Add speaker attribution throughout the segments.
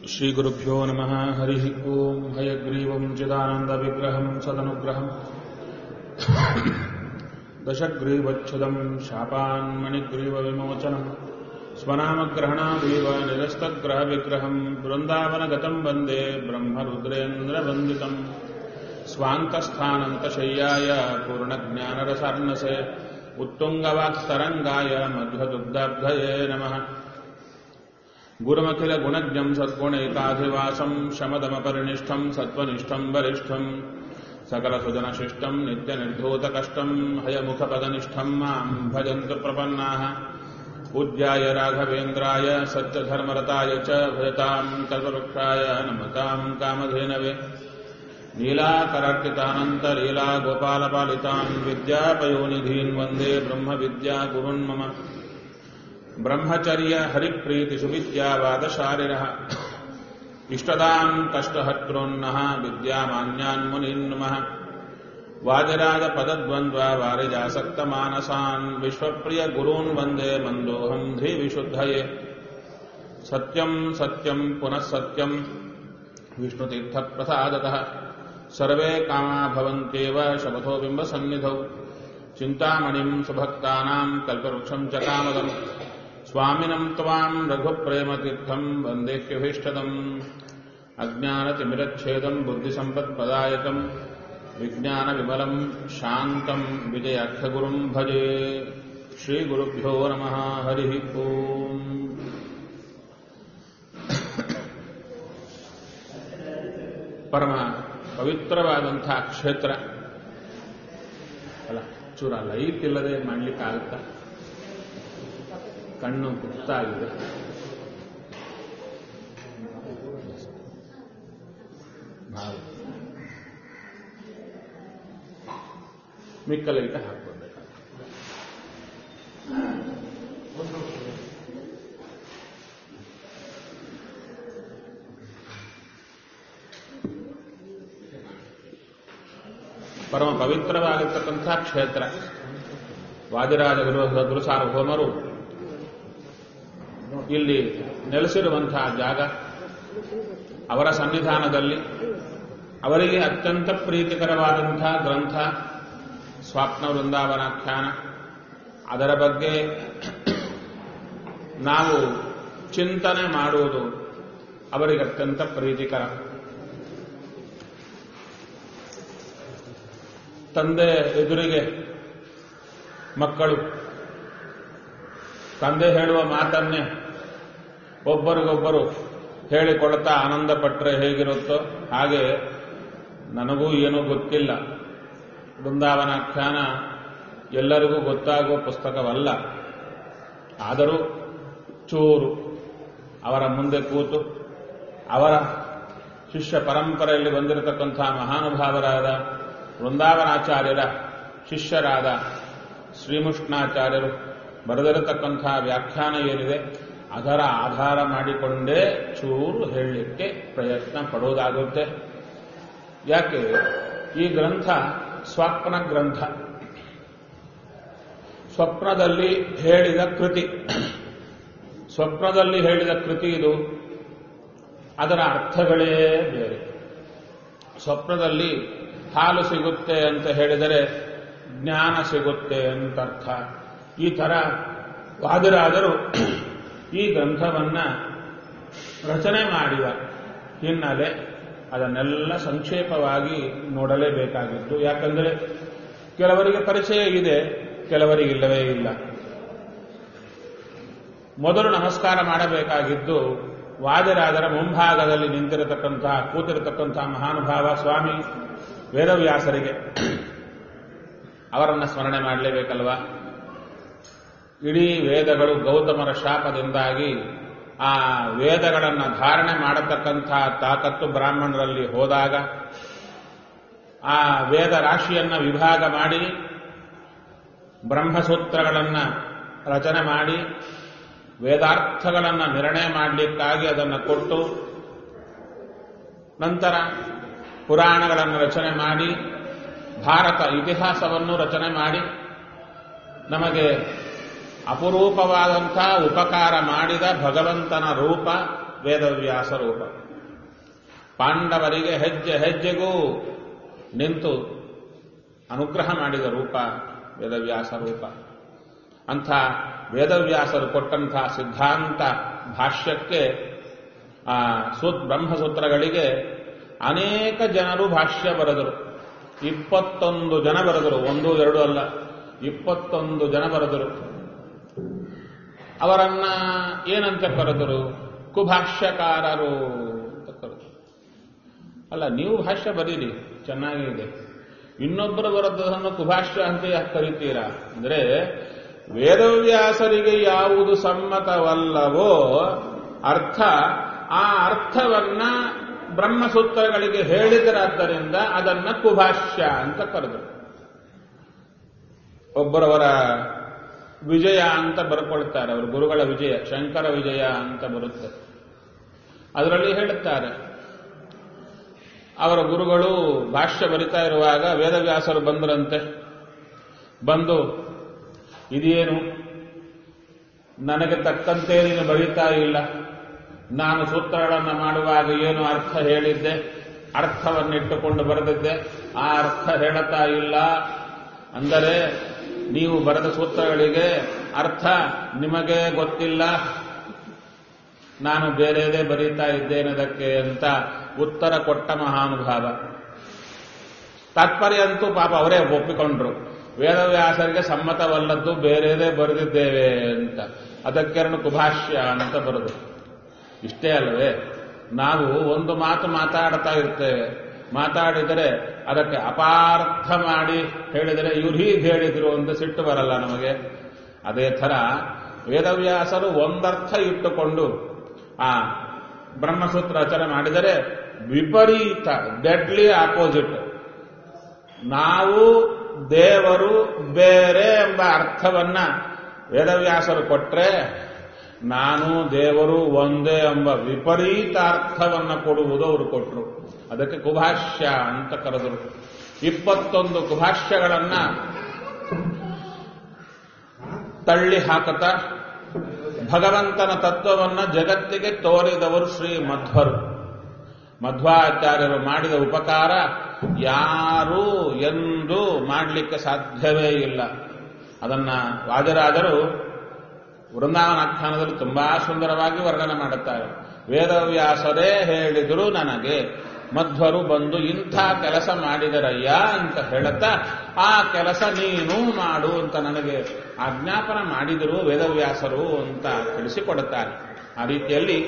Speaker 1: श्रीगुरुभ्यो नमः हरिः ओम् हयग्रीवम् चिदानन्दविग्रहम् सदनुग्रहम् दशग्रीवच्छुदम् शापान्मणिग्रीवविमोचनम् स्वनामग्रहणादेव निरस्तग्रहविग्रहम् वृन्दावनगतम् वन्दे ब्रह्मरुद्रेन्द्रवन्दितम् स्वान्तस्थानन्तशय्याय पूर्णज्ञानरसार्णसे उत्तुङ्गवाक्तरङ्गाय मध्वदुग्धाब्धये नमः गुरुमखिलगुणज्ञम् सद्गुणैकाधिवासम् शमदमपरिनिष्ठम् सत्त्वनिष्ठम् वरिष्ठम् सकलसुजनशिष्टम् नित्यनिर्धूतकष्टम् हयमुखपदनिष्ठम् माम् भजन्तु प्रपन्नाः पूज्याय राघवेन्द्राय सत्यधर्मरताय च भजताम् कल्पवृक्षाय नमताम् कामधेनवे नीलाकरार्पितानन्तलीलागोपालपालितान् विद्यापयोनिधीन् वन्दे ब्रह्मविद्यागुरुन् मम ब्रह्मचर्य हरिप्रीतिसुविद्यावादशारिणः इष्टदाम् कष्टहत्रोन्नः विद्यामान्यान् मुनीन् नमः वाजराजपदद्वन्द्वा वारिजासक्तमानसान् विश्वप्रियगुरून् वन्दे मन्दोऽहम् धीविशुद्धये सत्यम् सत्यम् पुनः सत्यम् विष्णुतीर्थप्रसादतः सर्वे कामा भवन्त्येव शपथो बिम्बसन्निधौ चिन्तामणिम् सुभक्तानाम् कल्पवृक्षम् च कामदम् स्वामिनम् त्वाम् रघुप्रेमतीर्थम् वन्देह्यभीष्टदम् अज्ञानतिमिरच्छेदम् बुद्धिसम्पत्पदायकम् विज्ञानविमलम् शान्तम् विजयाख्यगुरुम् भजे श्रीगुरुभ्यो नमः हरिः ओम् ಪರಮ ಪವಿತ್ರವಾದಂಥ ಕ್ಷೇತ್ರ ಅಲ್ಲ ಚೂರ ಲೈಟ್ ಇಲ್ಲದೆ ಮಾಡ್ಲಿಕ್ಕೆ ಆಗುತ್ತಾ ಕಣ್ಣು ಕುತ್ತಾಗಿದೆ ಭಾವ ಮಿಕ್ಕ ಲೈಟ್ ಹಾಕ್ಕೊಡ್ಬೇಕು ಪರಮ ಪವಿತ್ರವಾಗಿರ್ತಕ್ಕಂಥ ಕ್ಷೇತ್ರ ವಾದಿರಾಜ ಗುರು ಗುರು ಸಾರ್ವಭೌಮರು ಇಲ್ಲಿ ನೆಲೆಸಿರುವಂತಹ ಜಾಗ ಅವರ ಸನ್ನಿಧಾನದಲ್ಲಿ ಅವರಿಗೆ ಅತ್ಯಂತ ಪ್ರೀತಿಕರವಾದಂತಹ ಗ್ರಂಥ ಸ್ವಾಪ್ನ ವೃಂದಾವನಾಖ್ಯಾನ ಅದರ ಬಗ್ಗೆ ನಾವು ಚಿಂತನೆ ಮಾಡುವುದು ಅವರಿಗೆ ಅತ್ಯಂತ ಪ್ರೀತಿಕರ ತಂದೆ ಎದುರಿಗೆ ಮಕ್ಕಳು ತಂದೆ ಹೇಳುವ ಮಾತನ್ನೇ ಒಬ್ಬರಿಗೊಬ್ಬರು ಹೇಳಿಕೊಳ್ತಾ ಆನಂದ ಪಟ್ಟರೆ ಹೇಗಿರುತ್ತೋ ಹಾಗೆ ನನಗೂ ಏನೂ ಗೊತ್ತಿಲ್ಲ ಬೃಂದಾವನಾಖ್ಯಾನ ಎಲ್ಲರಿಗೂ ಗೊತ್ತಾಗುವ ಪುಸ್ತಕವಲ್ಲ ಆದರೂ ಚೂರು ಅವರ ಮುಂದೆ ಕೂತು ಅವರ ಶಿಷ್ಯ ಪರಂಪರೆಯಲ್ಲಿ ಬಂದಿರತಕ್ಕಂಥ ಮಹಾನುಭಾವರಾದ ವೃಂದಾವನಾಚಾರ್ಯರ ಶಿಷ್ಯರಾದ ಶ್ರೀಮುಷ್ಣಾಚಾರ್ಯರು ಬರೆದಿರತಕ್ಕಂಥ ವ್ಯಾಖ್ಯಾನ ಏನಿದೆ ಅದರ ಆಧಾರ ಮಾಡಿಕೊಂಡೇ ಚೂರು ಹೇಳಲಿಕ್ಕೆ ಪ್ರಯತ್ನ ಪಡೋದಾಗುತ್ತೆ ಯಾಕೆ ಈ ಗ್ರಂಥ ಸ್ವಪ್ನ ಗ್ರಂಥ ಸ್ವಪ್ನದಲ್ಲಿ ಹೇಳಿದ ಕೃತಿ ಸ್ವಪ್ನದಲ್ಲಿ ಹೇಳಿದ ಕೃತಿ ಇದು ಅದರ ಅರ್ಥಗಳೇ ಬೇರೆ ಸ್ವಪ್ನದಲ್ಲಿ ಹಾಲು ಸಿಗುತ್ತೆ ಅಂತ ಹೇಳಿದರೆ ಜ್ಞಾನ ಸಿಗುತ್ತೆ ಅಂತ ಅರ್ಥ ಈ ತರ ವಾದಿರಾದರು ಈ ಗ್ರಂಥವನ್ನ ರಚನೆ ಮಾಡಿದ ಹಿನ್ನೆಲೆ ಅದನ್ನೆಲ್ಲ ಸಂಕ್ಷೇಪವಾಗಿ ನೋಡಲೇಬೇಕಾಗಿತ್ತು ಯಾಕಂದರೆ ಕೆಲವರಿಗೆ ಪರಿಚಯ ಇದೆ ಕೆಲವರಿಗೆ ಇಲ್ಲವೇ ಇಲ್ಲ ಮೊದಲು ನಮಸ್ಕಾರ ಮಾಡಬೇಕಾಗಿದ್ದು ವಾದಿರಾಜರ ಮುಂಭಾಗದಲ್ಲಿ ನಿಂತಿರತಕ್ಕಂತಹ ಕೂತಿರತಕ್ಕಂತಹ ಮಹಾನುಭಾವ ಸ್ವಾಮಿ ವೇದವ್ಯಾಸರಿಗೆ ಅವರನ್ನ ಸ್ಮರಣೆ ಮಾಡಲೇಬೇಕಲ್ವಾ ಇಡೀ ವೇದಗಳು ಗೌತಮರ ಶಾಪದಿಂದಾಗಿ ಆ ವೇದಗಳನ್ನು ಧಾರಣೆ ಮಾಡತಕ್ಕಂಥ ತಾಕತ್ತು ಬ್ರಾಹ್ಮಣರಲ್ಲಿ ಹೋದಾಗ ಆ ವೇದ ರಾಶಿಯನ್ನ ವಿಭಾಗ ಮಾಡಿ ಬ್ರಹ್ಮಸೂತ್ರಗಳನ್ನು ರಚನೆ ಮಾಡಿ ವೇದಾರ್ಥಗಳನ್ನು ನಿರ್ಣಯ ಮಾಡಲಿಕ್ಕಾಗಿ ಅದನ್ನು ಕೊಟ್ಟು ನಂತರ ಪುರಾಣಗಳನ್ನು ರಚನೆ ಮಾಡಿ ಭಾರತ ಇತಿಹಾಸವನ್ನು ರಚನೆ ಮಾಡಿ ನಮಗೆ ಅಪರೂಪವಾದಂಥ ಉಪಕಾರ ಮಾಡಿದ ಭಗವಂತನ ರೂಪ ವೇದವ್ಯಾಸ ರೂಪ ಪಾಂಡವರಿಗೆ ಹೆಜ್ಜೆ ಹೆಜ್ಜೆಗೂ ನಿಂತು ಅನುಗ್ರಹ ಮಾಡಿದ ರೂಪ ವೇದವ್ಯಾಸ ರೂಪ ಅಂಥ ವೇದವ್ಯಾಸರು ಕೊಟ್ಟಂತಹ ಸಿದ್ಧಾಂತ ಭಾಷ್ಯಕ್ಕೆ ಆ ಸೂತ್ ಬ್ರಹ್ಮಸೂತ್ರಗಳಿಗೆ ಅನೇಕ ಜನರು ಭಾಷ್ಯ ಬರೆದರು ಇಪ್ಪತ್ತೊಂದು ಜನ ಬರೆದರು ಒಂದು ಎರಡು ಅಲ್ಲ ಇಪ್ಪತ್ತೊಂದು ಜನ ಬರೆದರು ಅವರನ್ನ ಏನಂತ ಕರೆದರು ಕುಭಾಷ್ಯಕಾರರು ಅಂತ ಕರೆದರು ಅಲ್ಲ ನೀವು ಭಾಷ್ಯ ಬರೀರಿ ಚೆನ್ನಾಗಿದೆ ಇನ್ನೊಬ್ಬರು ಬರೆದದನ್ನು ಕುಭಾಷ್ಯ ಅಂತ ಯಾಕೆ ಕರಿತೀರಾ ಅಂದ್ರೆ ವೇದವ್ಯಾಸರಿಗೆ ಯಾವುದು ಸಮ್ಮತವಲ್ಲವೋ ಅರ್ಥ ಆ ಅರ್ಥವನ್ನ ಬ್ರಹ್ಮಸೂತ್ರಗಳಿಗೆ ಹೇಳಿದರಾದ್ದರಿಂದ ಅದನ್ನ ಕುಭಾಷ್ಯ ಅಂತ ಕರೆದರು ಒಬ್ಬರವರ ವಿಜಯ ಅಂತ ಬರ್ಕೊಳ್ತಾರೆ ಅವರು ಗುರುಗಳ ವಿಜಯ ಶಂಕರ ವಿಜಯ ಅಂತ ಬರುತ್ತೆ ಅದರಲ್ಲಿ ಹೇಳುತ್ತಾರೆ ಅವರ ಗುರುಗಳು ಭಾಷ್ಯ ಬರಿತಾ ಇರುವಾಗ ವೇದವ್ಯಾಸರು ಬಂದರಂತೆ ಬಂದು ಇದೇನು ನನಗೆ ತಕ್ಕಂತೆ ನೀನು ಬರೀತಾ ಇಲ್ಲ ನಾನು ಸೂತ್ರಗಳನ್ನು ಮಾಡುವಾಗ ಏನು ಅರ್ಥ ಹೇಳಿದ್ದೆ ಅರ್ಥವನ್ನಿಟ್ಟುಕೊಂಡು ಬರೆದಿದ್ದೆ ಆ ಅರ್ಥ ಹೇಳುತ್ತಾ ಇಲ್ಲ ಅಂದರೆ ನೀವು ಬರೆದ ಸೂತ್ರಗಳಿಗೆ ಅರ್ಥ ನಿಮಗೆ ಗೊತ್ತಿಲ್ಲ ನಾನು ಬೇರೆದೇ ಬರೀತಾ ಇದ್ದೇನದಕ್ಕೆ ಅಂತ ಉತ್ತರ ಕೊಟ್ಟ ಮಹಾನುಭಾವ ತಾತ್ಪರ್ಯ ಅಂತೂ ಪಾಪ ಅವರೇ ಒಪ್ಪಿಕೊಂಡ್ರು ವೇದವ್ಯಾಸರಿಗೆ ಸಮ್ಮತವಲ್ಲದ್ದು ಬೇರೆದೇ ಬರೆದಿದ್ದೇವೆ ಅಂತ ಅದಕ್ಕೆರಡು ಕುಭಾಷ್ಯ ಅಂತ ಬರೆದು ಇಷ್ಟೇ ಅಲ್ಲವೇ ನಾವು ಒಂದು ಮಾತು ಮಾತಾಡ್ತಾ ಇರ್ತೇವೆ ಮಾತಾಡಿದರೆ ಅದಕ್ಕೆ ಅಪಾರ್ಥ ಮಾಡಿ ಹೇಳಿದರೆ ಇವ್ರು ಹೀಗೆ ಹೇಳಿದ್ರು ಅಂತ ಸಿಟ್ಟು ಬರಲ್ಲ ನಮಗೆ ಅದೇ ಥರ ವೇದವ್ಯಾಸರು ಒಂದರ್ಥ ಇಟ್ಟುಕೊಂಡು ಆ ಬ್ರಹ್ಮಸೂತ್ರ ರಚನೆ ಮಾಡಿದರೆ ವಿಪರೀತ ಡೆಡ್ಲಿ ಆಪೋಸಿಟ್ ನಾವು ದೇವರು ಬೇರೆ ಎಂಬ ಅರ್ಥವನ್ನ ವೇದವ್ಯಾಸರು ಕೊಟ್ರೆ ನಾನು ದೇವರು ಒಂದೇ ಎಂಬ ವಿಪರೀತ ಅರ್ಥವನ್ನ ಕೊಡುವುದು ಅವರು ಕೊಟ್ಟರು ಅದಕ್ಕೆ ಕುಭಾಷ್ಯ ಅಂತ ಕರೆದರು ಇಪ್ಪತ್ತೊಂದು ಕುಭಾಷ್ಯಗಳನ್ನ ತಳ್ಳಿ ಹಾಕುತ್ತಾ ಭಗವಂತನ ತತ್ವವನ್ನ ಜಗತ್ತಿಗೆ ತೋರಿದವರು ಶ್ರೀ ಮಧ್ವರು ಮಧ್ವಾಚಾರ್ಯರು ಮಾಡಿದ ಉಪಕಾರ ಯಾರೂ ಎಂದೂ ಮಾಡಲಿಕ್ಕೆ ಸಾಧ್ಯವೇ ಇಲ್ಲ ಅದನ್ನ ವಾಜರಾಜರು ವೃಂದಾವನಾಖ್ಯಾನದಲ್ಲಿ ತುಂಬಾ ಸುಂದರವಾಗಿ ವರ್ಣನೆ ಮಾಡುತ್ತಾರೆ ವೇದವ್ಯಾಸರೇ ಹೇಳಿದರು ನನಗೆ ಮಧ್ವರು ಬಂದು ಇಂಥ ಕೆಲಸ ಮಾಡಿದರಯ್ಯ ಅಂತ ಹೇಳುತ್ತಾ ಆ ಕೆಲಸ ನೀನು ಮಾಡು ಅಂತ ನನಗೆ ಆಜ್ಞಾಪನ ಮಾಡಿದರು ವೇದವ್ಯಾಸರು ಅಂತ ತಿಳಿಸಿಕೊಡುತ್ತಾರೆ ಆ ರೀತಿಯಲ್ಲಿ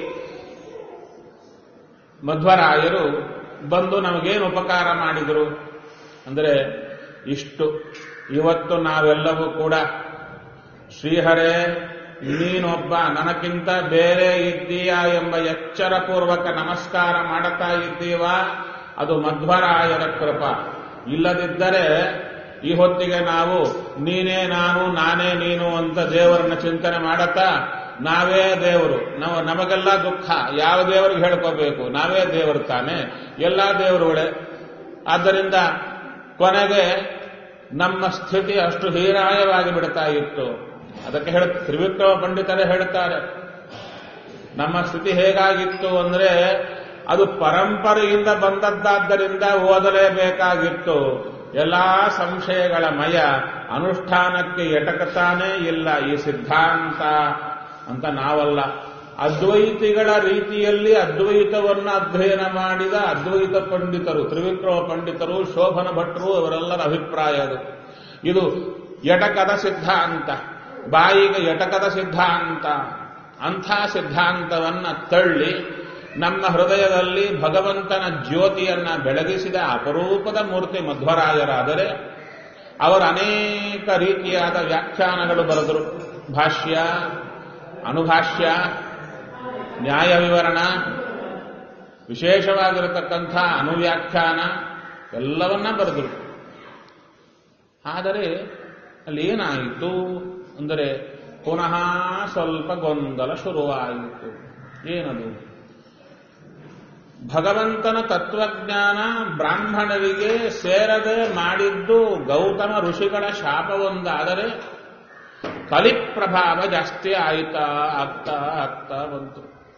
Speaker 1: ಮಧ್ವರಾಯರು ಬಂದು ನಮಗೇನು ಉಪಕಾರ ಮಾಡಿದರು ಅಂದರೆ ಇಷ್ಟು ಇವತ್ತು ನಾವೆಲ್ಲವೂ ಕೂಡ ಶ್ರೀಹರೇ ನೀನೊಬ್ಬ ನನಗಿಂತ ಬೇರೆ ಇದ್ದೀಯಾ ಎಂಬ ಎಚ್ಚರಪೂರ್ವಕ ನಮಸ್ಕಾರ ಮಾಡುತ್ತಾ ಇದ್ದೀವಾ ಅದು ಮಧ್ವರಾಯರ ಕೃಪ ಇಲ್ಲದಿದ್ದರೆ ಈ ಹೊತ್ತಿಗೆ ನಾವು ನೀನೇ ನಾನು ನಾನೇ ನೀನು ಅಂತ ದೇವರನ್ನ ಚಿಂತನೆ ಮಾಡುತ್ತಾ ನಾವೇ ದೇವರು ನಾವು ನಮಗೆಲ್ಲ ದುಃಖ ಯಾವ ದೇವರಿಗೆ ಹೇಳ್ಕೋಬೇಕು ನಾವೇ ದೇವರು ತಾನೆ ಎಲ್ಲ ದೇವರುಗಳೇ ಆದ್ದರಿಂದ ಕೊನೆಗೆ ನಮ್ಮ ಸ್ಥಿತಿ ಅಷ್ಟು ಹೀರಾಯವಾಗಿ ಬಿಡ್ತಾ ಇತ್ತು ಅದಕ್ಕೆ ಹೇಳ ತ್ರಿವಿಕ್ರಮ ಪಂಡಿತರೇ ಹೇಳುತ್ತಾರೆ ನಮ್ಮ ಸ್ಥಿತಿ ಹೇಗಾಗಿತ್ತು ಅಂದ್ರೆ ಅದು ಪರಂಪರೆಯಿಂದ ಬಂದದ್ದಾದ್ದರಿಂದ ಓದಲೇಬೇಕಾಗಿತ್ತು ಎಲ್ಲಾ ಸಂಶಯಗಳ ಮಯ ಅನುಷ್ಠಾನಕ್ಕೆ ಎಟಕತಾನೇ ಇಲ್ಲ ಈ ಸಿದ್ಧಾಂತ ಅಂತ ನಾವಲ್ಲ ಅದ್ವೈತಿಗಳ ರೀತಿಯಲ್ಲಿ ಅದ್ವೈತವನ್ನ ಅಧ್ಯಯನ ಮಾಡಿದ ಅದ್ವೈತ ಪಂಡಿತರು ತ್ರಿವಿಕ್ರಮ ಪಂಡಿತರು ಶೋಭನ ಭಟ್ರು ಅವರೆಲ್ಲರ ಅಭಿಪ್ರಾಯ ಅದು ಇದು ಎಟಕದ ಸಿದ್ಧಾಂತ ಬಾಯಿಗೆ ಎಟಕದ ಸಿದ್ಧಾಂತ ಅಂಥ ಸಿದ್ಧಾಂತವನ್ನ ತಳ್ಳಿ ನಮ್ಮ ಹೃದಯದಲ್ಲಿ ಭಗವಂತನ ಜ್ಯೋತಿಯನ್ನ ಬೆಳಗಿಸಿದ ಅಪರೂಪದ ಮೂರ್ತಿ ಮಧ್ವರಾಯರಾದರೆ ಅವರು ಅನೇಕ ರೀತಿಯಾದ ವ್ಯಾಖ್ಯಾನಗಳು ಬರೆದರು ಭಾಷ್ಯ ಅನುಭಾಷ್ಯ ನ್ಯಾಯ ವಿವರಣ ವಿಶೇಷವಾಗಿರತಕ್ಕಂಥ ಅನುವ್ಯಾಖ್ಯಾನ ಎಲ್ಲವನ್ನ ಬರೆದರು ಆದರೆ ಅಲ್ಲಿ ಏನಾಯಿತು ಅಂದರೆ ಪುನಃ ಸ್ವಲ್ಪ ಗೊಂದಲ ಶುರುವಾಯಿತು ಏನದು ಭಗವಂತನ ತತ್ವಜ್ಞಾನ ಬ್ರಾಹ್ಮಣರಿಗೆ ಸೇರದೆ ಮಾಡಿದ್ದು ಗೌತಮ ಋಷಿಗಳ ಶಾಪವೊಂದಾದರೆ ಕಲಿಪ್ರಭಾವ ಜಾಸ್ತಿ ಆಯ್ತಾ ಆಗ್ತಾ ಆಗ್ತಾ ಬಂತು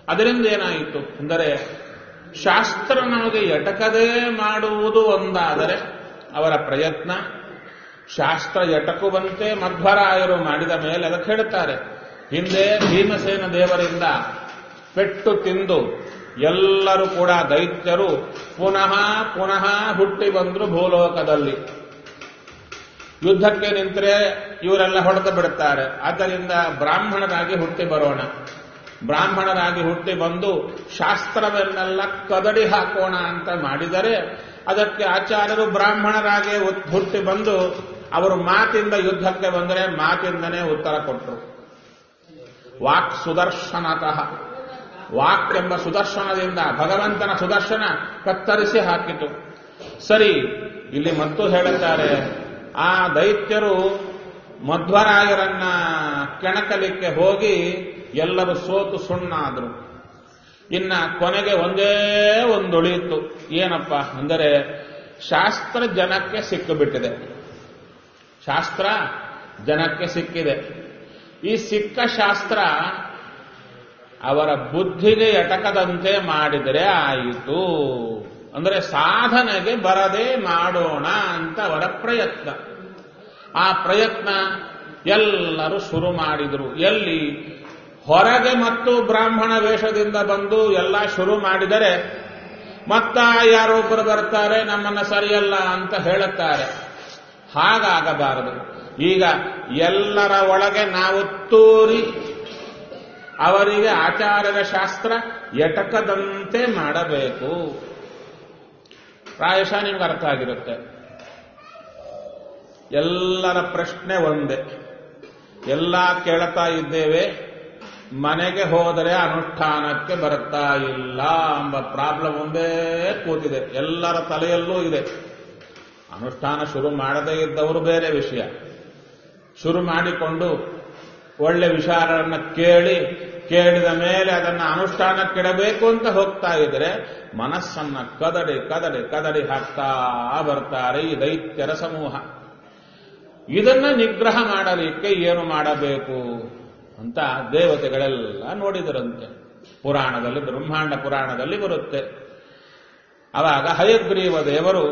Speaker 1: ಅದರಿಂದ ಏನಾಯಿತು ಅಂದರೆ ಶಾಸ್ತ್ರ ನಮಗೆ ಎಟಕದೇ ಮಾಡುವುದು ಒಂದಾದರೆ ಅವರ ಪ್ರಯತ್ನ ಶಾಸ್ತ್ರ ಎಟಕುವಂತೆ ಮಧ್ವರಾಯರು ಮಾಡಿದ ಮೇಲೆ ಅದಕ್ಕೆ ಹೇಳ್ತಾರೆ ಹಿಂದೆ ಭೀಮಸೇನ ದೇವರಿಂದ ಪೆಟ್ಟು ತಿಂದು ಎಲ್ಲರೂ ಕೂಡ ದೈತ್ಯರು ಪುನಃ ಪುನಃ ಹುಟ್ಟಿ ಬಂದ್ರು ಭೂಲೋಕದಲ್ಲಿ ಯುದ್ಧಕ್ಕೆ ನಿಂತರೆ ಇವರೆಲ್ಲ ಹೊಡೆದು ಬಿಡುತ್ತಾರೆ ಆದ್ದರಿಂದ ಬ್ರಾಹ್ಮಣರಾಗಿ ಹುಟ್ಟಿ ಬರೋಣ ಬ್ರಾಹ್ಮಣರಾಗಿ ಹುಟ್ಟಿ ಬಂದು ಶಾಸ್ತ್ರವನ್ನೆಲ್ಲ ಕದಡಿ ಹಾಕೋಣ ಅಂತ ಮಾಡಿದರೆ ಅದಕ್ಕೆ ಆಚಾರ್ಯರು ಬ್ರಾಹ್ಮಣರಾಗಿ ಉತ್- ಹುಟ್ಟಿ ಬಂದು ಅವರು ಮಾತಿಂದ ಯುದ್ಧಕ್ಕೆ ಬಂದರೆ ಮಾತಿಂದನೇ ಉತ್ತರ ಕೊಟ್ಟರು ವಾಕ್ ಸುದರ್ಶನತಃ ವಾಕ್ ಎಂಬ ಸುದರ್ಶನದಿಂದ ಭಗವಂತನ ಸುದರ್ಶನ ಕತ್ತರಿಸಿ ಹಾಕಿತು ಸರಿ ಇಲ್ಲಿ ಮತ್ತು ಹೇಳುತ್ತಾರೆ ಆ ದೈತ್ಯರು ಮಧ್ವರಾಯರನ್ನ ಕೆಣಕಲಿಕ್ಕೆ ಹೋಗಿ ಎಲ್ಲರೂ ಸೋತು ಸುಣ್ಣಾದ್ರು ಇನ್ನ ಕೊನೆಗೆ ಒಂದೇ ಒಂದು ಉಳಿಯಿತು ಏನಪ್ಪ ಅಂದರೆ ಶಾಸ್ತ್ರ ಜನಕ್ಕೆ ಸಿಕ್ಕಿಬಿಟ್ಟಿದೆ ಶಾಸ್ತ್ರ ಜನಕ್ಕೆ ಸಿಕ್ಕಿದೆ ಈ ಸಿಕ್ಕ ಶಾಸ್ತ್ರ ಅವರ ಬುದ್ಧಿಗೆ ಎಟಕದಂತೆ ಮಾಡಿದರೆ ಆಯಿತು ಅಂದರೆ ಸಾಧನೆಗೆ ಬರದೆ ಮಾಡೋಣ ಅಂತ ಅವರ ಪ್ರಯತ್ನ ಆ ಪ್ರಯತ್ನ ಎಲ್ಲರೂ ಶುರು ಮಾಡಿದರು ಎಲ್ಲಿ ಹೊರಗೆ ಮತ್ತು ಬ್ರಾಹ್ಮಣ ವೇಷದಿಂದ ಬಂದು ಎಲ್ಲ ಶುರು ಮಾಡಿದರೆ ಮತ್ತ ಯಾರೊಬ್ಬರು ಬರ್ತಾರೆ ನಮ್ಮನ್ನ ಸರಿಯಲ್ಲ ಅಂತ ಹೇಳುತ್ತಾರೆ ಹಾಗಾಗಬಾರದು ಈಗ ಎಲ್ಲರ ಒಳಗೆ ನಾವು ತೂರಿ ಅವರಿಗೆ ಆಚಾರ್ಯರ ಶಾಸ್ತ್ರ ಎಟಕದಂತೆ ಮಾಡಬೇಕು ಪ್ರಾಯಶಃ ನಿಮ್ಗೆ ಅರ್ಥ ಆಗಿರುತ್ತೆ ಎಲ್ಲರ ಪ್ರಶ್ನೆ ಒಂದೇ ಎಲ್ಲ ಕೇಳ್ತಾ ಇದ್ದೇವೆ ಮನೆಗೆ ಹೋದರೆ ಅನುಷ್ಠಾನಕ್ಕೆ ಬರ್ತಾ ಇಲ್ಲ ಎಂಬ ಪ್ರಾಬ್ಲಮ್ ಒಂದೇ ಕೂತಿದೆ ಎಲ್ಲರ ತಲೆಯಲ್ಲೂ ಇದೆ ಅನುಷ್ಠಾನ ಶುರು ಮಾಡದೇ ಇದ್ದವರು ಬೇರೆ ವಿಷಯ ಶುರು ಮಾಡಿಕೊಂಡು ಒಳ್ಳೆ ವಿಚಾರಗಳನ್ನ ಕೇಳಿ ಕೇಳಿದ ಮೇಲೆ ಅದನ್ನು ಅನುಷ್ಠಾನಕ್ಕಿಡಬೇಕು ಅಂತ ಹೋಗ್ತಾ ಇದ್ರೆ ಮನಸ್ಸನ್ನ ಕದಡಿ ಕದಡಿ ಕದಡಿ ಹಾಕ್ತಾ ಬರ್ತಾರೆ ಈ ದೈತ್ಯರ ಸಮೂಹ ಇದನ್ನ ನಿಗ್ರಹ ಮಾಡಲಿಕ್ಕೆ ಏನು ಮಾಡಬೇಕು ಅಂತ ದೇವತೆಗಳೆಲ್ಲ ನೋಡಿದರಂತೆ ಪುರಾಣದಲ್ಲಿ ಬ್ರಹ್ಮಾಂಡ ಪುರಾಣದಲ್ಲಿ ಬರುತ್ತೆ ಅವಾಗ ಹಯಗ್ರೀವ ದೇವರು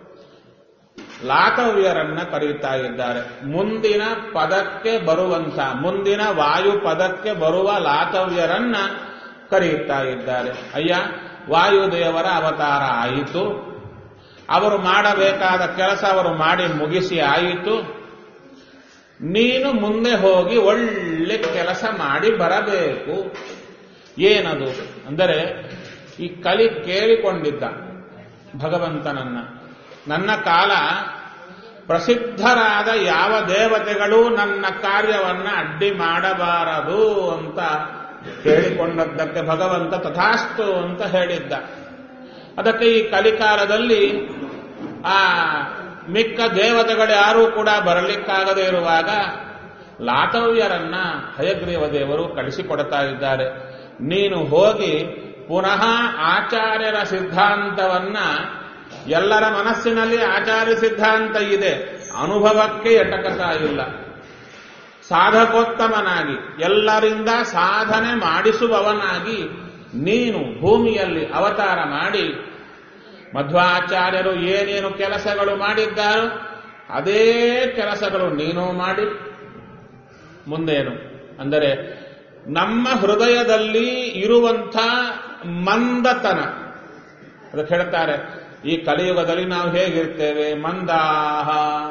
Speaker 1: ಲಾತವ್ಯರನ್ನ ಕರೀತಾ ಇದ್ದಾರೆ ಮುಂದಿನ ಪದಕ್ಕೆ ಬರುವಂತ ಮುಂದಿನ ವಾಯು ಪದಕ್ಕೆ ಬರುವ ಲಾತವ್ಯರನ್ನ ಕರೆಯುತ್ತಾ ಇದ್ದಾರೆ ಅಯ್ಯ ವಾಯುದೇವರ ಅವತಾರ ಆಯಿತು ಅವರು ಮಾಡಬೇಕಾದ ಕೆಲಸ ಅವರು ಮಾಡಿ ಮುಗಿಸಿ ಆಯಿತು ನೀನು ಮುಂದೆ ಹೋಗಿ ಒಳ್ಳೆ ಕೆಲಸ ಮಾಡಿ ಬರಬೇಕು ಏನದು ಅಂದರೆ ಈ ಕಲಿ ಕೇಳಿಕೊಂಡಿದ್ದ ಭಗವಂತನನ್ನ ನನ್ನ ಕಾಲ ಪ್ರಸಿದ್ಧರಾದ ಯಾವ ದೇವತೆಗಳು ನನ್ನ ಕಾರ್ಯವನ್ನ ಅಡ್ಡಿ ಮಾಡಬಾರದು ಅಂತ ಕೇಳಿಕೊಂಡದ್ದಕ್ಕೆ ಭಗವಂತ ತಥಾಸ್ತು ಅಂತ ಹೇಳಿದ್ದ ಅದಕ್ಕೆ ಈ ಕಲಿಕಾಲದಲ್ಲಿ ಆ ಮಿಕ್ಕ ದೇವತೆಗಳು ಯಾರೂ ಕೂಡ ಬರಲಿಕ್ಕಾಗದೇ ಇರುವಾಗ ಲಾತವ್ಯರನ್ನ ಹಯಗ್ರೀವ ದೇವರು ಕಳಿಸಿಕೊಡ್ತಾ ಇದ್ದಾರೆ ನೀನು ಹೋಗಿ ಪುನಃ ಆಚಾರ್ಯರ ಸಿದ್ಧಾಂತವನ್ನ ಎಲ್ಲರ ಮನಸ್ಸಿನಲ್ಲಿ ಆಚಾರ್ಯ ಸಿದ್ಧಾಂತ ಇದೆ ಅನುಭವಕ್ಕೆ ಎಟಕತಾ ಇಲ್ಲ ಸಾಧಕೋತ್ತಮನಾಗಿ ಎಲ್ಲರಿಂದ ಸಾಧನೆ ಮಾಡಿಸುವವನಾಗಿ ನೀನು ಭೂಮಿಯಲ್ಲಿ ಅವತಾರ ಮಾಡಿ ಮಧ್ವಾಚಾರ್ಯರು ಏನೇನು ಕೆಲಸಗಳು ಮಾಡಿದ್ದಾರೋ ಅದೇ ಕೆಲಸಗಳು ನೀನು ಮಾಡಿ ಮುಂದೇನು ಅಂದರೆ ನಮ್ಮ ಹೃದಯದಲ್ಲಿ ಇರುವಂಥ ಮಂದತನ ಅದಕ್ಕೆ ಹೇಳ್ತಾರೆ ಈ ಕಲಿಯುಗದಲ್ಲಿ ನಾವು ಹೇಗಿರ್ತೇವೆ ಮಂದಾಹ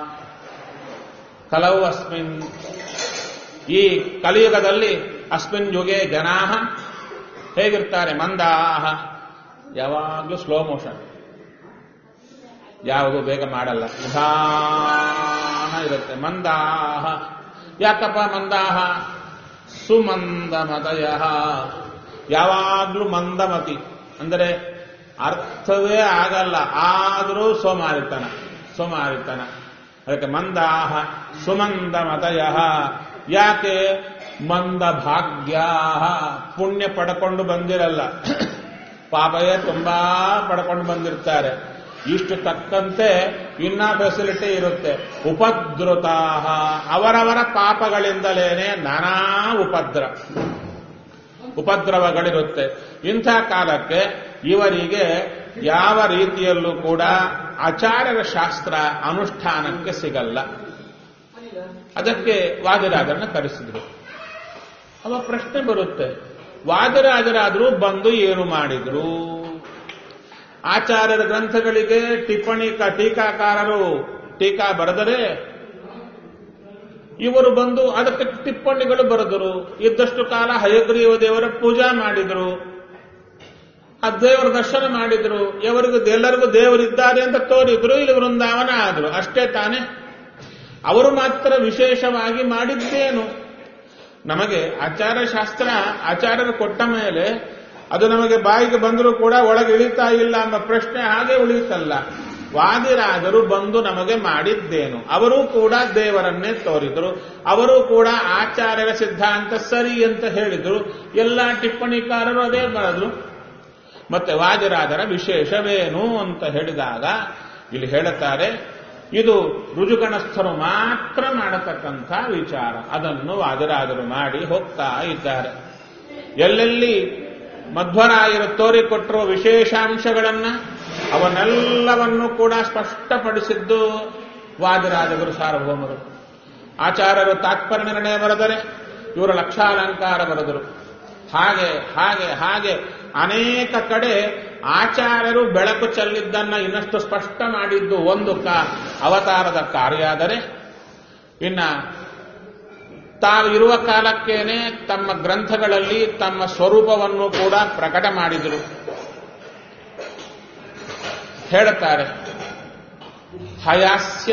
Speaker 1: ಕಲವು ಅಸ್ಮಿನ್ ಈ ಕಲಿಯುಗದಲ್ಲಿ ಅಸ್ಮಿನ್ ಯುಗೆ ಜನಾಹ ಹೇಗಿರ್ತಾರೆ ಮಂದಾಹ ಯಾವಾಗಲೂ ಸ್ಲೋ ಮೋಷನ್ ಯಾವುದು ಬೇಗ ಮಾಡಲ್ಲ ನಿಧಾನ ಇರುತ್ತೆ ಮಂದಾಹ ಯಾಕಪ್ಪ ಮಂದಾಹ ಸುಮಂದಮತಯ ಯಾವಾಗಲೂ ಮಂದಮತಿ ಅಂದರೆ ಅರ್ಥವೇ ಆಗಲ್ಲ ಆದರೂ ಸೋಮಾರಿತನ ಸೋಮಾರಿತನ ಅದಕ್ಕೆ ಮಂದಾಹ ಸುಮಂದಮತಯ ಯಾಕೆ ಮಂದ ಭಾಗ್ಯ ಪುಣ್ಯ ಪಡ್ಕೊಂಡು ಬಂದಿರಲ್ಲ ಪಾಪಯೇ ತುಂಬಾ ಪಡ್ಕೊಂಡು ಬಂದಿರ್ತಾರೆ ಇಷ್ಟು ತಕ್ಕಂತೆ ಇನ್ನ ಫೆಸಿಲಿಟಿ ಇರುತ್ತೆ ಉಪದ್ರುತಾ ಅವರವರ ಪಾಪಗಳಿಂದಲೇನೆ ನಾನಾ ಉಪದ್ರ ಉಪದ್ರವಗಳಿರುತ್ತೆ ಇಂಥ ಕಾಲಕ್ಕೆ ಇವರಿಗೆ ಯಾವ ರೀತಿಯಲ್ಲೂ ಕೂಡ ಆಚಾರ್ಯರ ಶಾಸ್ತ್ರ ಅನುಷ್ಠಾನಕ್ಕೆ ಸಿಗಲ್ಲ ಅದಕ್ಕೆ ವಾದಿರಾಜರನ್ನ ಕರೆಸಿದ್ರು ಅವ ಪ್ರಶ್ನೆ ಬರುತ್ತೆ ವಾದಿರಾಜರಾದರೂ ಬಂದು ಏನು ಮಾಡಿದ್ರು ಆಚಾರ್ಯರ ಗ್ರಂಥಗಳಿಗೆ ಟಿಪ್ಪಣಿ ಟೀಕಾಕಾರರು ಟೀಕಾ ಬರೆದರೆ ಇವರು ಬಂದು ಅದಕ್ಕೆ ಟಿಪ್ಪಣಿಗಳು ಬರೆದರು ಇದ್ದಷ್ಟು ಕಾಲ ಹಯಗ್ರೀವ ದೇವರ ಪೂಜಾ ಮಾಡಿದರು ಆ ದೇವರ ದರ್ಶನ ಮಾಡಿದ್ರು ఎవರಿಗೂ ಎಲ್ಲರಿಗೂ ದೇವರಿದ್ದಾರೆ ಅಂತ ತೋರಿದ್ರು ಇಲ್ಲಿ ವೃಂದಾವನ ಆದರು ಅಷ್ಟೇ ತಾನೇ ಅವರು ಮಾತ್ರ ವಿಶೇಷವಾಗಿ ಮಾಡಿದ್ದೇನು ನಮಗೆ ಆಚಾರ ಶಾಸ್ತ್ರ ಆಚಾರ್ಯರು ಕೊಟ್ಟ ಮೇಲೆ ಅದು ನಮಗೆ ಬಾಯಿಗೆ ಬಂದರೂ ಕೂಡ ಒಳಗೆ ಇಳಿತಾ ಇಲ್ಲ ಎಂಬ ಪ್ರಶ್ನೆ ಹಾಗೆ ಉಳಿಯುತ್ತಲ್ಲ ವಾದಿರಾದರು ಬಂದು ನಮಗೆ ಮಾಡಿದ್ದೇನು ಅವರೂ ಕೂಡ ದೇವರನ್ನೇ ತೋರಿದರು ಅವರು ಕೂಡ ಆಚಾರ್ಯರ ಸಿದ್ಧಾಂತ ಸರಿ ಅಂತ ಹೇಳಿದ್ರು ಎಲ್ಲ ಟಿಪ್ಪಣಿಕಾರರು ಅದೇ ಬರೆದ್ರು ಮತ್ತೆ ವಾದಿರಾಜರ ವಿಶೇಷವೇನು ಅಂತ ಹೇಳಿದಾಗ ಇಲ್ಲಿ ಹೇಳುತ್ತಾರೆ ಇದು ರುಜುಗಣಸ್ಥರು ಮಾತ್ರ ಮಾಡತಕ್ಕಂಥ ವಿಚಾರ ಅದನ್ನು ವಾದಿರಾಜರು ಮಾಡಿ ಹೋಗ್ತಾ ಇದ್ದಾರೆ ಎಲ್ಲೆಲ್ಲಿ ಮಧ್ವರಾಯರು ತೋರಿಕೊಟ್ಟಿರುವ ವಿಶೇಷಾಂಶಗಳನ್ನ ಅವನ್ನೆಲ್ಲವನ್ನು ಕೂಡ ಸ್ಪಷ್ಟಪಡಿಸಿದ್ದು ವಾದಿರಾಜರು ಸಾರ್ವಭೌಮರು ಆಚಾರ್ಯರು ತಾತ್ಪರ್ಯ ನಿರ್ಣಯ ಬರೆದರೆ ಇವರು ಲಕ್ಷಾಲಂಕಾರ ಬರೆದರು ಹಾಗೆ ಹಾಗೆ ಹಾಗೆ ಅನೇಕ ಕಡೆ ಆಚಾರ್ಯರು ಬೆಳಕು ಚೆಲ್ಲಿದ್ದನ್ನ ಇನ್ನಷ್ಟು ಸ್ಪಷ್ಟ ಮಾಡಿದ್ದು ಒಂದು ಕಾ ಅವತಾರದ ಕಾರ್ಯ ಆದರೆ ಇನ್ನ ತಾವು ಇರುವ ಕಾಲಕ್ಕೇನೆ ತಮ್ಮ ಗ್ರಂಥಗಳಲ್ಲಿ ತಮ್ಮ ಸ್ವರೂಪವನ್ನು ಕೂಡ ಪ್ರಕಟ ಮಾಡಿದರು ಹೇಳುತ್ತಾರೆ ಹಯಾಸ್ಯ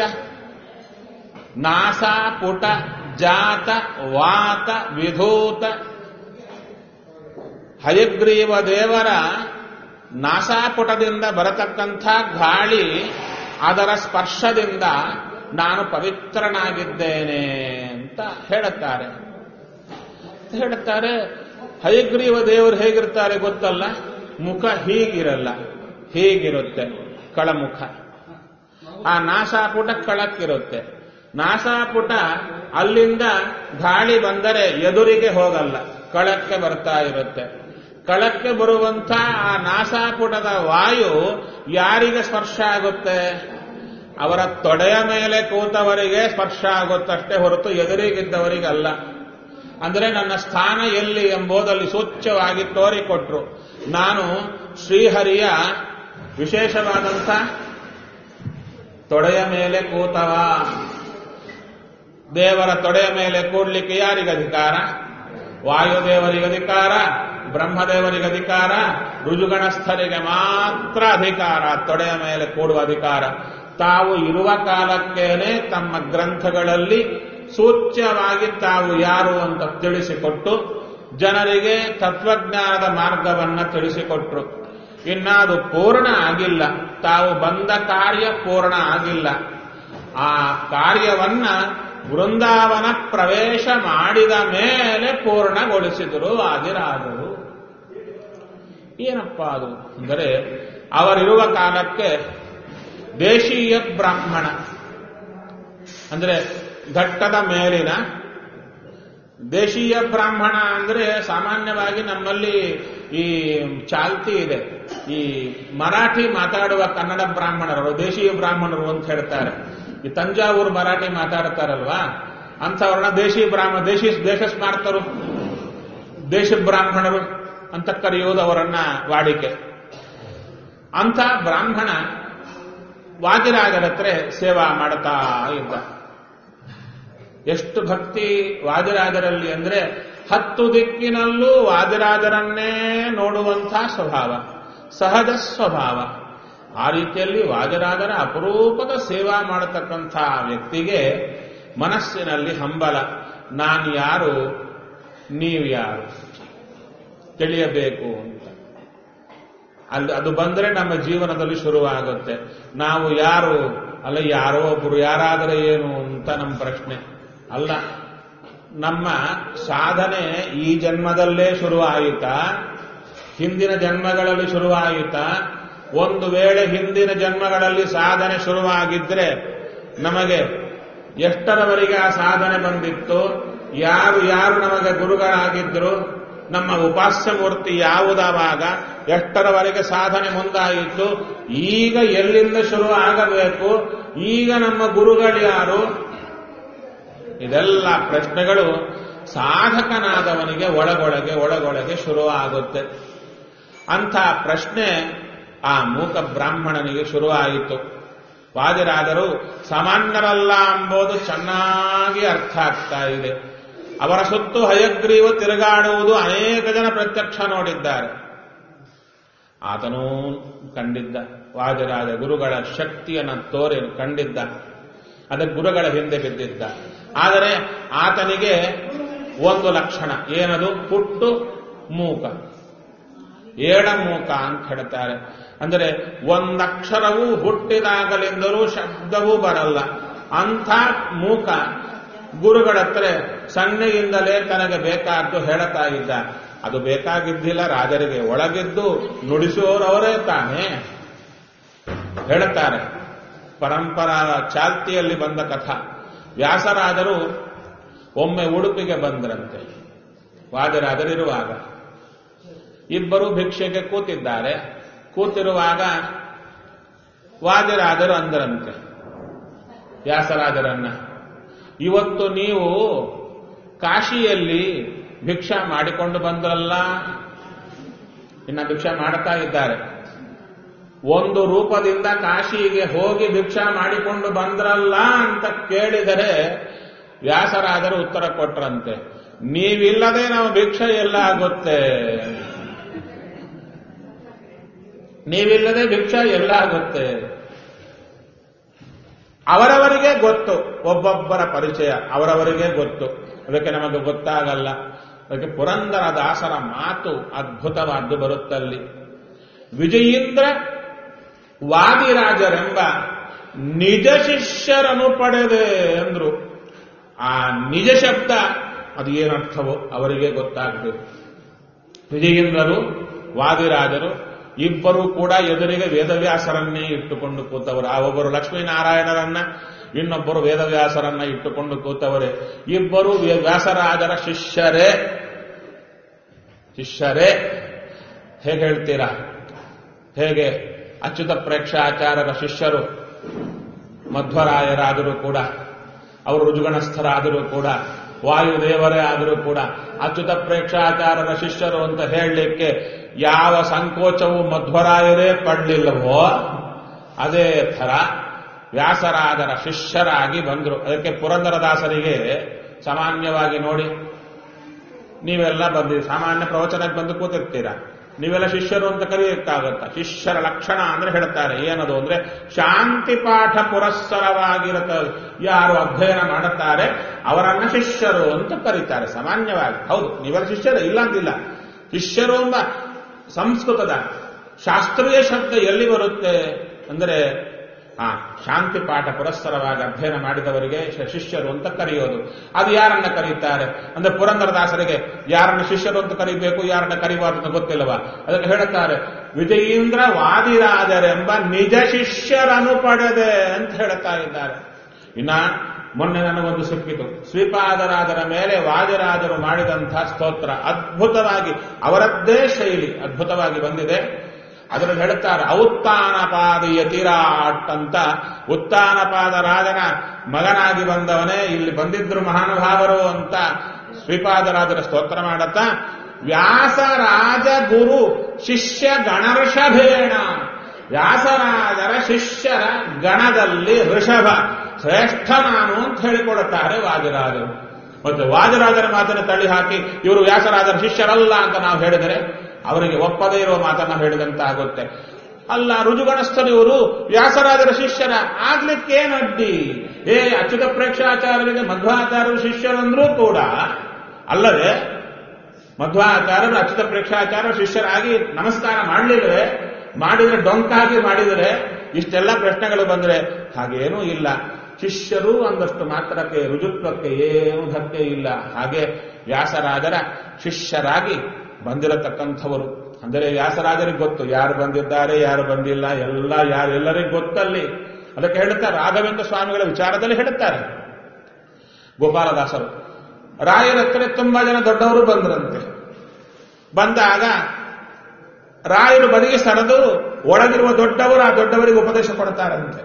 Speaker 1: ನಾಸಾಪುಟ ಜಾತ ವಾತ ವಿಧೂತ ಹಯಗ್ರೀವ ದೇವರ ನಾಸಾಪುಟದಿಂದ ಬರತಕ್ಕಂಥ ಗಾಳಿ ಅದರ ಸ್ಪರ್ಶದಿಂದ ನಾನು ಪವಿತ್ರನಾಗಿದ್ದೇನೆ ಅಂತ ಹೇಳುತ್ತಾರೆ ಹೇಳುತ್ತಾರೆ ಹಯಗ್ರೀವ ದೇವರು ಹೇಗಿರ್ತಾರೆ ಗೊತ್ತಲ್ಲ ಮುಖ ಹೀಗಿರಲ್ಲ ಹೀಗಿರುತ್ತೆ ಕಳಮುಖ ಆ ನಾಸಾಪುಟ ಕಳಕ್ಕಿರುತ್ತೆ ನಾಸಾಪುಟ ಅಲ್ಲಿಂದ ಗಾಳಿ ಬಂದರೆ ಎದುರಿಗೆ ಹೋಗಲ್ಲ ಕಳಕ್ಕೆ ಬರ್ತಾ ಇರುತ್ತೆ ಕಳಕ್ಕೆ ಬರುವಂತ ಆ ನಾಸಾಪುಟದ ವಾಯು ಯಾರಿಗೆ ಸ್ಪರ್ಶ ಆಗುತ್ತೆ ಅವರ ತೊಡೆಯ ಮೇಲೆ ಕೂತವರಿಗೆ ಸ್ಪರ್ಶ ಆಗುತ್ತಷ್ಟೇ ಹೊರತು ಎದುರಿಗಿದ್ದವರಿಗಲ್ಲ ಅಂದರೆ ನನ್ನ ಸ್ಥಾನ ಎಲ್ಲಿ ಎಂಬುದಲ್ಲಿ ಸ್ವಚ್ಛವಾಗಿ ತೋರಿಕೊಟ್ರು ನಾನು ಶ್ರೀಹರಿಯ ವಿಶೇಷವಾದಂಥ ತೊಡೆಯ ಮೇಲೆ ಕೂತವ ದೇವರ ತೊಡೆಯ ಮೇಲೆ ಕೂಡ್ಲಿಕ್ಕೆ ಯಾರಿಗೆ ಅಧಿಕಾರ ವಾಯುದೇವರಿಗೆ ಅಧಿಕಾರ ಬ್ರಹ್ಮದೇವರಿಗೆ ಅಧಿಕಾರ ರುಜುಗಣಸ್ಥರಿಗೆ ಮಾತ್ರ ಅಧಿಕಾರ ತೊಡೆಯ ಮೇಲೆ ಕೂಡುವ ಅಧಿಕಾರ ತಾವು ಇರುವ ಕಾಲಕ್ಕೇನೆ ತಮ್ಮ ಗ್ರಂಥಗಳಲ್ಲಿ ಸೂಚ್ಯವಾಗಿ ತಾವು ಯಾರು ಅಂತ ತಿಳಿಸಿಕೊಟ್ಟು ಜನರಿಗೆ ತತ್ವಜ್ಞಾನದ ಮಾರ್ಗವನ್ನ ತಿಳಿಸಿಕೊಟ್ರು ಇನ್ನ ಅದು ಪೂರ್ಣ ಆಗಿಲ್ಲ ತಾವು ಬಂದ ಕಾರ್ಯ ಪೂರ್ಣ ಆಗಿಲ್ಲ ಆ ಕಾರ್ಯವನ್ನ ವೃಂದಾವನ ಪ್ರವೇಶ ಮಾಡಿದ ಮೇಲೆ ಪೂರ್ಣಗೊಳಿಸಿದರು ಆದಿರಾದರು ಏನಪ್ಪ ಅದು ಅಂದರೆ ಅವರಿರುವ ಕಾಲಕ್ಕೆ ದೇಶೀಯ ಬ್ರಾಹ್ಮಣ ಅಂದ್ರೆ ಘಟ್ಟದ ಮೇಲಿನ ದೇಶೀಯ ಬ್ರಾಹ್ಮಣ ಅಂದ್ರೆ ಸಾಮಾನ್ಯವಾಗಿ ನಮ್ಮಲ್ಲಿ ಈ ಚಾಲ್ತಿ ಇದೆ ಈ ಮರಾಠಿ ಮಾತಾಡುವ ಕನ್ನಡ ಬ್ರಾಹ್ಮಣರು ದೇಶೀಯ ಬ್ರಾಹ್ಮಣರು ಅಂತ ಹೇಳ್ತಾರೆ ಈ ತಂಜಾವೂರು ಮರಾಠಿ ಮಾತಾಡ್ತಾರಲ್ವಾ ಅಂಥವ್ರನ್ನ ದೇಶಿ ಬ್ರಾಹ್ಮಣ ದೇಶಿ ದೇಶ ಸ್ಮಾರ್ತರು ದೇಶ ಬ್ರಾಹ್ಮಣರು ಅಂತ ಕರೆಯುವುದು ಅವರನ್ನ ವಾಡಿಕೆ ಅಂಥ ಬ್ರಾಹ್ಮಣ ವಾದಿರಾಜರ ಹತ್ರ ಸೇವಾ ಮಾಡ್ತಾ ಇದ್ದ ಎಷ್ಟು ಭಕ್ತಿ ವಾದಿರಾಜರಲ್ಲಿ ಅಂದ್ರೆ ಹತ್ತು ದಿಕ್ಕಿನಲ್ಲೂ ವಾದಿರಾಜರನ್ನೇ ನೋಡುವಂಥ ಸ್ವಭಾವ ಸಹಜ ಸ್ವಭಾವ ಆ ರೀತಿಯಲ್ಲಿ ವಾದಿರಾಜರ ಅಪರೂಪದ ಸೇವಾ ಮಾಡತಕ್ಕಂಥ ವ್ಯಕ್ತಿಗೆ ಮನಸ್ಸಿನಲ್ಲಿ ಹಂಬಲ ನಾನು ಯಾರು ನೀವು ಯಾರು ತಿಳಿಯಬೇಕು ಅಂತ ಅಲ್ಲಿ ಅದು ಬಂದ್ರೆ ನಮ್ಮ ಜೀವನದಲ್ಲಿ ಶುರುವಾಗುತ್ತೆ ನಾವು ಯಾರು ಅಲ್ಲ ಯಾರೋ ಒಬ್ಬರು ಯಾರಾದರೆ ಏನು ಅಂತ ನಮ್ಮ ಪ್ರಶ್ನೆ ಅಲ್ಲ ನಮ್ಮ ಸಾಧನೆ ಈ ಜನ್ಮದಲ್ಲೇ ಶುರುವಾಯಿತಾ ಹಿಂದಿನ ಜನ್ಮಗಳಲ್ಲಿ ಶುರುವಾಯಿತಾ ಒಂದು ವೇಳೆ ಹಿಂದಿನ ಜನ್ಮಗಳಲ್ಲಿ ಸಾಧನೆ ಶುರುವಾಗಿದ್ರೆ ನಮಗೆ ಎಷ್ಟರವರೆಗೆ ಆ ಸಾಧನೆ ಬಂದಿತ್ತು ಯಾರು ಯಾರು ನಮಗೆ ಗುರುಗಳಾಗಿದ್ರು ನಮ್ಮ ಉಪಾಸ್ಯ ಮೂರ್ತಿ ಯಾವುದವಾಗ ಎಷ್ಟರವರೆಗೆ ಸಾಧನೆ ಮುಂದಾಯಿತು ಈಗ ಎಲ್ಲಿಂದ ಶುರು ಆಗಬೇಕು ಈಗ ನಮ್ಮ ಗುರುಗಳು ಯಾರು ಇದೆಲ್ಲ ಪ್ರಶ್ನೆಗಳು ಸಾಧಕನಾದವನಿಗೆ ಒಳಗೊಳಗೆ ಒಳಗೊಳಗೆ ಶುರು ಆಗುತ್ತೆ ಅಂಥ ಪ್ರಶ್ನೆ ಆ ಮೂಕ ಬ್ರಾಹ್ಮಣನಿಗೆ ಶುರುವಾಯಿತು ವಾದಿರಾದರೂ ಸಾಮಾನ್ಯರಲ್ಲ ಎಂಬುದು ಚೆನ್ನಾಗಿ ಅರ್ಥ ಆಗ್ತಾ ಇದೆ ಅವರ ಸುತ್ತು ಹಯಗ್ರೀವ ತಿರುಗಾಡುವುದು ಅನೇಕ ಜನ ಪ್ರತ್ಯಕ್ಷ ನೋಡಿದ್ದಾರೆ ಆತನೂ ಕಂಡಿದ್ದ ವಾದಿರಾಜ ಗುರುಗಳ ಶಕ್ತಿಯನ್ನು ತೋರಿ ಕಂಡಿದ್ದ ಅದಕ್ಕೆ ಗುರುಗಳ ಹಿಂದೆ ಬಿದ್ದಿದ್ದ ಆದರೆ ಆತನಿಗೆ ಒಂದು ಲಕ್ಷಣ ಏನದು ಹುಟ್ಟು ಮೂಕ ಏಳ ಮೂಕ ಅಂತ ಹೇಳ್ತಾರೆ ಅಂದರೆ ಒಂದಕ್ಷರವೂ ಹುಟ್ಟಿದಾಗಲಿಂದಲೂ ಶಬ್ದವೂ ಬರಲ್ಲ ಅಂಥ ಮೂಕ ಗುರುಗಳ ಹತ್ರ ಸಣ್ಣಗಿಂದಲೇ ತನಗೆ ಬೇಕಾದ್ದು ಹೇಳುತ್ತಾ ಇದ್ದ ಅದು ಬೇಕಾಗಿದ್ದಿಲ್ಲ ರಾಜರಿಗೆ ಒಳಗಿದ್ದು ನುಡಿಸುವವರವರೇ ತಾನೇ ಹೇಳುತ್ತಾರೆ ಪರಂಪರಾ ಚಾಲ್ತಿಯಲ್ಲಿ ಬಂದ ಕಥಾ ವ್ಯಾಸರಾದರು ಒಮ್ಮೆ ಉಡುಪಿಗೆ ಬಂದ್ರಂತೆ ವಾದರಾದರಿರುವಾಗ ಇಬ್ಬರು ಭಿಕ್ಷೆಗೆ ಕೂತಿದ್ದಾರೆ ಕೂತಿರುವಾಗ ವಾದಿರಾದರು ಅಂದರಂತೆ ವ್ಯಾಸರಾಜರನ್ನ ಇವತ್ತು ನೀವು ಕಾಶಿಯಲ್ಲಿ ಭಿಕ್ಷಾ ಮಾಡಿಕೊಂಡು ಬಂದ್ರಲ್ಲ ಇನ್ನ ಭಿಕ್ಷಾ ಮಾಡ್ತಾ ಇದ್ದಾರೆ ಒಂದು ರೂಪದಿಂದ ಕಾಶಿಗೆ ಹೋಗಿ ಭಿಕ್ಷಾ ಮಾಡಿಕೊಂಡು ಬಂದ್ರಲ್ಲ ಅಂತ ಕೇಳಿದರೆ ವ್ಯಾಸರಾದರು ಉತ್ತರ ಕೊಟ್ರಂತೆ ನೀವಿಲ್ಲದೆ ನಾವು ಭಿಕ್ಷೆ ಎಲ್ಲ ಆಗುತ್ತೆ ನೀವಿಲ್ಲದೆ ಭಿಕ್ಷಾ ಎಲ್ಲ ಆಗುತ್ತೆ ಅವರವರಿಗೆ ಗೊತ್ತು ಒಬ್ಬೊಬ್ಬರ ಪರಿಚಯ ಅವರವರಿಗೆ ಗೊತ್ತು ಅದಕ್ಕೆ ನಮಗೆ ಗೊತ್ತಾಗಲ್ಲ ಅದಕ್ಕೆ ಪುರಂದರ ದಾಸರ ಮಾತು ಅದ್ಭುತವಾದ್ದು ಬರುತ್ತಲ್ಲಿ ವಿಜಯೀಂದ್ರ ವಾದಿರಾಜರೆಂಬ ನಿಜ ಶಿಷ್ಯರನ್ನು ಪಡೆದೆ ಅಂದ್ರು ಆ ನಿಜ ಶಬ್ದ ಅದು ಏನರ್ಥವೋ ಅವರಿಗೆ ಗೊತ್ತಾಗಬೇಕು ವಿಜಯೇಂದ್ರರು ವಾದಿರಾಜರು ಇಬ್ಬರು ಕೂಡ ಎದುರಿಗೆ ವೇದವ್ಯಾಸರನ್ನೇ ಇಟ್ಟುಕೊಂಡು ಕೂತವರು ಆ ಒಬ್ಬರು ಲಕ್ಷ್ಮೀನಾರಾಯಣರನ್ನ ಇನ್ನೊಬ್ಬರು ವೇದವ್ಯಾಸರನ್ನ ಇಟ್ಟುಕೊಂಡು ಕೂತವರೇ ಇಬ್ಬರು ವ್ಯಾಸರಾಜರ ಶಿಷ್ಯರೇ ಶಿಷ್ಯರೇ ಹೇಗೆ ಹೇಳ್ತೀರಾ ಹೇಗೆ ಅಚ್ಯುತ ಪ್ರೇಕ್ಷಾಚಾರ್ಯರ ಶಿಷ್ಯರು ಮಧ್ವರಾಯರಾದರೂ ಕೂಡ ಅವರು ರುಜುಗಣಸ್ಥರಾದರೂ ಕೂಡ ವಾಯುದೇವರೇ ಆದರೂ ಕೂಡ ಅಚ್ಯುತ ಪ್ರೇಕ್ಷಾಚಾರ್ಯರ ಶಿಷ್ಯರು ಅಂತ ಹೇಳಲಿಕ್ಕೆ ಯಾವ ಸಂಕೋಚವೂ ಮಧ್ವರಾಯರೇ ಪಡಲಿಲ್ಲವೋ ಅದೇ ಥರ ವ್ಯಾಸರಾಜರ ಶಿಷ್ಯರಾಗಿ ಬಂದರು ಅದಕ್ಕೆ ಪುರಂದರದಾಸರಿಗೆ ಸಾಮಾನ್ಯವಾಗಿ ನೋಡಿ ನೀವೆಲ್ಲ ಬಂದಿ ಸಾಮಾನ್ಯ ಪ್ರವಚನಕ್ಕೆ ಬಂದು ಕೂತಿರ್ತೀರಾ ನೀವೆಲ್ಲ ಶಿಷ್ಯರು ಅಂತ ಕರೆಯಕ್ಕಾಗತ್ತ ಶಿಷ್ಯರ ಲಕ್ಷಣ ಅಂದ್ರೆ ಹೇಳ್ತಾರೆ ಏನದು ಅಂದ್ರೆ ಶಾಂತಿ ಪಾಠ ಪುರಸ್ಸರವಾಗಿರುತ್ತ ಯಾರು ಅಧ್ಯಯನ ಮಾಡುತ್ತಾರೆ ಅವರನ್ನ ಶಿಷ್ಯರು ಅಂತ ಕರೀತಾರೆ ಸಾಮಾನ್ಯವಾಗಿ ಹೌದು ನೀವೆಲ್ಲ ಶಿಷ್ಯರು ಇಲ್ಲ ಅಂತಿಲ್ಲ ಶಿಷ್ಯರು ಎಂಬ ಸಂಸ್ಕೃತದ ಶಾಸ್ತ್ರೀಯ ಶಬ್ದ ಎಲ್ಲಿ ಬರುತ್ತೆ ಅಂದರೆ ಆ ಶಾಂತಿ ಪಾಠ ಪುರಸ್ಸರವಾಗಿ ಅಧ್ಯಯನ ಮಾಡಿದವರಿಗೆ ಶಿಷ್ಯರು ಅಂತ ಕರೆಯೋದು ಅದು ಯಾರನ್ನ ಕರೀತಾರೆ ಅಂದ್ರೆ ಪುರಂದರದಾಸರಿಗೆ ಯಾರನ್ನ ಶಿಷ್ಯರು ಅಂತ ಕರಿಬೇಕು ಯಾರನ್ನ ಕರಿಬಾರ್ದು ಅಂತ ಗೊತ್ತಿಲ್ಲವಾ ಅದಕ್ಕೆ ಹೇಳುತ್ತಾರೆ ವಿಜಯೀಂದ್ರ ವಾದಿರಾಜರೆಂಬ ನಿಜ ಶಿಷ್ಯರನ್ನು ಪಡೆದೆ ಅಂತ ಹೇಳ್ತಾ ಇದ್ದಾರೆ ಇನ್ನ ಮೊನ್ನೆ ನನಗೊಂದು ಸಿಕ್ಕಿತು ಶ್ರೀಪಾದರಾಜರ ಮೇಲೆ ವಾದಿರಾಜರು ಮಾಡಿದಂತಹ ಸ್ತೋತ್ರ ಅದ್ಭುತವಾಗಿ ಅವರದ್ದೇ ಶೈಲಿ ಅದ್ಭುತವಾಗಿ ಬಂದಿದೆ ಅದರಲ್ಲಿ ಹೇಳುತ್ತಾರೆ ಔತ್ತಾನಪಾದ ಯತಿರಾಟ್ ಅಂತ ಉತ್ತಾನಪಾದ ರಾಜನ ಮಗನಾಗಿ ಬಂದವನೇ ಇಲ್ಲಿ ಬಂದಿದ್ರು ಮಹಾನುಭಾವರು ಅಂತ ಶ್ರೀಪಾದರಾಜರ ಸ್ತೋತ್ರ ಮಾಡತ್ತ ವ್ಯಾಸರಾಜ ಗುರು ಶಿಷ್ಯ ಗಣಋಷಭೇಣ ವ್ಯಾಸರಾಜರ ಶಿಷ್ಯರ ಗಣದಲ್ಲಿ ಋಷಭ ಶ್ರೇಷ್ಠ ನಾನು ಅಂತ ಹೇಳಿಕೊಡುತ್ತಾರೆ ವಾದಿರಾಜರು ಮತ್ತು ವಾದಿರಾಜರ ಮಾತನ್ನು ತಳ್ಳಿ ಹಾಕಿ ಇವರು ವ್ಯಾಸರಾಜರ ಶಿಷ್ಯರಲ್ಲ ಅಂತ ನಾವು ಹೇಳಿದರೆ ಅವರಿಗೆ ಒಪ್ಪದೇ ಇರುವ ಮಾತನ್ನ ಹೇಳಿದಂತಾಗುತ್ತೆ ಅಲ್ಲ ರುಜುಗಣಸ್ಥರು ಇವರು ವ್ಯಾಸರಾಜರ ಶಿಷ್ಯರ ಆಗ್ಲಿಕ್ಕೇನಡ್ಡಿ ಏ ಅಚ್ಯುತ ಪ್ರೇಕ್ಷಾಚಾರ್ಯರಿಗೆ ಮಧ್ವಾಚಾರ್ಯರು ಶಿಷ್ಯರಂದ್ರೂ ಕೂಡ ಅಲ್ಲದೆ ಮಧ್ವಾಚಾರ್ಯರು ಅಚ್ಯುತ ಪ್ರೇಕ್ಷಾಚಾರ್ಯ ಶಿಷ್ಯರಾಗಿ ನಮಸ್ಕಾರ ಮಾಡಲಿಲ್ಲವೇ ಮಾಡಿದ್ರೆ ಡೊಂಕಾಗಿ ಮಾಡಿದರೆ ಇಷ್ಟೆಲ್ಲ ಪ್ರಶ್ನೆಗಳು ಬಂದರೆ ಹಾಗೇನೂ ಇಲ್ಲ ಶಿಷ್ಯರು ಒಂದಷ್ಟು ಮಾತ್ರಕ್ಕೆ ರುಜುತ್ವಕ್ಕೆ ಏನು ಧಕ್ಕೆ ಇಲ್ಲ ಹಾಗೆ ವ್ಯಾಸರಾಜರ ಶಿಷ್ಯರಾಗಿ ಬಂದಿರತಕ್ಕಂಥವರು ಅಂದರೆ ವ್ಯಾಸರಾಜರಿಗೆ ಗೊತ್ತು ಯಾರು ಬಂದಿದ್ದಾರೆ ಯಾರು ಬಂದಿಲ್ಲ ಎಲ್ಲ ಯಾರೆಲ್ಲರಿಗೂ ಗೊತ್ತಲ್ಲಿ ಅದಕ್ಕೆ ಹೇಳುತ್ತಾರೆ ರಾಘವೇಂದ್ರ ಸ್ವಾಮಿಗಳ ವಿಚಾರದಲ್ಲಿ ಹೇಳುತ್ತಾರೆ ಗೋಪಾಲದಾಸರು ರಾಯರ ಹತ್ರ ತುಂಬಾ ಜನ ದೊಡ್ಡವರು ಬಂದ್ರಂತೆ ಬಂದಾಗ ರಾಯರು ಬದಿಗೆ ಸರದು ಒಳಗಿರುವ ದೊಡ್ಡವರು ಆ ದೊಡ್ಡವರಿಗೆ ಉಪದೇಶ ಕೊಡ್ತಾರಂತೆ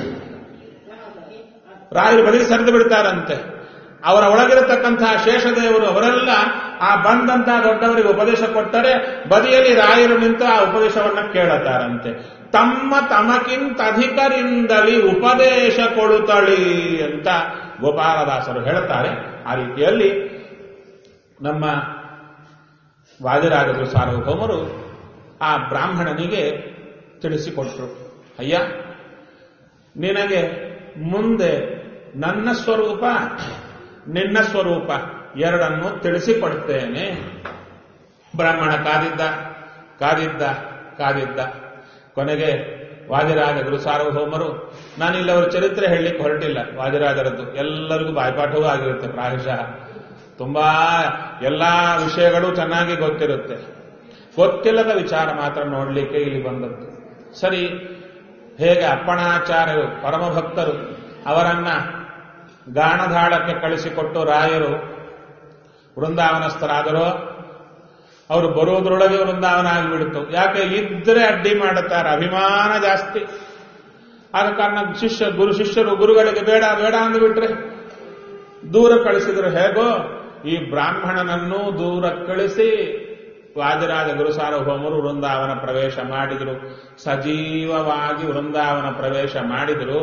Speaker 1: ರಾಯರು ಬದಿಗೆ ಸರಿದು ಬಿಡ್ತಾರಂತೆ ಅವರ ಒಳಗಿರತಕ್ಕಂತಹ ಶೇಷದೇವರು ಅವರೆಲ್ಲ ಆ ಬಂದಂತಹ ದೊಡ್ಡವರಿಗೆ ಉಪದೇಶ ಕೊಟ್ಟರೆ ಬದಿಯಲ್ಲಿ ರಾಯರು ನಿಂತು ಆ ಉಪದೇಶವನ್ನ ಕೇಳುತ್ತಾರಂತೆ ತಮ್ಮ ತಮಕ್ಕಿಂತ ಅಧಿಕರಿಂದಲಿ ಉಪದೇಶ ಕೊಡುತ್ತಳಿ ಅಂತ ಗೋಪಾಲದಾಸರು ಹೇಳುತ್ತಾರೆ ಆ ರೀತಿಯಲ್ಲಿ ನಮ್ಮ ವಾದಿರಾಜರು ಸಾರ್ವಭೌಮರು ಆ ಬ್ರಾಹ್ಮಣನಿಗೆ ತಿಳಿಸಿಕೊಟ್ರು ಅಯ್ಯ ನಿನಗೆ ಮುಂದೆ ನನ್ನ ಸ್ವರೂಪ ನಿನ್ನ ಸ್ವರೂಪ ಎರಡನ್ನು ತಿಳಿಸಿಕೊಡ್ತೇನೆ ಬ್ರಾಹ್ಮಣ ಕಾದಿದ್ದ ಕಾದಿದ್ದ ಕಾದಿದ್ದ ಕೊನೆಗೆ ವಾದಿರಾಜ ಗುರು ಸಾರ್ವಭೌಮರು ನಾನಿಲ್ಲಿ ಅವರ ಚರಿತ್ರೆ ಹೇಳಲಿಕ್ಕೆ ಹೊರಟಿಲ್ಲ ವಾದಿರಾಜರದ್ದು ಎಲ್ಲರಿಗೂ ಬಾಯ್ಪಾಠವೂ ಆಗಿರುತ್ತೆ ಪ್ರಾಯಶಃ ತುಂಬಾ ಎಲ್ಲಾ ವಿಷಯಗಳು ಚೆನ್ನಾಗಿ ಗೊತ್ತಿರುತ್ತೆ ಗೊತ್ತಿಲ್ಲದ ವಿಚಾರ ಮಾತ್ರ ನೋಡಲಿಕ್ಕೆ ಇಲ್ಲಿ ಬಂದದ್ದು ಸರಿ ಹೇಗೆ ಅಪ್ಪಣಾಚಾರ್ಯರು ಪರಮಭಕ್ತರು ಅವರನ್ನ ಗಾಣಧಾಳಕ್ಕೆ ಕಳಿಸಿಕೊಟ್ಟು ರಾಯರು ವೃಂದಾವನಸ್ಥರಾದರೋ ಅವರು ಬರೋದ್ರೊಳಗೆ ವೃಂದಾವನ ಆಗಿಬಿಡ್ತು ಯಾಕೆ ಇದ್ರೆ ಅಡ್ಡಿ ಮಾಡುತ್ತಾರೆ ಅಭಿಮಾನ ಜಾಸ್ತಿ ಆದ ಕಾರಣ ಶಿಷ್ಯ ಗುರು ಶಿಷ್ಯರು ಗುರುಗಳಿಗೆ ಬೇಡ ಬೇಡ ಅಂದುಬಿಟ್ರೆ ದೂರ ಕಳಿಸಿದ್ರು ಹೇಗೋ ಈ ಬ್ರಾಹ್ಮಣನನ್ನು ದೂರ ಕಳಿಸಿ ವಾದಿರಾಜ ಗುರು ಸಾರ್ವಭೌಮರು ವೃಂದಾವನ ಪ್ರವೇಶ ಮಾಡಿದರು ಸಜೀವವಾಗಿ ವೃಂದಾವನ ಪ್ರವೇಶ ಮಾಡಿದರು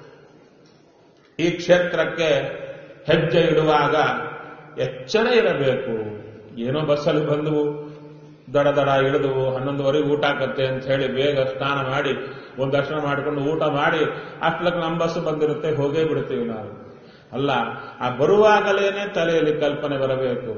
Speaker 1: ಈ ಕ್ಷೇತ್ರಕ್ಕೆ ಹೆಜ್ಜೆ ಇಡುವಾಗ ಎಚ್ಚರ ಇರಬೇಕು ಏನೋ ಬಸ್ಸಲ್ಲಿ ಬಂದವು ದಡ ದಡ ಇಳಿದವು ಹನ್ನೊಂದುವರೆಗೆ ಊಟ ಆಕತ್ತೆ ಅಂತ ಹೇಳಿ ಬೇಗ ಸ್ನಾನ ಮಾಡಿ ಒಂದು ದರ್ಶನ ಮಾಡಿಕೊಂಡು ಊಟ ಮಾಡಿ ಅಷ್ಟಲಕ್ಕೆ ನಮ್ಮ ಬಸ್ ಬಂದಿರುತ್ತೆ ಹೋಗೇ ಬಿಡ್ತೀವಿ ನಾವು ಅಲ್ಲ ಆ ಬರುವಾಗಲೇನೆ ತಲೆಯಲ್ಲಿ ಕಲ್ಪನೆ ಬರಬೇಕು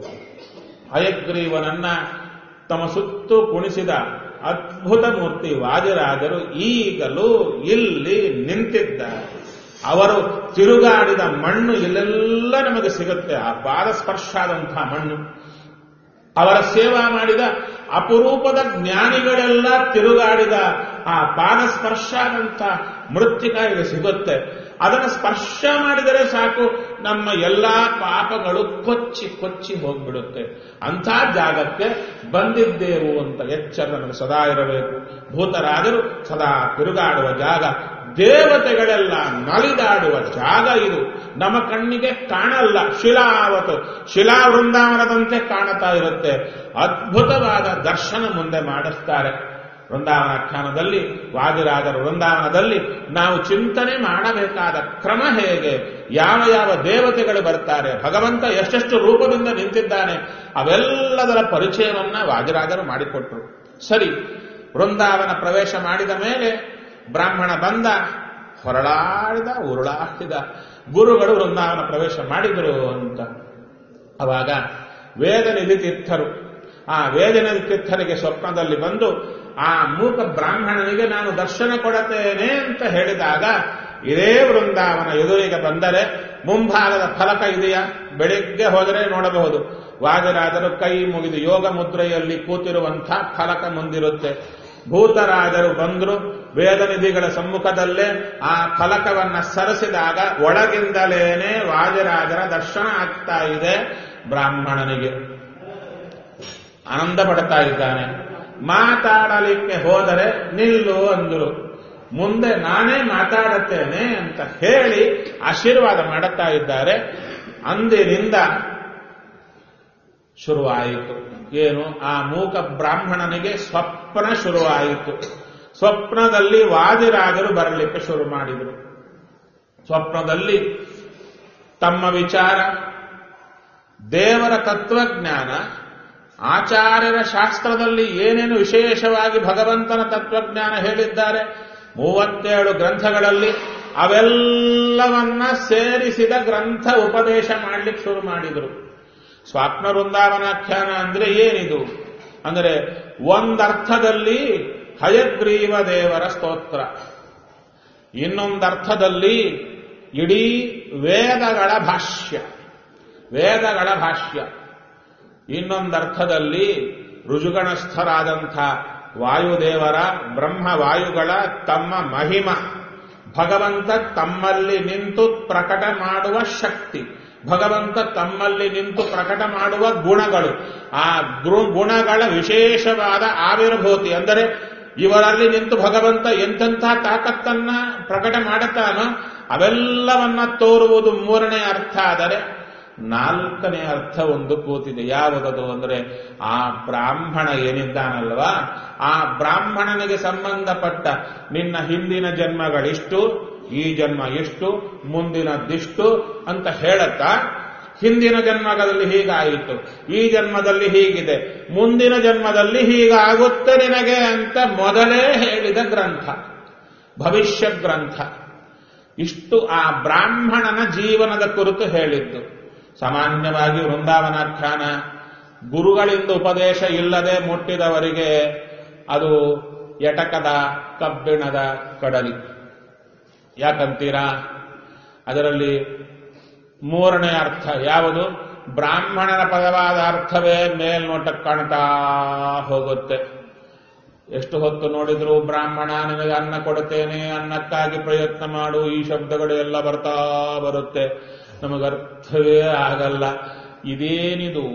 Speaker 1: ಹಯಗ್ರೀವನನ್ನ ತಮ್ಮ ಸುತ್ತು ಕುಣಿಸಿದ ಅದ್ಭುತ ಮೂರ್ತಿ ವಾದಿರಾಜರು ಈಗಲೂ ಇಲ್ಲಿ ನಿಂತಿದ್ದಾರೆ ಅವರು ತಿರುಗಾಡಿದ ಮಣ್ಣು ಇಲ್ಲೆಲ್ಲ ನಮಗೆ ಸಿಗುತ್ತೆ ಆ ಪಾದ ಸ್ಪರ್ಶ ಆದಂತಹ ಮಣ್ಣು ಅವರ ಸೇವಾ ಮಾಡಿದ ಅಪರೂಪದ ಜ್ಞಾನಿಗಳೆಲ್ಲ ತಿರುಗಾಡಿದ ಆ ಪಾದ ಸ್ಪರ್ಶ ಆದಂತ ಮೃತ್ತಿಕಾಯಿಗೆ ಸಿಗುತ್ತೆ ಅದನ್ನು ಸ್ಪರ್ಶ ಮಾಡಿದರೆ ಸಾಕು ನಮ್ಮ ಎಲ್ಲಾ ಪಾಪಗಳು ಕೊಚ್ಚಿ ಕೊಚ್ಚಿ ಹೋಗ್ಬಿಡುತ್ತೆ ಅಂಥ ಜಾಗಕ್ಕೆ ಬಂದಿದ್ದೇವು ಅಂತ ಎಚ್ಚರ ನಮಗೆ ಸದಾ ಇರಬೇಕು ಭೂತರಾದರು ಸದಾ ತಿರುಗಾಡುವ ಜಾಗ ದೇವತೆಗಳೆಲ್ಲ ನಲಿದಾಡುವ ಜಾಗ ಇದು ನಮ್ಮ ಕಣ್ಣಿಗೆ ಕಾಣಲ್ಲ ಶಿಲಾವತು ಶಿಲಾ ವೃಂದಾವನದಂತೆ ಕಾಣುತ್ತಾ ಇರುತ್ತೆ ಅದ್ಭುತವಾದ ದರ್ಶನ ಮುಂದೆ ಮಾಡಿಸ್ತಾರೆ ವೃಂದಾವನಾಖ್ಯಾನದಲ್ಲಿ ವಾದಿರಾಜರ ವೃಂದಾವನದಲ್ಲಿ ನಾವು ಚಿಂತನೆ ಮಾಡಬೇಕಾದ ಕ್ರಮ ಹೇಗೆ ಯಾವ ಯಾವ ದೇವತೆಗಳು ಬರ್ತಾರೆ ಭಗವಂತ ಎಷ್ಟೆಷ್ಟು ರೂಪದಿಂದ ನಿಂತಿದ್ದಾನೆ ಅವೆಲ್ಲದರ ಪರಿಚಯವನ್ನ ವಾದಿರಾಜರು ಮಾಡಿಕೊಟ್ರು ಸರಿ ವೃಂದಾವನ ಪ್ರವೇಶ ಮಾಡಿದ ಮೇಲೆ ಬ್ರಾಹ್ಮಣ ಬಂದ ಹೊರಳಾಡಿದ ಉರುಳಾಡಿದ ಗುರುಗಳು ವೃಂದಾವನ ಪ್ರವೇಶ ಮಾಡಿದರು ಅಂತ ಅವಾಗ ವೇದನಿಧಿ ತೀರ್ಥರು ಆ ವೇದನಿಧಿ ತೀರ್ಥರಿಗೆ ಸ್ವಪ್ನದಲ್ಲಿ ಬಂದು ಆ ಮೂಕ ಬ್ರಾಹ್ಮಣನಿಗೆ ನಾನು ದರ್ಶನ ಕೊಡುತ್ತೇನೆ ಅಂತ ಹೇಳಿದಾಗ ಇದೇ ವೃಂದಾವನ ಎದುರಿಗೆ ಬಂದರೆ ಮುಂಭಾಗದ ಫಲಕ ಇದೆಯಾ ಬೆಳಿಗ್ಗೆ ಹೋದರೆ ನೋಡಬಹುದು ವಾದರಾದರು ಕೈ ಮುಗಿದು ಯೋಗ ಮುದ್ರೆಯಲ್ಲಿ ಕೂತಿರುವಂಥ ಫಲಕ ಮುಂದಿರುತ್ತೆ ಭೂತರಾಜರು ಬಂದ್ರು ವೇದನಿಧಿಗಳ ಸಮ್ಮುಖದಲ್ಲೇ ಆ ಫಲಕವನ್ನ ಸರಿಸಿದಾಗ ಒಳಗಿಂದಲೇನೆ ವಾಜರಾಜರ ದರ್ಶನ ಆಗ್ತಾ ಇದೆ ಬ್ರಾಹ್ಮಣನಿಗೆ ಆನಂದ ಪಡ್ತಾ ಇದ್ದಾನೆ ಮಾತಾಡಲಿಕ್ಕೆ ಹೋದರೆ ನಿಲ್ಲು ಅಂದರು ಮುಂದೆ ನಾನೇ ಮಾತಾಡುತ್ತೇನೆ ಅಂತ ಹೇಳಿ ಆಶೀರ್ವಾದ ಮಾಡುತ್ತಾ ಇದ್ದಾರೆ ಅಂದಿನಿಂದ ಶುರುವಾಯಿತು ಏನು ಆ ಮೂಕ ಬ್ರಾಹ್ಮಣನಿಗೆ ಸ್ವಪ್ನ ಶುರುವಾಯಿತು ಸ್ವಪ್ನದಲ್ಲಿ ವಾದಿರಾಜರು ಬರಲಿಕ್ಕೆ ಶುರು ಮಾಡಿದರು ಸ್ವಪ್ನದಲ್ಲಿ ತಮ್ಮ ವಿಚಾರ ದೇವರ ತತ್ವಜ್ಞಾನ ಆಚಾರ್ಯರ ಶಾಸ್ತ್ರದಲ್ಲಿ ಏನೇನು ವಿಶೇಷವಾಗಿ ಭಗವಂತನ ತತ್ವಜ್ಞಾನ ಹೇಳಿದ್ದಾರೆ ಮೂವತ್ತೇಳು ಗ್ರಂಥಗಳಲ್ಲಿ ಅವೆಲ್ಲವನ್ನ ಸೇರಿಸಿದ ಗ್ರಂಥ ಉಪದೇಶ ಮಾಡಲಿಕ್ಕೆ ಶುರು ಮಾಡಿದರು ಸ್ವಾಪ್ನ ವೃಂದಾವನಾಖ್ಯಾನ ಅಂದ್ರೆ ಏನಿದು ಅಂದರೆ ಒಂದರ್ಥದಲ್ಲಿ ಹಯಗ್ರೀವ ದೇವರ ಸ್ತೋತ್ರ ಇನ್ನೊಂದರ್ಥದಲ್ಲಿ ಇಡೀ ವೇದಗಳ ಭಾಷ್ಯ ವೇದಗಳ ಭಾಷ್ಯ ಇನ್ನೊಂದರ್ಥದಲ್ಲಿ ಋಜುಗಣಸ್ಥರಾದಂಥ ವಾಯುದೇವರ ಬ್ರಹ್ಮ ವಾಯುಗಳ ತಮ್ಮ ಮಹಿಮ ಭಗವಂತ ತಮ್ಮಲ್ಲಿ ನಿಂತು ಪ್ರಕಟ ಮಾಡುವ ಶಕ್ತಿ ಭಗವಂತ ತಮ್ಮಲ್ಲಿ ನಿಂತು ಪ್ರಕಟ ಮಾಡುವ ಗುಣಗಳು ಆ ಗೃ- ಗುಣಗಳ ವಿಶೇಷವಾದ ಆವಿರ್ಭೂತಿ ಅಂದರೆ ಇವರಲ್ಲಿ ನಿಂತು ಭಗವಂತ ಎಂತೆಂಥ ತಾಕತ್ತನ್ನ ಪ್ರಕಟ ಮಾಡುತ್ತಾನೋ ಅವೆಲ್ಲವನ್ನ ತೋರುವುದು ಮೂರನೇ ಅರ್ಥ ಆದರೆ ನಾಲ್ಕನೇ ಅರ್ಥ ಒಂದು ಕೂತಿದೆ ಯಾವುದದು ಅಂದ್ರೆ ಆ ಬ್ರಾಹ್ಮಣ ಏನಿದ್ದಾನಲ್ವಾ ಆ ಬ್ರಾಹ್ಮಣನಿಗೆ ಸಂಬಂಧಪಟ್ಟ ನಿನ್ನ ಹಿಂದಿನ ಜನ್ಮಗಳಿಷ್ಟು ಈ ಜನ್ಮ ಎಷ್ಟು ಮುಂದಿನದಿಷ್ಟು ಅಂತ ಹೇಳುತ್ತಾ ಹಿಂದಿನ ಜನ್ಮದಲ್ಲಿ ಹೀಗಾಯಿತು ಈ ಜನ್ಮದಲ್ಲಿ ಹೀಗಿದೆ ಮುಂದಿನ ಜನ್ಮದಲ್ಲಿ ಹೀಗಾಗುತ್ತೆ ನಿನಗೆ ಅಂತ ಮೊದಲೇ ಹೇಳಿದ ಗ್ರಂಥ ಭವಿಷ್ಯ ಗ್ರಂಥ ಇಷ್ಟು ಆ ಬ್ರಾಹ್ಮಣನ ಜೀವನದ ಕುರಿತು ಹೇಳಿದ್ದು ಸಾಮಾನ್ಯವಾಗಿ ವೃಂದಾವನಾಖ್ಯಾನ ಗುರುಗಳಿಂದ ಉಪದೇಶ ಇಲ್ಲದೆ ಮುಟ್ಟಿದವರಿಗೆ ಅದು ಎಟಕದ ಕಬ್ಬಿಣದ ಕಡಲಿ ಯಾಕಂತೀರಾ ಅದರಲ್ಲಿ ಮೂರನೇ ಅರ್ಥ ಯಾವುದು ಬ್ರಾಹ್ಮಣನ ಪದವಾದ ಅರ್ಥವೇ ಮೇಲ್ನೋಟಕ್ಕೆ ಕಾಣ್ತಾ ಹೋಗುತ್ತೆ ಎಷ್ಟು ಹೊತ್ತು ನೋಡಿದ್ರು ಬ್ರಾಹ್ಮಣ ನಿನಗೆ ಅನ್ನ ಕೊಡುತ್ತೇನೆ ಅನ್ನಕ್ಕಾಗಿ ಪ್ರಯತ್ನ ಮಾಡು ಈ ಶಬ್ದಗಳು ಎಲ್ಲ ಬರ್ತಾ ಬರುತ್ತೆ ನಮಗರ್ಥವೇ ಆಗಲ್ಲ ಇದೇನಿದು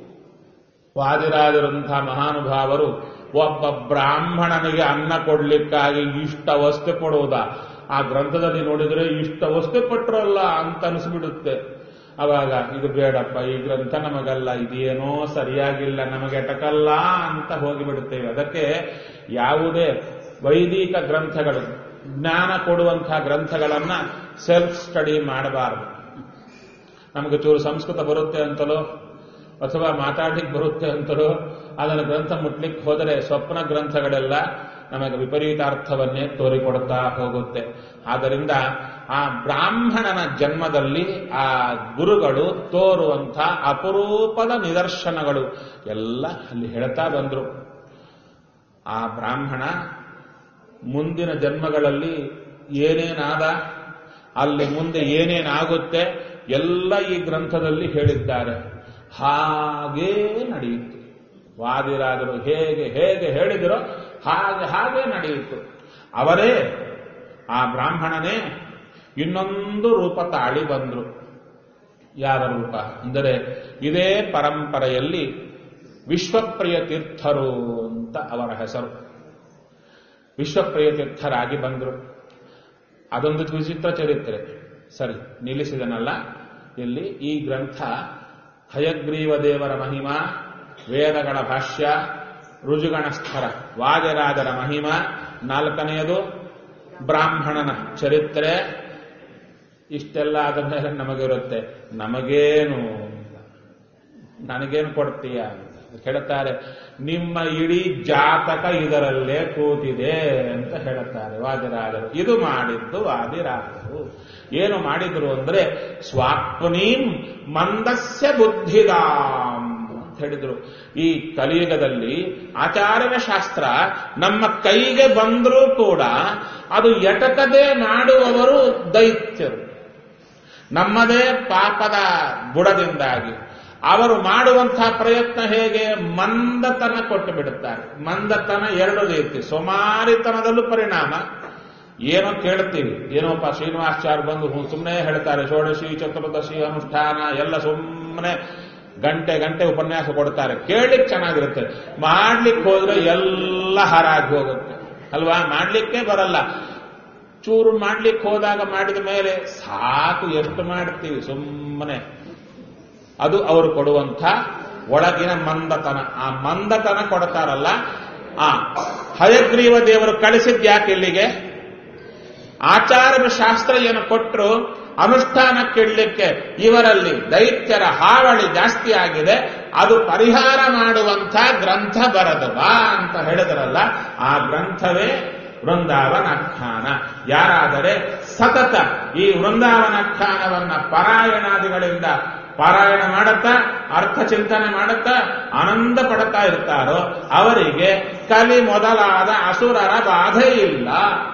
Speaker 1: ವಾದಿರಾಜರಂತಹ ಮಹಾನುಭಾವರು ಒಬ್ಬ ಬ್ರಾಹ್ಮಣನಿಗೆ ಅನ್ನ ಕೊಡ್ಲಿಕ್ಕಾಗಿ ಇಷ್ಟ ಅವಸ್ಥೆ ಪಡುವುದ ಆ ಗ್ರಂಥದಲ್ಲಿ ನೋಡಿದ್ರೆ ಇಷ್ಟ ಅವಸ್ಥೆ ಪಟ್ರಲ್ಲ ಅಂತ ಅನಿಸ್ಬಿಡುತ್ತೆ ಅವಾಗ ಇದು ಬೇಡಪ್ಪ ಈ ಗ್ರಂಥ ನಮಗಲ್ಲ ಇದೇನೋ ಸರಿಯಾಗಿಲ್ಲ ನಮಗೆ ಎಟಕಲ್ಲ ಅಂತ ಹೋಗಿಬಿಡುತ್ತೇವೆ ಅದಕ್ಕೆ ಯಾವುದೇ ವೈದಿಕ ಗ್ರಂಥಗಳು ಜ್ಞಾನ ಕೊಡುವಂತಹ ಗ್ರಂಥಗಳನ್ನ ಸೆಲ್ಫ್ ಸ್ಟಡಿ ಮಾಡಬಾರದು ನಮಗೆ ಚೂರು ಸಂಸ್ಕೃತ ಬರುತ್ತೆ ಅಂತಲೋ ಅಥವಾ ಮಾತಾಡ್ಲಿಕ್ಕೆ ಬರುತ್ತೆ ಅಂತಲೋ ಅದನ್ನು ಗ್ರಂಥ ಮುಟ್ಲಿಕ್ಕೆ ಹೋದರೆ ಸ್ವಪ್ನ ಗ್ರಂಥಗಳೆಲ್ಲ ನಮಗೆ ವಿಪರೀತ ಅರ್ಥವನ್ನೇ ತೋರಿಕೊಡ್ತಾ ಹೋಗುತ್ತೆ ಆದ್ದರಿಂದ ಆ ಬ್ರಾಹ್ಮಣನ ಜನ್ಮದಲ್ಲಿ ಆ ಗುರುಗಳು ತೋರುವಂಥ ಅಪರೂಪದ ನಿದರ್ಶನಗಳು ಎಲ್ಲ ಅಲ್ಲಿ ಹೇಳ್ತಾ ಬಂದ್ರು ಆ ಬ್ರಾಹ್ಮಣ ಮುಂದಿನ ಜನ್ಮಗಳಲ್ಲಿ ಏನೇನಾದ ಅಲ್ಲಿ ಮುಂದೆ ಏನೇನಾಗುತ್ತೆ ಎಲ್ಲ ಈ ಗ್ರಂಥದಲ್ಲಿ ಹೇಳಿದ್ದಾರೆ ಹಾಗೇ ನಡೆಯಿತು ವಾದಿರಾಜರು ಹೇಗೆ ಹೇಗೆ ಹೇಳಿದಿರೋ ಹಾಗೆ ಹಾಗೆ ನಡೆಯಿತು ಅವರೇ ಆ ಬ್ರಾಹ್ಮಣನೇ ಇನ್ನೊಂದು ರೂಪ ತಾಳಿ ಬಂದ್ರು ಯಾವ ರೂಪ ಅಂದರೆ ಇದೇ ಪರಂಪರೆಯಲ್ಲಿ ವಿಶ್ವಪ್ರಿಯ ತೀರ್ಥರು ಅಂತ ಅವರ ಹೆಸರು ವಿಶ್ವಪ್ರಿಯ ತೀರ್ಥರಾಗಿ ಬಂದರು ಅದೊಂದು ವಿಚಿತ್ರ ಚರಿತ್ರೆ ಸರಿ ನಿಲ್ಲಿಸಿದನಲ್ಲ ಇಲ್ಲಿ ಈ ಗ್ರಂಥ ಹಯಗ್ರೀವ ದೇವರ ಮಹಿಮಾ ವೇದಗಳ ಭಾಷ್ಯ ರುಜುಗಣಸ್ಥರ ವಾಜರಾಜರ ಮಹಿಮಾ ನಾಲ್ಕನೆಯದು ಬ್ರಾಹ್ಮಣನ ಚರಿತ್ರೆ ಇಷ್ಟೆಲ್ಲ ಆದ ಮೇಲೆ ನಮಗಿರುತ್ತೆ ನಮಗೇನು ನನಗೇನು ಕೊಡ್ತೀಯ ಅಂತ ಹೇಳ್ತಾರೆ ನಿಮ್ಮ ಇಡೀ ಜಾತಕ ಇದರಲ್ಲೇ ಕೂತಿದೆ ಅಂತ ಹೇಳುತ್ತಾರೆ ವಾದಿರಾಜರು ಇದು ಮಾಡಿದ್ದು ವಾದಿರಾಜರು ಏನು ಮಾಡಿದ್ರು ಅಂದ್ರೆ ಸ್ವಾಪ್ನೀಂ ಮಂದಸ್ಯ ಬುದ್ಧಿದಾಂ ಅಂತ ಹೇಳಿದ್ರು ಈ ಕಲಿಯುಗದಲ್ಲಿ ಆಚಾರ್ಯನ ಶಾಸ್ತ್ರ ನಮ್ಮ ಕೈಗೆ ಬಂದರೂ ಕೂಡ ಅದು ಎಟಕದೆ ಮಾಡುವವರು ದೈತ್ಯರು ನಮ್ಮದೇ ಪಾಪದ ಬುಡದಿಂದಾಗಿ ಅವರು ಮಾಡುವಂತಹ ಪ್ರಯತ್ನ ಹೇಗೆ ಮಂದತನ ಕೊಟ್ಟು ಬಿಡುತ್ತಾರೆ ಮಂದತನ ಎರಡು ರೀತಿ ಸೋಮಾರಿತನದಲ್ಲೂ ಪರಿಣಾಮ ಏನೋ ಕೇಳ್ತೀವಿ ಏನೋಪ್ಪ ಶ್ರೀನಿವಾಸಾಚಾರ್ಯ ಬಂದು ಸುಮ್ಮನೆ ಹೇಳ್ತಾರೆ ಷೋಡಶಿ ಚತುರ್ದಶಿ ಅನುಷ್ಠಾನ ಎಲ್ಲ ಸುಮ್ಮನೆ ಗಂಟೆ ಗಂಟೆ ಉಪನ್ಯಾಸ ಕೊಡ್ತಾರೆ ಕೇಳಲಿಕ್ಕೆ ಚೆನ್ನಾಗಿರುತ್ತೆ ಮಾಡ್ಲಿಕ್ಕೆ ಹೋದ್ರೆ ಎಲ್ಲ ಹರಾಗಿ ಹೋಗುತ್ತೆ ಅಲ್ವಾ ಮಾಡ್ಲಿಕ್ಕೆ ಬರಲ್ಲ ಚೂರು ಮಾಡ್ಲಿಕ್ಕೆ ಹೋದಾಗ ಮಾಡಿದ ಮೇಲೆ ಸಾಕು ಎಷ್ಟು ಮಾಡ್ತೀವಿ ಸುಮ್ಮನೆ ಅದು ಅವರು ಕೊಡುವಂಥ ಒಳಗಿನ ಮಂದತನ ಆ ಮಂದತನ ಕೊಡ್ತಾರಲ್ಲ ಆ ಹಯಗ್ರೀವ ದೇವರು ಕಳಿಸಿದ್ ಯಾಕೆ ಇಲ್ಲಿಗೆ ಆಚಾರ್ಯ ಶಾಸ್ತ್ರ ಏನು ಕೊಟ್ಟರು ಅನುಷ್ಠಾನಕ್ಕಿಡ್ಲಿಕ್ಕೆ ಇವರಲ್ಲಿ ದೈತ್ಯರ ಹಾವಳಿ ಜಾಸ್ತಿ ಆಗಿದೆ ಅದು ಪರಿಹಾರ ಮಾಡುವಂಥ ಗ್ರಂಥ ಬರದವಾ ಅಂತ ಹೇಳಿದ್ರಲ್ಲ ಆ ಗ್ರಂಥವೇ ವೃಂದಾವನಾಖ್ಯಾನ ಯಾರಾದರೆ ಸತತ ಈ ವೃಂದಾವನಾಖ್ಯಾನವನ್ನ ಪಾರಾಯಣಾದಿಗಳಿಂದ ಪಾರಾಯಣ ಮಾಡುತ್ತಾ ಅರ್ಥ ಚಿಂತನೆ ಮಾಡುತ್ತಾ ಆನಂದ ಪಡುತ್ತಾ ಇರ್ತಾರೋ ಅವರಿಗೆ ಕಲಿ ಮೊದಲಾದ ಅಸುರರ ಬಾಧೆ ಇಲ್ಲ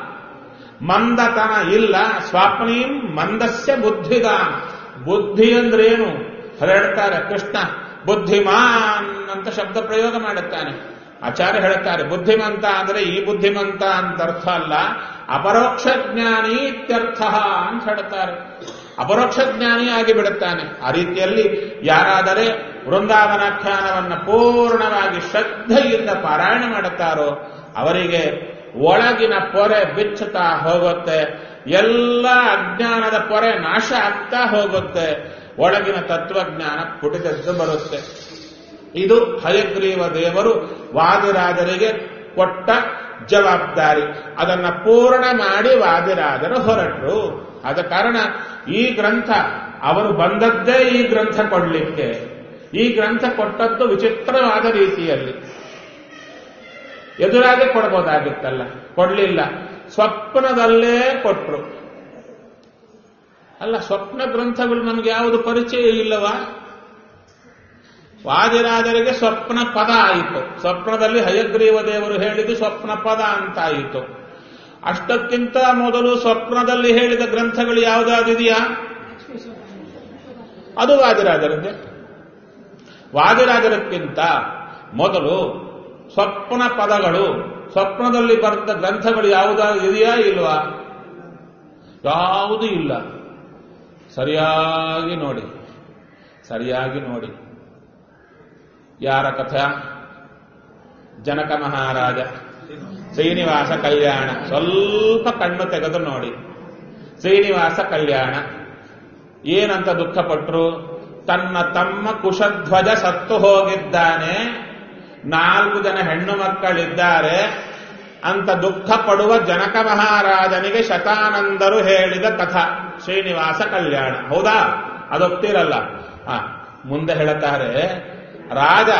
Speaker 1: ಮಂದತನ ಇಲ್ಲ ಸ್ವಾಪ್ನೀಂ ಮಂದಸ್ಯ ಬುದ್ಧಿದಾನ್ ಬುದ್ಧಿ ಅಂದ್ರೇನು ಹೇಳ್ತಾರೆ ಕೃಷ್ಣ ಬುದ್ಧಿಮಾನ್ ಅಂತ ಶಬ್ದ ಪ್ರಯೋಗ ಮಾಡುತ್ತಾನೆ ಆಚಾರ್ಯ ಹೇಳುತ್ತಾರೆ ಬುದ್ಧಿಮಂತ ಅಂದ್ರೆ ಈ ಬುದ್ಧಿಮಂತ ಅಂತ ಅರ್ಥ ಅಲ್ಲ ಅಪರೋಕ್ಷ ಜ್ಞಾನಿ ಇತ್ಯರ್ಥ ಅಂತ ಹೇಳ್ತಾರೆ ಅಪರೋಕ್ಷ ಜ್ಞಾನಿಯಾಗಿ ಬಿಡುತ್ತಾನೆ ಆ ರೀತಿಯಲ್ಲಿ ಯಾರಾದರೆ ವೃಂದಾವನಾಖ್ಯಾನವನ್ನ ಪೂರ್ಣವಾಗಿ ಶ್ರದ್ಧೆಯಿಂದ ಪಾರಾಯಣ ಮಾಡುತ್ತಾರೋ ಅವರಿಗೆ ಒಳಗಿನ ಪೊರೆ ಬಿಚ್ಚುತ್ತಾ ಹೋಗುತ್ತೆ ಎಲ್ಲ ಅಜ್ಞಾನದ ಪೊರೆ ನಾಶ ಆಗ್ತಾ ಹೋಗುತ್ತೆ ಒಳಗಿನ ತತ್ವಜ್ಞಾನ ಪುಟಿದೆದ್ದು ಬರುತ್ತೆ ಇದು ಹಯಗ್ರೀವ ದೇವರು ವಾದಿರಾಜರಿಗೆ ಕೊಟ್ಟ ಜವಾಬ್ದಾರಿ ಅದನ್ನ ಪೂರ್ಣ ಮಾಡಿ ವಾದಿರಾಜರು ಹೊರಟರು ಆದ ಕಾರಣ ಈ ಗ್ರಂಥ ಅವರು ಬಂದದ್ದೇ ಈ ಗ್ರಂಥ ಕೊಡ್ಲಿಕ್ಕೆ ಈ ಗ್ರಂಥ ಕೊಟ್ಟದ್ದು ವಿಚಿತ್ರವಾದ ರೀತಿಯಲ್ಲಿ ಎದುರಾಗೆ ಕೊಡ್ಬೋದಾಗಿತ್ತಲ್ಲ ಕೊಡ್ಲಿಲ್ಲ ಸ್ವಪ್ನದಲ್ಲೇ ಕೊಟ್ರು ಅಲ್ಲ ಸ್ವಪ್ನ ಗ್ರಂಥಗಳು ನಮ್ಗೆ ಯಾವುದು ಪರಿಚಯ ಇಲ್ಲವಾ ವಾದಿರಾಜರಿಗೆ ಸ್ವಪ್ನ ಪದ ಆಯಿತು ಸ್ವಪ್ನದಲ್ಲಿ ಹಯಗ್ರೀವ ದೇವರು ಹೇಳಿದ್ದು ಸ್ವಪ್ನ ಪದ ಅಂತಾಯಿತು ಅಷ್ಟಕ್ಕಿಂತ ಮೊದಲು ಸ್ವಪ್ನದಲ್ಲಿ ಹೇಳಿದ ಗ್ರಂಥಗಳು ಯಾವುದಾದಿದೆಯಾ ಅದು ವಾದಿರಾಜರದ್ದೇ ವಾದಿರಾಜರಕ್ಕಿಂತ ಮೊದಲು ಸ್ವಪ್ನ ಪದಗಳು ಸ್ವಪ್ನದಲ್ಲಿ ಬರೆದ ಗ್ರಂಥಗಳು ಯಾವುದಾದ್ರು ಇದೆಯಾ ಇಲ್ವಾ ಯಾವುದೂ ಇಲ್ಲ ಸರಿಯಾಗಿ ನೋಡಿ ಸರಿಯಾಗಿ ನೋಡಿ ಯಾರ ಕಥೆ ಜನಕ ಮಹಾರಾಜ ಶ್ರೀನಿವಾಸ ಕಲ್ಯಾಣ ಸ್ವಲ್ಪ ಕಣ್ಣು ತೆಗೆದು ನೋಡಿ ಶ್ರೀನಿವಾಸ ಕಲ್ಯಾಣ ಏನಂತ ದುಃಖಪಟ್ರು ತನ್ನ ತಮ್ಮ ಕುಶಧ್ವಜ ಸತ್ತು ಹೋಗಿದ್ದಾನೆ ನಾಲ್ಕು ಜನ ಹೆಣ್ಣು ಮಕ್ಕಳಿದ್ದಾರೆ ಅಂತ ದುಃಖ ಪಡುವ ಜನಕ ಮಹಾರಾಜನಿಗೆ ಶತಾನಂದರು ಹೇಳಿದ ಕಥಾ ಶ್ರೀನಿವಾಸ ಕಲ್ಯಾಣ ಹೌದಾ ಅದೊಪ್ತಿರಲ್ಲ ಆ ಮುಂದೆ ಹೇಳುತ್ತಾರೆ ರಾಜ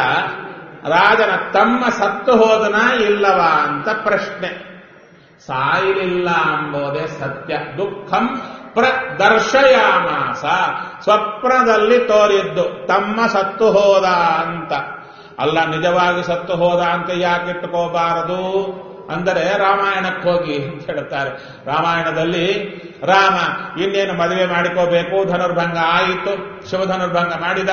Speaker 1: ರಾಜನ ತಮ್ಮ ಸತ್ತು ಹೋದನ ಇಲ್ಲವಾ ಅಂತ ಪ್ರಶ್ನೆ ಸಾಯಲಿಲ್ಲ ಎಂಬುದೇ ಸತ್ಯ ದುಃಖಂ ಪ್ರದರ್ಶಯಾಮಾಸ ಸ್ವಪ್ನದಲ್ಲಿ ತೋರಿದ್ದು ತಮ್ಮ ಸತ್ತು ಹೋದ ಅಂತ ಅಲ್ಲ ನಿಜವಾಗಿ ಸತ್ತು ಹೋದ ಅಂತ ಯಾಕೆ ಇಟ್ಟುಕೋಬಾರದು ಅಂದರೆ ರಾಮಾಯಣಕ್ಕೆ ಹೋಗಿ ಅಂತ ಹೇಳ್ತಾರೆ ರಾಮಾಯಣದಲ್ಲಿ ರಾಮ ಇನ್ನೇನು ಮದುವೆ ಮಾಡಿಕೋಬೇಕು ಧನುರ್ಭಂಗ ಆಯಿತು ಶಿವಧನುರ್ಭಂಗ ಮಾಡಿದ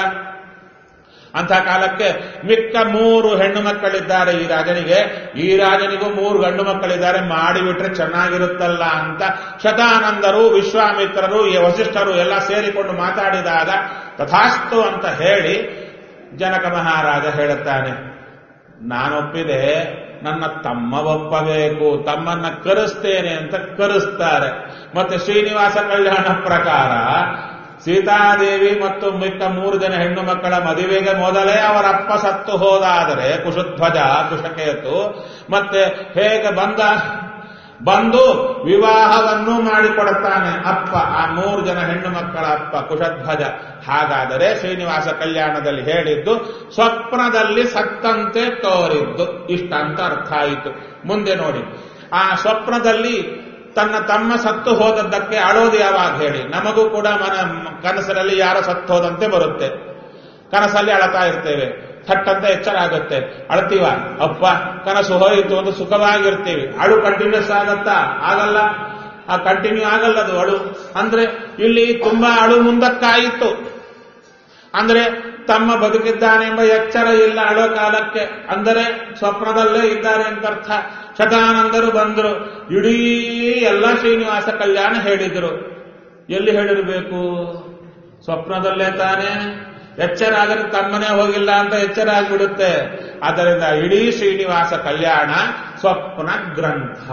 Speaker 1: ಅಂಥ ಕಾಲಕ್ಕೆ ಮಿಕ್ಕ ಮೂರು ಹೆಣ್ಣು ಮಕ್ಕಳಿದ್ದಾರೆ ಈ ರಾಜನಿಗೆ ಈ ರಾಜನಿಗೂ ಮೂರು ಗಂಡು ಮಕ್ಕಳಿದ್ದಾರೆ ಮಾಡಿಬಿಟ್ರೆ ಚೆನ್ನಾಗಿರುತ್ತಲ್ಲ ಅಂತ ಶತಾನಂದರು ವಿಶ್ವಾಮಿತ್ರರು ಈ ವಸಿಷ್ಠರು ಎಲ್ಲ ಸೇರಿಕೊಂಡು ಮಾತಾಡಿದಾಗ ತಥಾಸ್ತು ಅಂತ ಹೇಳಿ ಜನಕ ಮಹಾರಾಜ ಹೇಳುತ್ತಾನೆ ನಾನೊಪ್ಪಿದೆ ನನ್ನ ತಮ್ಮ ಒಪ್ಪಬೇಕು ತಮ್ಮನ್ನ ಕರೆಸ್ತೇನೆ ಅಂತ ಕರೆಸ್ತಾರೆ ಮತ್ತೆ ಶ್ರೀನಿವಾಸ ಕಲ್ಯಾಣ ಪ್ರಕಾರ ಸೀತಾದೇವಿ ಮತ್ತು ಮಿಕ್ಕ ಮೂರು ಜನ ಹೆಣ್ಣು ಮಕ್ಕಳ ಮದುವೆಗೆ ಮೊದಲೇ ಅವರ ಅಪ್ಪ ಸತ್ತು ಹೋದಾದರೆ ಕುಶಧ್ವಜ ಕುಶಕೇತು ಮತ್ತೆ ಹೇಗೆ ಬಂದ ಬಂದು ವಿವಾಹವನ್ನು ಮಾಡಿಕೊಡುತ್ತಾನೆ ಅಪ್ಪ ಆ ಮೂರು ಜನ ಹೆಣ್ಣು ಮಕ್ಕಳ ಅಪ್ಪ ಕುಶಧ್ವಜ ಹಾಗಾದರೆ ಶ್ರೀನಿವಾಸ ಕಲ್ಯಾಣದಲ್ಲಿ ಹೇಳಿದ್ದು ಸ್ವಪ್ನದಲ್ಲಿ ಸತ್ತಂತೆ ತೋರಿದ್ದು ಇಷ್ಟಂತ ಅರ್ಥ ಆಯಿತು ಮುಂದೆ ನೋಡಿ ಆ ಸ್ವಪ್ನದಲ್ಲಿ ತನ್ನ ತಮ್ಮ ಸತ್ತು ಹೋದದ್ದಕ್ಕೆ ಅಳೋದು ಯಾವಾಗ ಹೇಳಿ ನಮಗೂ ಕೂಡ ಮನ ಕನಸಿನಲ್ಲಿ ಯಾರ ಸತ್ತು ಹೋದಂತೆ ಬರುತ್ತೆ ಕನಸಲ್ಲಿ ಅಳತಾ ಇರ್ತೇವೆ ಥಟ್ಟಂತ ಎಚ್ಚರ ಆಗುತ್ತೆ ಅಳ್ತೀವ ಅಪ್ಪ ಕನಸು ಹೋಯಿತು ಒಂದು ಸುಖವಾಗಿರ್ತೀವಿ ಅಳು ಕಂಟಿನ್ಯೂಸ್ ಆಗತ್ತಾ ಆಗಲ್ಲ ಆ ಕಂಟಿನ್ಯೂ ಆಗಲ್ಲ ಅದು ಅಳು ಅಂದ್ರೆ ಇಲ್ಲಿ ತುಂಬಾ ಅಳು ಮುಂದಕ್ಕಾಯಿತು ಅಂದ್ರೆ ತಮ್ಮ ಬದುಕಿದ್ದಾನೆಂಬ ಎಚ್ಚರ ಇಲ್ಲ ಅಳೋ ಕಾಲಕ್ಕೆ ಅಂದರೆ ಸ್ವಪ್ನದಲ್ಲೇ ಇದ್ದಾರೆ ಅಂತ ಅರ್ಥ ಶತಾನಂದರು ಬಂದರು ಇಡೀ ಎಲ್ಲ ಶ್ರೀನಿವಾಸ ಕಲ್ಯಾಣ ಹೇಳಿದರು ಎಲ್ಲಿ ಹೇಳಿರಬೇಕು ಸ್ವಪ್ನದಲ್ಲೇ ತಾನೇ ಎಚ್ಚರ ಆದರೆ ತಮ್ಮನೇ ಹೋಗಿಲ್ಲ ಅಂತ ಎಚ್ಚರ ಆಗಿಬಿಡುತ್ತೆ ಆದ್ದರಿಂದ ಇಡೀ ಶ್ರೀನಿವಾಸ ಕಲ್ಯಾಣ ಸ್ವಪ್ನ ಗ್ರಂಥ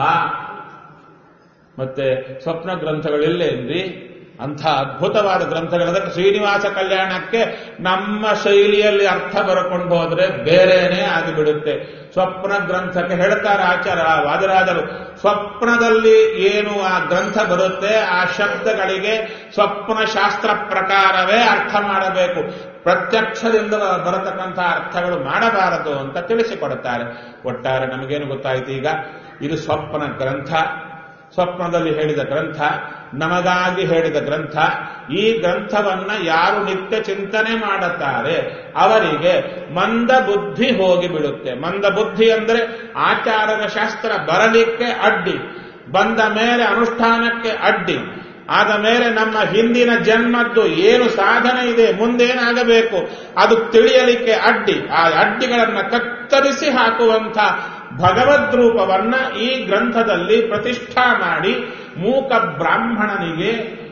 Speaker 1: ಮತ್ತೆ ಸ್ವಪ್ನ ಗ್ರಂಥಗಳೆಲ್ಲೇನ್ರಿ ಅಂಥ ಅದ್ಭುತವಾದ ಗ್ರಂಥಗಳದಕ್ಕೆ ಶ್ರೀನಿವಾಸ ಕಲ್ಯಾಣಕ್ಕೆ ನಮ್ಮ ಶೈಲಿಯಲ್ಲಿ ಅರ್ಥ ಬರಕೊಂಡು ಹೋದ್ರೆ ಬೇರೆನೇ ಆಗಿಬಿಡುತ್ತೆ ಸ್ವಪ್ನ ಗ್ರಂಥಕ್ಕೆ ಹೇಳ್ತಾರೆ ಆಚಾರ ವಾದರಾದರು ಸ್ವಪ್ನದಲ್ಲಿ ಏನು ಆ ಗ್ರಂಥ ಬರುತ್ತೆ ಆ ಶಬ್ದಗಳಿಗೆ ಸ್ವಪ್ನ ಶಾಸ್ತ್ರ ಪ್ರಕಾರವೇ ಅರ್ಥ ಮಾಡಬೇಕು ಪ್ರತ್ಯಕ್ಷದಿಂದ ಬರತಕ್ಕಂಥ ಅರ್ಥಗಳು ಮಾಡಬಾರದು ಅಂತ ತಿಳಿಸಿಕೊಡುತ್ತಾರೆ ಒಟ್ಟಾರೆ ನಮಗೇನು ಗೊತ್ತಾಯ್ತು ಈಗ ಇದು ಸ್ವಪ್ನ ಗ್ರಂಥ ಸ್ವಪ್ನದಲ್ಲಿ ಹೇಳಿದ ಗ್ರಂಥ ನಮಗಾಗಿ ಹೇಳಿದ ಗ್ರಂಥ ಈ ಗ್ರಂಥವನ್ನ ಯಾರು ನಿತ್ಯ ಚಿಂತನೆ ಮಾಡುತ್ತಾರೆ ಅವರಿಗೆ ಮಂದ ಬುದ್ಧಿ ಹೋಗಿಬಿಡುತ್ತೆ ಮಂದ ಬುದ್ಧಿ ಅಂದರೆ ಆಚಾರದ ಶಾಸ್ತ್ರ ಬರಲಿಕ್ಕೆ ಅಡ್ಡಿ ಬಂದ ಮೇಲೆ ಅನುಷ್ಠಾನಕ್ಕೆ ಅಡ್ಡಿ ಆದ ಮೇಲೆ ನಮ್ಮ ಹಿಂದಿನ ಜನ್ಮದ್ದು ಏನು ಸಾಧನೆ ಇದೆ ಮುಂದೇನಾಗಬೇಕು ಅದು ತಿಳಿಯಲಿಕ್ಕೆ ಅಡ್ಡಿ ಆ ಅಡ್ಡಿಗಳನ್ನ ಕತ್ತರಿಸಿ ಹಾಕುವಂಥ ಭಗವದ್ ರೂಪವನ್ನ ಈ ಗ್ರಂಥದಲ್ಲಿ ಪ್ರತಿಷ್ಠಾ ಮಾಡಿ ಮೂಕ ಬ್ರಾಹ್ಮಣನಿಗೆ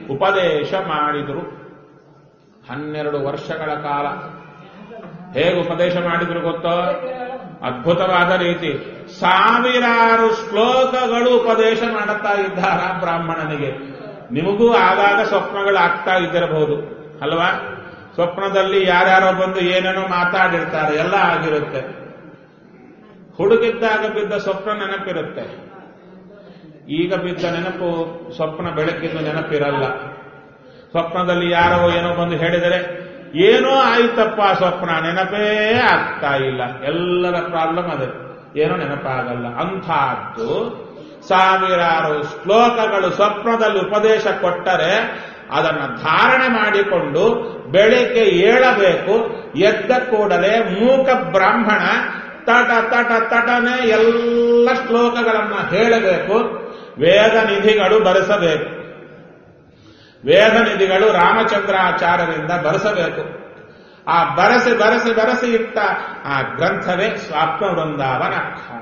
Speaker 1: ಉಪದೇಶ ಮಾಡಿದರು ಹನ್ನೆರಡು ವರ್ಷಗಳ ಕಾಲ ಹೇಗೆ ಉಪದೇಶ ಮಾಡಿದ್ರು ಗೊತ್ತೋ ಅದ್ಭುತವಾದ ರೀತಿ ಸಾವಿರಾರು ಶ್ಲೋಕಗಳು ಉಪದೇಶ ಮಾಡುತ್ತಾ ಇದ್ದಾರ ಬ್ರಾಹ್ಮಣನಿಗೆ ನಿಮಗೂ ಆಗಾಗ ಸ್ವಪ್ನಗಳು ಆಗ್ತಾ ಇದ್ದಿರಬಹುದು ಅಲ್ವಾ ಸ್ವಪ್ನದಲ್ಲಿ ಯಾರ್ಯಾರೋ ಬಂದು ಏನೇನೋ ಮಾತಾಡಿರ್ತಾರೆ ಎಲ್ಲ ಆಗಿರುತ್ತೆ ಹುಡುಗಿದ್ದಾಗ ಬಿದ್ದ ಸ್ವಪ್ನ ನೆನಪಿರುತ್ತೆ ಈಗ ಬಿದ್ದ ನೆನಪು ಸ್ವಪ್ನ ಬೆಳಕಿನ ನೆನಪಿರಲ್ಲ ಸ್ವಪ್ನದಲ್ಲಿ ಯಾರೋ ಏನೋ ಬಂದು ಹೇಳಿದರೆ ಏನೋ ಆಯ್ತಪ್ಪ ಸ್ವಪ್ನ ನೆನಪೇ ಆಗ್ತಾ ಇಲ್ಲ ಎಲ್ಲರ ಪ್ರಾಬ್ಲಮ್ ಅದೇ ಏನೋ ನೆನಪಾಗಲ್ಲ ಅಂಥದ್ದು ಸಾವಿರಾರು ಶ್ಲೋಕಗಳು ಸ್ವಪ್ನದಲ್ಲಿ ಉಪದೇಶ ಕೊಟ್ಟರೆ ಅದನ್ನು ಧಾರಣೆ ಮಾಡಿಕೊಂಡು ಬೆಳಿಗ್ಗೆ ಏಳಬೇಕು ಎದ್ದ ಕೂಡಲೇ ಮೂಕ ಬ್ರಾಹ್ಮಣ ತಟ ತಟ ತಟನೆ ಎಲ್ಲ ಶ್ಲೋಕಗಳನ್ನ ಹೇಳಬೇಕು ವೇದ ನಿಧಿಗಳು ಬರೆಸಬೇಕು ವೇದ ನಿಧಿಗಳು ರಾಮಚಂದ್ರಾಚಾರ್ಯರಿಂದ ಬರೆಸಬೇಕು ಆ ಬರಸಿ ಬರಸಿ ಬರಸಿ ಇಟ್ಟ ಆ ಗ್ರಂಥವೇ ಸ್ವಾಪ್ನ ವೃಂದಾವನ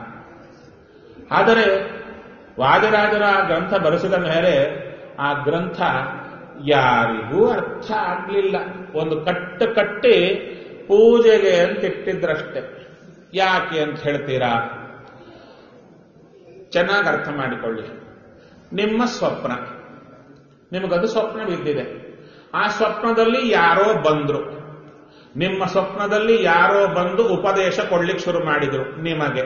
Speaker 1: ಆದರೆ ವಾದಿರಾಜರ ಗ್ರಂಥ ಬರೆಸಿದ ಮೇಲೆ ಆ ಗ್ರಂಥ ಯಾರಿಗೂ ಅರ್ಥ ಆಗಲಿಲ್ಲ ಒಂದು ಕಟ್ಟು ಕಟ್ಟಿ ಪೂಜೆಗೆ ಅಂತ ಇಟ್ಟಿದ್ರಷ್ಟೆ ಯಾಕೆ ಅಂತ ಹೇಳ್ತೀರಾ ಚೆನ್ನಾಗಿ ಅರ್ಥ ಮಾಡಿಕೊಳ್ಳಿ ನಿಮ್ಮ ಸ್ವಪ್ನ ನಿಮಗದು ಸ್ವಪ್ನ ಬಿದ್ದಿದೆ ಆ ಸ್ವಪ್ನದಲ್ಲಿ ಯಾರೋ ಬಂದ್ರು ನಿಮ್ಮ ಸ್ವಪ್ನದಲ್ಲಿ ಯಾರೋ ಬಂದು ಉಪದೇಶ ಕೊಡ್ಲಿಕ್ಕೆ ಶುರು ಮಾಡಿದ್ರು ನಿಮಗೆ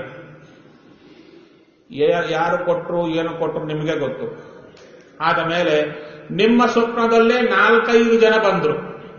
Speaker 1: ಯಾರು ಕೊಟ್ಟರು ಏನು ಕೊಟ್ಟರು ನಿಮಗೆ ಗೊತ್ತು ಆದ ಮೇಲೆ ನಿಮ್ಮ ಸ್ವಪ್ನದಲ್ಲೇ ನಾಲ್ಕೈದು ಜನ ಬಂದ್ರು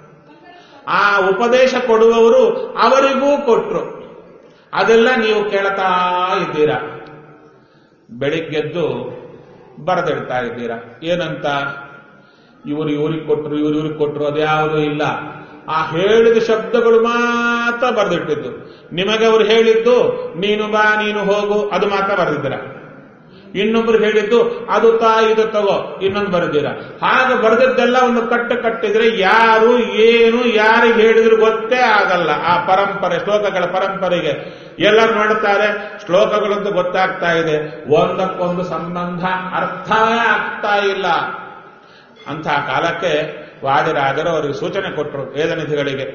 Speaker 1: ಆ ಉಪದೇಶ ಕೊಡುವವರು ಅವರಿಗೂ ಕೊಟ್ರು ಅದೆಲ್ಲ ನೀವು ಕೇಳ್ತಾ ಇದ್ದೀರಾ ಬೆಳಿಗ್ಗೆದ್ದು ಬರೆದಿಡ್ತಾ ಇದ್ದೀರಾ ಏನಂತ ಇವರು ಇವ್ರಿಗೆ ಕೊಟ್ರು ಇವ್ರು ಇವ್ರಿಗೆ ಕೊಟ್ರು ಅದ್ಯಾವುದೂ ಇಲ್ಲ ಆ ಹೇಳಿದ ಶಬ್ದಗಳು ಮಾತ್ರ ಬರೆದಿಟ್ಟಿದ್ದು ನಿಮಗೆ ಅವರು ಹೇಳಿದ್ದು ನೀನು ಬಾ ನೀನು ಹೋಗು ಅದು ಮಾತ್ರ ಬರೆದಿದ್ದೀರ ಇನ್ನೊಬ್ರು ಹೇಳಿದ್ದು ಅದು ತಾ ಇದು ತಗೋ ಇನ್ನೊಂದು ಬರೆದಿರ ಹಾಗೆ ಬರೆದಿದ್ದೆಲ್ಲ ಒಂದು ಕಟ್ಟು ಕಟ್ಟಿದ್ರೆ ಯಾರು ಏನು ಯಾರಿಗೆ ಹೇಳಿದ್ರು ಗೊತ್ತೇ ಆಗಲ್ಲ ಆ ಪರಂಪರೆ ಶ್ಲೋಕಗಳ ಪರಂಪರೆಗೆ ಎಲ್ಲರೂ ನೋಡುತ್ತಾರೆ ಶ್ಲೋಕಗಳಂತೂ ಗೊತ್ತಾಗ್ತಾ ಇದೆ ಒಂದಕ್ಕೊಂದು ಸಂಬಂಧ ಅರ್ಥವೇ ಆಗ್ತಾ ಇಲ್ಲ ಅಂಥ ಕಾಲಕ್ಕೆ ವಾದಿರಾಜರು ಅವರಿಗೆ ಸೂಚನೆ ಕೊಟ್ಟರು ವೇದನಿಧಿಗಳಿಗೆ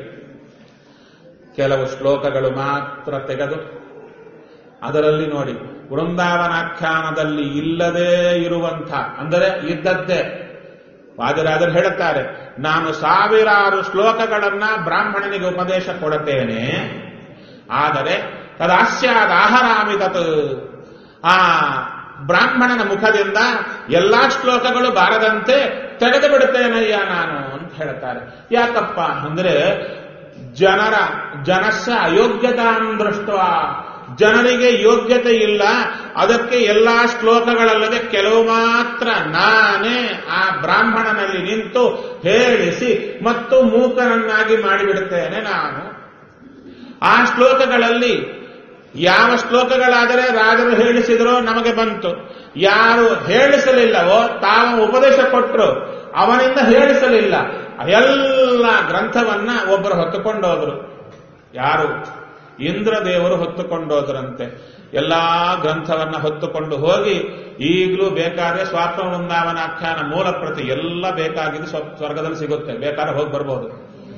Speaker 1: ಕೆಲವು ಶ್ಲೋಕಗಳು ಮಾತ್ರ ತೆಗೆದು ಅದರಲ್ಲಿ ನೋಡಿ ವೃಂದಾವನಾಖ್ಯಾನದಲ್ಲಿ ಇಲ್ಲದೇ ಇರುವಂಥ ಅಂದರೆ ಇದ್ದದ್ದೇ ವಾದಿರಾಜರು ಹೇಳುತ್ತಾರೆ ನಾನು ಸಾವಿರಾರು ಶ್ಲೋಕಗಳನ್ನ ಬ್ರಾಹ್ಮಣನಿಗೆ ಉಪದೇಶ ಕೊಡುತ್ತೇನೆ ಆದರೆ ತದಾಸ್ಯಾದ ಆಹಾರಾಮಿ ತತ್ ಆ ಬ್ರಾಹ್ಮಣನ ಮುಖದಿಂದ ಎಲ್ಲಾ ಶ್ಲೋಕಗಳು ಬಾರದಂತೆ ತೆಗೆದು ಬಿಡುತ್ತೇನಯ್ಯ ನಾನು ಅಂತ ಹೇಳ್ತಾರೆ ಯಾಕಪ್ಪ ಅಂದ್ರೆ ಜನರ ಜನಸ್ಸ ಅಯೋಗ್ಯತಾಂ ದೃಷ್ಟ ಜನರಿಗೆ ಯೋಗ್ಯತೆ ಇಲ್ಲ ಅದಕ್ಕೆ ಎಲ್ಲಾ ಶ್ಲೋಕಗಳಲ್ಲದೆ ಕೆಲವು ಮಾತ್ರ ನಾನೇ ಆ ಬ್ರಾಹ್ಮಣನಲ್ಲಿ ನಿಂತು ಹೇಳಿಸಿ ಮತ್ತು ಮೂಕನನ್ನಾಗಿ ಮಾಡಿಬಿಡುತ್ತೇನೆ ನಾನು ಆ ಶ್ಲೋಕಗಳಲ್ಲಿ ಯಾವ ಶ್ಲೋಕಗಳಾದರೆ ರಾಜರು ಹೇಳಿಸಿದರೋ ನಮಗೆ ಬಂತು ಯಾರು ಹೇಳಿಸಲಿಲ್ಲವೋ ತಾವು ಉಪದೇಶ ಕೊಟ್ಟರು ಅವನಿಂದ ಹೇಳಿಸಲಿಲ್ಲ ಎಲ್ಲ ಗ್ರಂಥವನ್ನ ಒಬ್ಬರು ಹೊತ್ತುಕೊಂಡೋದ್ರು ಯಾರು ಇಂದ್ರದೇವರು ಹೊತ್ತುಕೊಂಡೋದ್ರಂತೆ ಎಲ್ಲಾ ಗ್ರಂಥವನ್ನ ಹೊತ್ತುಕೊಂಡು ಹೋಗಿ ಈಗಲೂ ಬೇಕಾದ್ರೆ ಸ್ವಾತ್ಮ ವೃಂದಾವನ ಆಖ್ಯಾನ ಮೂಲ ಪ್ರತಿ ಎಲ್ಲ ಬೇಕಾಗಿದ್ದು ಸ್ವರ್ಗದಲ್ಲಿ ಸಿಗುತ್ತೆ ಬೇಕಾದ್ರೆ ಹೋಗಿ ಬರ್ಬೋದು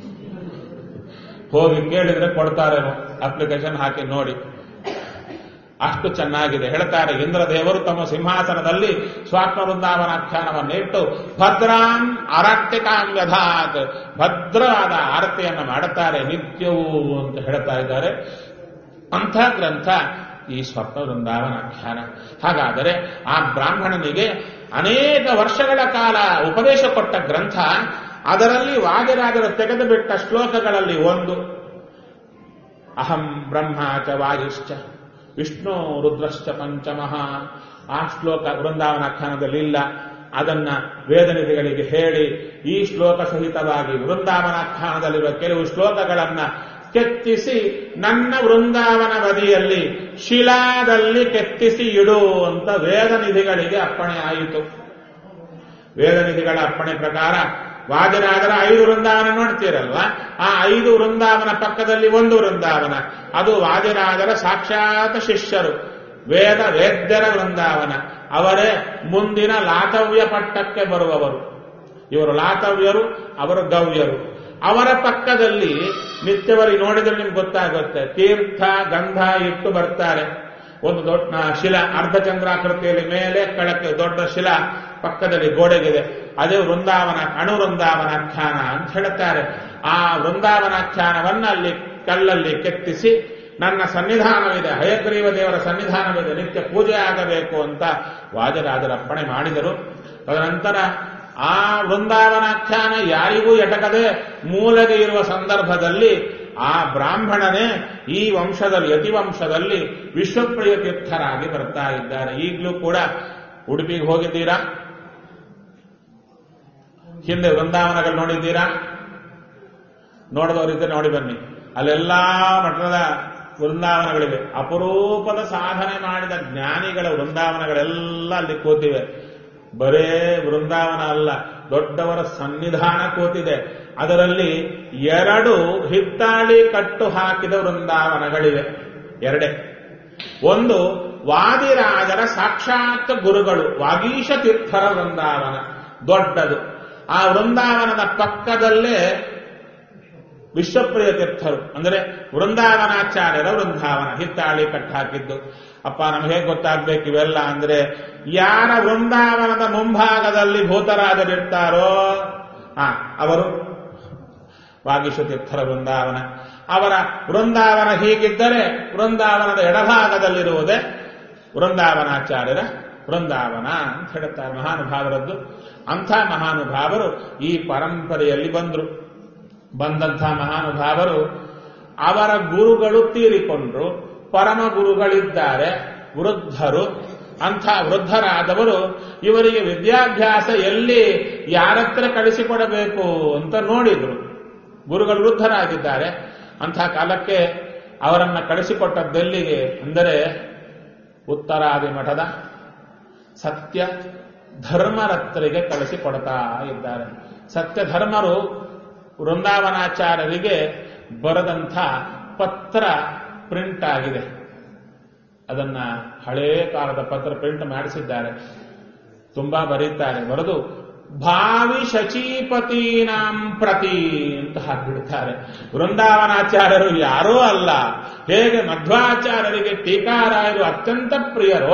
Speaker 1: ಹೋಗಿ ಕೇಳಿದ್ರೆ ಕೊಡ್ತಾರೇನೋ ಅಪ್ಲಿಕೇಶನ್ ಹಾಕಿ ನೋಡಿ ಅಷ್ಟು ಚೆನ್ನಾಗಿದೆ ಹೇಳ್ತಾರೆ ಇಂದ್ರದೇವರು ತಮ್ಮ ಸಿಂಹಾಸನದಲ್ಲಿ ಸ್ವಾತ್ಮ ವೃಂದಾವನಾಖ್ಯಾನವನ್ನು ಇಟ್ಟು ಭದ್ರಾಂ ಅರಟ್ಟಿಕಾಂ ವ್ಯಧಾತ್ ಭದ್ರವಾದ ಆರತಿಯನ್ನು ಮಾಡುತ್ತಾರೆ ನಿತ್ಯವೂ ಅಂತ ಹೇಳ್ತಾ ಇದ್ದಾರೆ ಅಂಥ ಗ್ರಂಥ ಈ ಸ್ವಪ್ನ ವೃಂದಾವನಾಖ್ಯಾನ ಹಾಗಾದರೆ ಆ ಬ್ರಾಹ್ಮಣನಿಗೆ ಅನೇಕ ವರ್ಷಗಳ ಕಾಲ ಉಪದೇಶ ಕೊಟ್ಟ ಗ್ರಂಥ ಅದರಲ್ಲಿ ವಾದಿರಾಜರು ತೆಗೆದು ಬಿಟ್ಟ ಶ್ಲೋಕಗಳಲ್ಲಿ ಒಂದು ಅಹಂ ಬ್ರಹ್ಮ ಚ ವಾಯುಶ್ಚ ವಿಷ್ಣು ರುದ್ರಶ್ಚ ಪಂಚಮಃ ಆ ಶ್ಲೋಕ ವೃಂದಾವನಾಖ್ಯಾನದಲ್ಲಿ ಇಲ್ಲ ಅದನ್ನ ವೇದನಿಧಿಗಳಿಗೆ ಹೇಳಿ ಈ ಶ್ಲೋಕ ಸಹಿತವಾಗಿ ವೃಂದಾವನಾಖ್ಯಾನದಲ್ಲಿರುವ ಕೆಲವು ಶ್ಲೋಕಗಳನ್ನ ಕೆತ್ತಿಸಿ ನನ್ನ ವೃಂದಾವನ ಬದಿಯಲ್ಲಿ ಶಿಲಾದಲ್ಲಿ ಕೆತ್ತಿಸಿ ಇಡು ಅಂತ ವೇದನಿಧಿಗಳಿಗೆ ಅಪ್ಪಣೆ ಆಯಿತು ವೇದನಿಧಿಗಳ ಅಪ್ಪಣೆ ಪ್ರಕಾರ ವಾದಿರಾಜರ ಐದು ವೃಂದಾವನ ನೋಡ್ತೀರಲ್ವಾ ಆ ಐದು ವೃಂದಾವನ ಪಕ್ಕದಲ್ಲಿ ಒಂದು ವೃಂದಾವನ ಅದು ವಾದಿರಾಜರ ಸಾಕ್ಷಾತ್ ಶಿಷ್ಯರು ವೇದ ವೇದ್ಯರ ವೃಂದಾವನ ಅವರೇ ಮುಂದಿನ ಲಾತವ್ಯ ಪಟ್ಟಕ್ಕೆ ಬರುವವರು ಇವರು ಲಾತವ್ಯರು ಅವರು ಗವ್ಯರು ಅವರ ಪಕ್ಕದಲ್ಲಿ ನಿತ್ಯವರಿ ನೋಡಿದ್ರೆ ನಿಮ್ಗೆ ಗೊತ್ತಾಗುತ್ತೆ ತೀರ್ಥ ಗಂಧ ಇಟ್ಟು ಬರ್ತಾರೆ ಒಂದು ದೊಡ್ಡ ಶಿಲ ಅರ್ಧಚಂದ್ರಾಕೃತಿಯಲ್ಲಿ ಮೇಲೆ ಕೆಳಕ್ಕೆ ದೊಡ್ಡ ಶಿಲ ಪಕ್ಕದಲ್ಲಿ ಗೋಡೆಗಿದೆ ಅದೇ ವೃಂದಾವನ ಅಣು ವೃಂದಾವನಾಖ್ಯಾನ ಅಂತ ಹೇಳ್ತಾರೆ ಆ ವೃಂದಾವನಾಖ್ಯಾನವನ್ನ ಅಲ್ಲಿ ಕಲ್ಲಲ್ಲಿ ಕೆತ್ತಿಸಿ ನನ್ನ ಸನ್ನಿಧಾನವಿದೆ ಹಯಗ್ರೀವ ದೇವರ ಸನ್ನಿಧಾನವಿದೆ ನಿತ್ಯ ಪೂಜೆ ಆಗಬೇಕು ಅಂತ ವಾಜರಾಜರಪ್ಪಣೆ ಮಾಡಿದರು ತದನಂತರ ಆ ವೃಂದಾವನಾಖ್ಯಾನ ಯಾರಿಗೂ ಎಟಕದೆ ಮೂಲೆಗೆ ಇರುವ ಸಂದರ್ಭದಲ್ಲಿ ಆ ಬ್ರಾಹ್ಮಣನೇ ಈ ವಂಶದಲ್ಲಿ ಯತಿವಂಶದಲ್ಲಿ ವಿಶ್ವಪ್ರಿಯ ತೀರ್ಥರಾಗಿ ಬರ್ತಾ ಇದ್ದಾರೆ ಈಗಲೂ ಕೂಡ ಉಡುಪಿಗೆ ಹೋಗಿದ್ದೀರಾ ಹಿಂದೆ ವೃಂದಾವನಗಳು ನೋಡಿದ್ದೀರಾ ನೋಡಿದವರಿದ್ದರೆ ನೋಡಿ ಬನ್ನಿ ಅಲ್ಲೆಲ್ಲಾ ಮಠದ ವೃಂದಾವನಗಳಿವೆ ಅಪರೂಪದ ಸಾಧನೆ ಮಾಡಿದ ಜ್ಞಾನಿಗಳ ವೃಂದಾವನಗಳೆಲ್ಲ ಅಲ್ಲಿ ಕೂತಿವೆ ಬರೇ ವೃಂದಾವನ ಅಲ್ಲ ದೊಡ್ಡವರ ಸನ್ನಿಧಾನ ಕೂತಿದೆ ಅದರಲ್ಲಿ ಎರಡು ಹಿತ್ತಾಳಿ ಕಟ್ಟು ಹಾಕಿದ ವೃಂದಾವನಗಳಿವೆ ಎರಡೇ ಒಂದು ವಾದಿರಾಜರ ಸಾಕ್ಷಾತ್ ಗುರುಗಳು ವಾಗೀಶ ತೀರ್ಥರ ವೃಂದಾವನ ದೊಡ್ಡದು ಆ ವೃಂದಾವನದ ಪಕ್ಕದಲ್ಲೇ ವಿಶ್ವಪ್ರಿಯ ತೀರ್ಥರು ಅಂದರೆ ವೃಂದಾವನಾಚಾರ್ಯರ ವೃಂದಾವನ ಹಿತ್ತಾಳಿ ಕಟ್ಟು ಹಾಕಿದ್ದು ಅಪ್ಪ ನಮ್ಗೆ ಹೇಗೆ ಗೊತ್ತಾಗ್ಬೇಕು ಇವೆಲ್ಲ ಅಂದ್ರೆ ಯಾರ ವೃಂದಾವನದ ಮುಂಭಾಗದಲ್ಲಿ ಭೂತರಾಜರಿರ್ತಾರೋ ಆ ಅವರು ವಾಗೀಶ ತೀರ್ಥರ ವೃಂದಾವನ ಅವರ ವೃಂದಾವನ ಹೀಗಿದ್ದರೆ ವೃಂದಾವನದ ಎಡಭಾಗದಲ್ಲಿರುವುದೇ ವೃಂದಾವನಾಚಾರ್ಯರ ವೃಂದಾವನ ಅಂತ ಹೇಳುತ್ತಾರೆ ಮಹಾನುಭಾವರದ್ದು ಅಂಥ ಮಹಾನುಭಾವರು ಈ ಪರಂಪರೆಯಲ್ಲಿ ಬಂದರು ಬಂದಂಥ ಮಹಾನುಭಾವರು ಅವರ ಗುರುಗಳು ತೀರಿಕೊಂಡ್ರು ಪರಮ ಗುರುಗಳಿದ್ದಾರೆ ವೃದ್ಧರು ಅಂಥ ವೃದ್ಧರಾದವರು ಇವರಿಗೆ ವಿದ್ಯಾಭ್ಯಾಸ ಎಲ್ಲಿ ಯಾರತ್ರ ಕಳಿಸಿಕೊಡಬೇಕು ಅಂತ ನೋಡಿದ್ರು ಗುರುಗಳು ವೃದ್ಧರಾಗಿದ್ದಾರೆ ಅಂಥ ಕಾಲಕ್ಕೆ ಅವರನ್ನ ಕಳಿಸಿಕೊಟ್ಟದ್ದೆಲ್ಲಿಗೆ ಅಂದರೆ ಉತ್ತರಾದಿ ಮಠದ ಸತ್ಯ ಧರ್ಮರತ್ರಿಗೆ ಕಳಿಸಿಕೊಡ್ತಾ ಇದ್ದಾರೆ ಸತ್ಯ ಧರ್ಮರು ವೃಂದಾವನಾಚಾರ್ಯರಿಗೆ ಬರೆದಂಥ ಪತ್ರ ಪ್ರಿಂಟ್ ಆಗಿದೆ ಅದನ್ನ ಹಳೇ ಕಾಲದ ಪತ್ರ ಪ್ರಿಂಟ್ ಮಾಡಿಸಿದ್ದಾರೆ ತುಂಬಾ ಬರೀತಾರೆ ಬರೆದು ಭಾವಿ ಶಚೀಪತೀನಾಂ ಪ್ರತಿ ಅಂತ ಹಾಕಿಬಿಡ್ತಾರೆ ವೃಂದಾವನಾಚಾರ್ಯರು ಯಾರೂ ಅಲ್ಲ ಹೇಗೆ ಮಧ್ವಾಚಾರ್ಯರಿಗೆ ಟೀಕಾರಾಯರು ಅತ್ಯಂತ ಪ್ರಿಯರೋ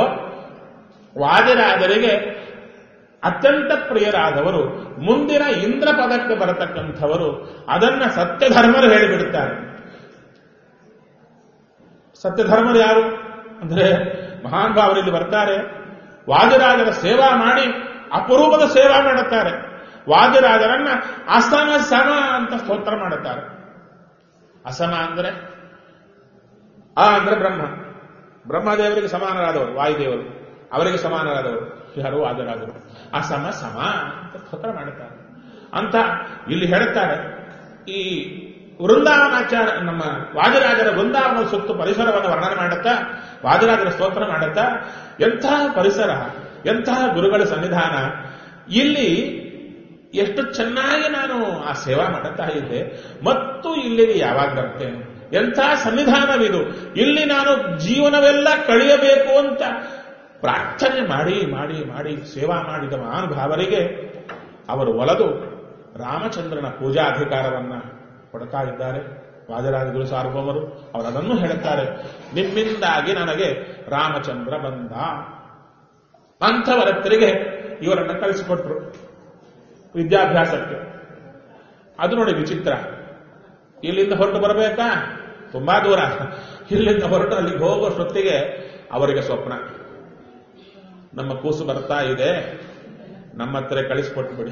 Speaker 1: ವಾದಿರಾಜರಿಗೆ ಅತ್ಯಂತ ಪ್ರಿಯರಾದವರು ಮುಂದಿನ ಇಂದ್ರ ಪದಕ್ಕೆ ಬರತಕ್ಕಂಥವರು ಅದನ್ನ ಸತ್ಯಧರ್ಮರು ಹೇಳಿಬಿಡುತ್ತಾರೆ ಸತ್ಯಧರ್ಮರು ಯಾರು ಅಂದ್ರೆ ಮಹಾನ್ ಭಾವರಲ್ಲಿ ಬರ್ತಾರೆ ವಾದಿರಾಜರ ಸೇವಾ ಮಾಡಿ ಅಪರೂಪದ ಸೇವಾ ಮಾಡುತ್ತಾರೆ ವಾದಿರಾಜರನ್ನ ಅಸಮ ಸಮ ಅಂತ ಸ್ತೋತ್ರ ಮಾಡುತ್ತಾರೆ ಅಸಮ ಅಂದ್ರೆ ಆ ಅಂದ್ರೆ ಬ್ರಹ್ಮ ಬ್ರಹ್ಮದೇವರಿಗೆ ಸಮಾನರಾದವರು ವಾಯುದೇವರು ಅವರಿಗೆ ಸಮಾನರಾದವರು ಯಾರು ವಾದಿರಾಜರು ಅಸಮ ಸಮ ಅಂತ ಸ್ತೋತ್ರ ಮಾಡುತ್ತಾರೆ ಅಂತ ಇಲ್ಲಿ ಹೇಳುತ್ತಾರೆ ಈ ವೃಂದಾವನಾಚಾರ ನಮ್ಮ ವಾದಿರಾಜರ ವೃಂದಾವನ ಸುತ್ತು ಪರಿಸರವನ್ನು ವರ್ಣನೆ ಮಾಡುತ್ತಾ ವಾದಿರಾಜರ ಸ್ತೋತ್ರ ಮಾಡುತ್ತಾ ಎಂಥ ಪರಿಸರ ಎಂತಹ ಗುರುಗಳ ಸನ್ನಿಧಾನ ಇಲ್ಲಿ ಎಷ್ಟು ಚೆನ್ನಾಗಿ ನಾನು ಆ ಸೇವಾ ಮಾಡುತ್ತಾ ಇದ್ದೆ ಮತ್ತು ಇಲ್ಲಿಗೆ ಯಾವಾಗ ಬರ್ತೇನೆ ಎಂಥ ಸನ್ನಿಧಾನವಿದು ಇಲ್ಲಿ ನಾನು ಜೀವನವೆಲ್ಲ ಕಳೆಯಬೇಕು ಅಂತ ಪ್ರಾರ್ಥನೆ ಮಾಡಿ ಮಾಡಿ ಮಾಡಿ ಸೇವಾ ಮಾಡಿದ ಮಹಾನುಭಾವರಿಗೆ ಅವರು ಒಲದು ರಾಮಚಂದ್ರನ ಪೂಜಾ ಅಧಿಕಾರವನ್ನ ಕೊಡ್ತಾ ಇದ್ದಾರೆ ವಾಜರಾಜಗುರು ಸಾರ್ವಭೌಮರು ಅವರು ಅದನ್ನು ಹೇಳುತ್ತಾರೆ ನಿಮ್ಮಿಂದಾಗಿ ನನಗೆ ರಾಮಚಂದ್ರ ಬಂದ ಅಂಥವರತ್ತರಿಗೆ ಇವರನ್ನ ಕಳಿಸಿಕೊಟ್ರು ವಿದ್ಯಾಭ್ಯಾಸಕ್ಕೆ ಅದು ನೋಡಿ ವಿಚಿತ್ರ ಇಲ್ಲಿಂದ ಹೊರಟು ಬರಬೇಕಾ ತುಂಬಾ ದೂರ ಇಲ್ಲಿಂದ ಹೊರಟು ಅಲ್ಲಿಗೆ ಹೋಗುವಷ್ಟೊತ್ತಿಗೆ ಅವರಿಗೆ ಸ್ವಪ್ನ ನಮ್ಮ ಕೂಸು ಬರ್ತಾ ಇದೆ ನಮ್ಮ ಹತ್ರ ಕಳಿಸಿಕೊಟ್ಟು ಬಿಡಿ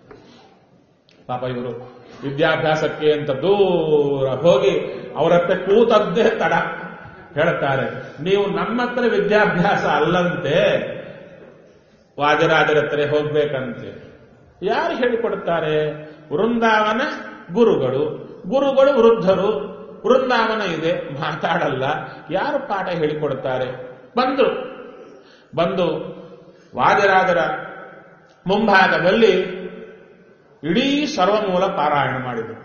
Speaker 1: ಪಾಪ ಇವರು ವಿದ್ಯಾಭ್ಯಾಸಕ್ಕೆ ಅಂತ ದೂರ ಹೋಗಿ ಅವರ ಹತ್ರ ಕೂತದ್ದೇ ತಡ ಹೇಳ್ತಾರೆ ನೀವು ನಮ್ಮ ಹತ್ರ ವಿದ್ಯಾಭ್ಯಾಸ ಅಲ್ಲಂತೆ ವಾಜರಾಜರ ಹತ್ರ ಹೋಗ್ಬೇಕಂತೆ ಯಾರು ಹೇಳಿಕೊಡ್ತಾರೆ ವೃಂದಾವನ ಗುರುಗಳು ಗುರುಗಳು ವೃದ್ಧರು ವೃಂದಾವನ ಇದೆ ಮಾತಾಡಲ್ಲ ಯಾರು ಪಾಠ ಹೇಳಿಕೊಡ್ತಾರೆ ಬಂದ್ರು ಬಂದು ವಾಜರಾಜರ ಮುಂಭಾಗದಲ್ಲಿ ಇಡೀ ಸರ್ವಮೂಲ ಪಾರಾಯಣ ಮಾಡಿದರು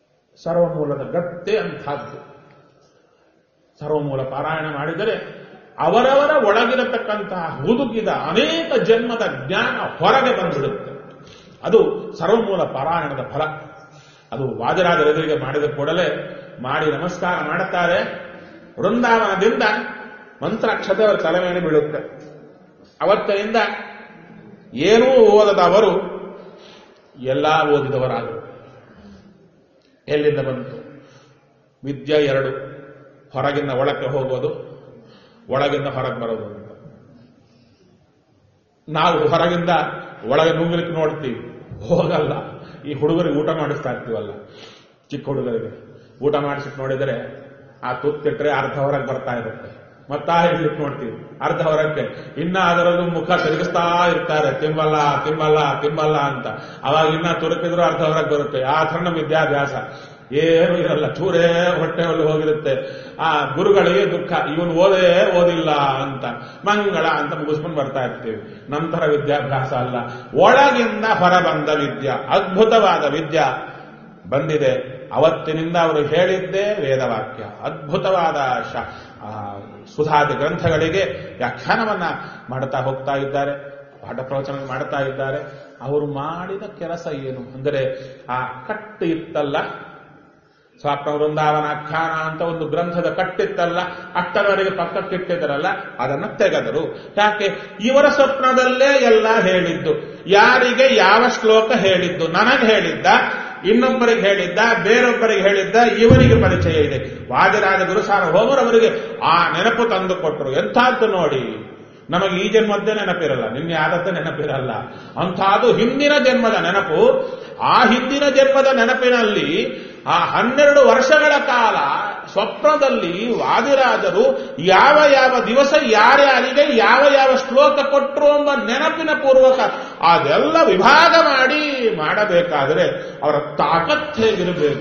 Speaker 1: ಸರ್ವಮೂಲದ ಗತ್ತೆ ಅಂಥದ್ದು ಸರ್ವಮೂಲ ಪಾರಾಯಣ ಮಾಡಿದರೆ ಅವರವರ ಒಳಗಿರತಕ್ಕಂತಹ ಹುದುಗಿದ ಅನೇಕ ಜನ್ಮದ ಜ್ಞಾನ ಹೊರಗೆ ಬಂದ್ಬಿಡುತ್ತೆ ಅದು ಸರ್ವಮೂಲ ಪಾರಾಯಣದ ಫಲ ಅದು ವಾಜರಾಜರ ಎದುರಿಗೆ ಮಾಡಿದ ಕೂಡಲೇ ಮಾಡಿ ನಮಸ್ಕಾರ ಮಾಡುತ್ತಾರೆ ವೃಂದಾವನದಿಂದ ಮಂತ್ರಾಕ್ಷತೆ ಅವರ ತಲೆ ಮೇಲೆ ಬೀಳುತ್ತೆ ಅವತ್ತಿನಿಂದ ಏನೂ ಓದದ ಅವರು ಎಲ್ಲ ಓದಿದವರಾದರು ಎಲ್ಲಿಂದ ಬಂತು ವಿದ್ಯೆ ಎರಡು ಹೊರಗಿಂದ ಒಳಕ್ಕೆ ಹೋಗೋದು ಒಳಗಿಂದ ಹೊರಗೆ ಬರೋದು ಅಂತ ನಾವು ಹೊರಗಿಂದ ಒಳಗೆ ನುಗ್ಗಲಿಕ್ಕೆ ನೋಡ್ತೀವಿ ಹೋಗಲ್ಲ ಈ ಹುಡುಗರಿಗೆ ಊಟ ಮಾಡಿಸ್ತಾ ಇರ್ತೀವಲ್ಲ ಚಿಕ್ಕ ಹುಡುಗರಿಗೆ ಊಟ ಮಾಡಿಸಿಕ್ ನೋಡಿದರೆ ಆ ತುತ್ತಿಟ್ರೆ ಅರ್ಧ ಹೊರಗೆ ಬರ್ತಾ ಇರುತ್ತೆ ಮತ್ತಾ ಇಡ್ಲಿಕ್ಕೆ ನೋಡ್ತೀವಿ ಅರ್ಧ ಹೊರಕ್ಕೆ ಇನ್ನ ಅದರಲ್ಲೂ ಮುಖ ತಿರುಗಿಸ್ತಾ ಇರ್ತಾರೆ ತಿಮ್ಮಲ್ಲ ತಿಮ್ಮಲ್ಲ ತಿಮ್ಮಲ್ಲ ಅಂತ ಅವಾಗ ಇನ್ನ ತುರುಕಿದ್ರು ಅರ್ಧ ಹೊರಗೆ ಬರುತ್ತೆ ಆ ಸಣ್ಣ ವಿದ್ಯಾಭ್ಯಾಸ ಏನು ಇರಲ್ಲ ಚೂರೇ ಹೊಟ್ಟೆಯಲ್ಲಿ ಹೋಗಿರುತ್ತೆ ಆ ಗುರುಗಳಿಗೆ ದುಃಖ ಇವನು ಓದೇ ಓದಿಲ್ಲ ಅಂತ ಮಂಗಳ ಅಂತ ಮುಗಿಸ್ಕೊಂಡು ಬರ್ತಾ ಇರ್ತೀವಿ ನಂತರ ವಿದ್ಯಾಭ್ಯಾಸ ಅಲ್ಲ ಒಳಗಿಂದ ಹೊರಬಂದ ವಿದ್ಯಾ ಅದ್ಭುತವಾದ ವಿದ್ಯಾ ಬಂದಿದೆ ಅವತ್ತಿನಿಂದ ಅವರು ಹೇಳಿದ್ದೇ ವೇದವಾಕ್ಯ ಅದ್ಭುತವಾದ ಶ ಆ, ಸುಧಾದಿ ಗ್ರಂಥಗಳಿಗೆ ವ್ಯಾಖ್ಯಾನವನ್ನ ಮಾಡ್ತಾ ಹೋಗ್ತಾ ಇದ್ದಾರೆ ಪಾಠ ಪ್ರವಚನ ಮಾಡ್ತಾ ಇದ್ದಾರೆ ಅವರು ಮಾಡಿದ ಕೆಲಸ ಏನು ಅಂದರೆ ಆ ಕಟ್ಟು ಇತ್ತಲ್ಲ ಸ್ವಾಪ್ನ ವೃಂದಾವನಾಖ್ಯಾನ ಅಂತ ಒಂದು ಗ್ರಂಥದ ಕಟ್ಟಿತ್ತಲ್ಲ ಅಷ್ಟರವರೆಗೆ ಪಕ್ಕಕ್ಕಿಟ್ಟಿದ್ದರಲ್ಲ ಅದನ್ನು ತೆಗೆದರು ಯಾಕೆ ಇವರ ಸ್ವಪ್ನದಲ್ಲೇ ಎಲ್ಲ ಹೇಳಿದ್ದು ಯಾರಿಗೆ ಯಾವ ಶ್ಲೋಕ ಹೇಳಿದ್ದು ನನಗೆ ಹೇಳಿದ್ದ ಇನ್ನೊಬ್ಬರಿಗೆ ಹೇಳಿದ್ದ ಬೇರೊಬ್ಬರಿಗೆ ಹೇಳಿದ್ದ ಇವರಿಗೆ ಪರಿಚಯ ಇದೆ ವಾದಿರಾಜ ಗುರುಸಾರ ಹೋಮರವರಿಗೆ ಆ ನೆನಪು ತಂದು ಕೊಟ್ಟರು ಎಂಥದ್ದು ನೋಡಿ ನಮಗೆ ಈ ಜನ್ಮದ್ದೇ ನೆನಪಿರಲ್ಲ ನಿನ್ನೆ ಆದದ್ದೇ ನೆನಪಿರಲ್ಲ ಅಂಥದ್ದು ಹಿಂದಿನ ಜನ್ಮದ ನೆನಪು ಆ ಹಿಂದಿನ ಜನ್ಮದ ನೆನಪಿನಲ್ಲಿ ಆ ಹನ್ನೆರಡು ವರ್ಷಗಳ ಕಾಲ ಸ್ವಪ್ನದಲ್ಲಿ ವಾದಿರಾಜರು ಯಾವ ಯಾವ ದಿವಸ ಯಾರ್ಯಾರಿಗೆ ಯಾವ ಯಾವ ಶ್ಲೋಕ ಕೊಟ್ಟರು ಎಂಬ ನೆನಪಿನ ಪೂರ್ವಕ ಅದೆಲ್ಲ ವಿಭಾಗ ಮಾಡಿ ಮಾಡಬೇಕಾದರೆ ಅವರ ತಾಕತ್ ಹೇಗಿರಬೇಕು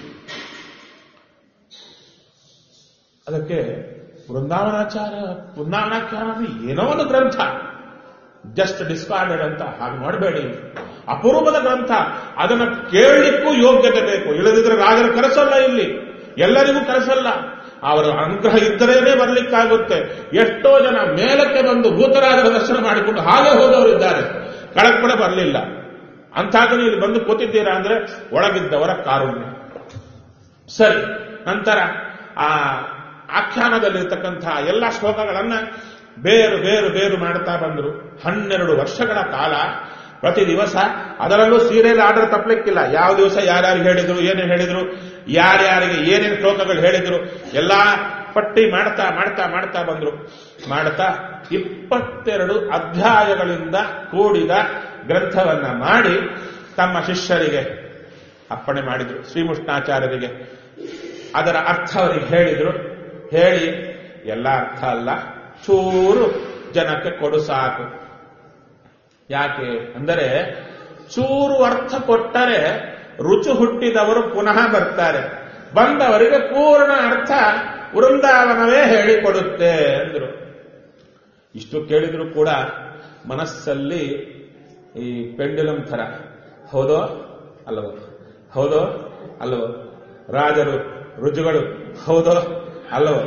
Speaker 1: ಅದಕ್ಕೆ ವೃಂದಾವನಾಚಾರ ವೃಂದಾವನಾಚಾರ ಅಂದ್ರೆ ಏನೋ ಒಂದು ಗ್ರಂಥ ಜಸ್ಟ್ ಡಿಸ್ಕಾರ್ಡೆಡ್ ಅಂತ ಹಾಗೆ ಮಾಡಬೇಡಿ ಅಪೂರ್ವದ ಗ್ರಂಥ ಅದನ್ನು ಕೇಳಲಿಕ್ಕೂ ಯೋಗ್ಯತೆ ಬೇಕು ಇಲ್ಲದಿದ್ರೆ ರಾಜರ ಕರೆಸಲ್ಲ ಇಲ್ಲಿ ಎಲ್ಲರಿಗೂ ಕರೆಸಲ್ಲ ಅವರ ಅನುಗ್ರಹ ಇದ್ದರೇನೆ ಬರ್ಲಿಕ್ಕಾಗುತ್ತೆ ಎಷ್ಟೋ ಜನ ಮೇಲಕ್ಕೆ ಬಂದು ಭೂತರಾಜರ ದರ್ಶನ ಮಾಡಿಕೊಂಡು ಹಾಗೆ ಹೋದವರಿದ್ದಾರೆ ಕೆಳಗೆ ಕೂಡ ಬರಲಿಲ್ಲ ಅಂಥಾಗಲಿ ಇಲ್ಲಿ ಬಂದು ಕೂತಿದ್ದೀರಾ ಅಂದ್ರೆ ಒಳಗಿದ್ದವರ ಕಾರುಣ್ಯ ಸರಿ ನಂತರ ಆ ಆಖ್ಯಾನದಲ್ಲಿರ್ತಕ್ಕಂತಹ ಎಲ್ಲ ಶ್ಲೋಕಗಳನ್ನ ಬೇರು ಬೇರು ಬೇರು ಮಾಡ್ತಾ ಬಂದರು ಹನ್ನೆರಡು ವರ್ಷಗಳ ಕಾಲ ಪ್ರತಿ ದಿವಸ ಅದರಲ್ಲೂ ಸೀರಿಯಲ್ ಆರ್ಡರ್ ತಪ್ಪಲಿಕ್ಕಿಲ್ಲ ಯಾವ ದಿವಸ ಯಾರ್ಯಾರು ಹೇಳಿದ್ರು ಏನೇನು ಹೇಳಿದ್ರು ಯಾರ್ಯಾರಿಗೆ ಏನೇನು ಶ್ಲೋಕಗಳು ಹೇಳಿದ್ರು ಎಲ್ಲಾ ಪಟ್ಟಿ ಮಾಡ್ತಾ ಮಾಡ್ತಾ ಮಾಡ್ತಾ ಬಂದ್ರು ಮಾಡ್ತಾ ಇಪ್ಪತ್ತೆರಡು ಅಧ್ಯಾಯಗಳಿಂದ ಕೂಡಿದ ಗ್ರಂಥವನ್ನ ಮಾಡಿ ತಮ್ಮ ಶಿಷ್ಯರಿಗೆ ಅಪ್ಪಣೆ ಮಾಡಿದ್ರು ಶ್ರೀಮುಷ್ಣಾಚಾರ್ಯರಿಗೆ ಅದರ ಅರ್ಥ ಅವರಿಗೆ ಹೇಳಿದ್ರು ಹೇಳಿ ಎಲ್ಲ ಅರ್ಥ ಅಲ್ಲ ಚೂರು ಜನಕ್ಕೆ ಕೊಡು ಸಾಕು ಯಾಕೆ ಅಂದರೆ ಚೂರು ಅರ್ಥ ಕೊಟ್ಟರೆ ರುಚಿ ಹುಟ್ಟಿದವರು ಪುನಃ ಬರ್ತಾರೆ ಬಂದವರಿಗೆ ಪೂರ್ಣ ಅರ್ಥ ವೃಂದಾವನವೇ ಹೇಳಿಕೊಡುತ್ತೆ ಅಂದ್ರು ಇಷ್ಟು ಕೇಳಿದ್ರು ಕೂಡ ಮನಸ್ಸಲ್ಲಿ ಈ ಪೆಂಡುಲಂ ಥರ ಹೌದೋ ಅಲ್ಲವೋ ಹೌದೋ ಅಲ್ಲವೋ ರಾಜರು ರುಜುಗಳು ಹೌದೋ ಅಲ್ಲವೋ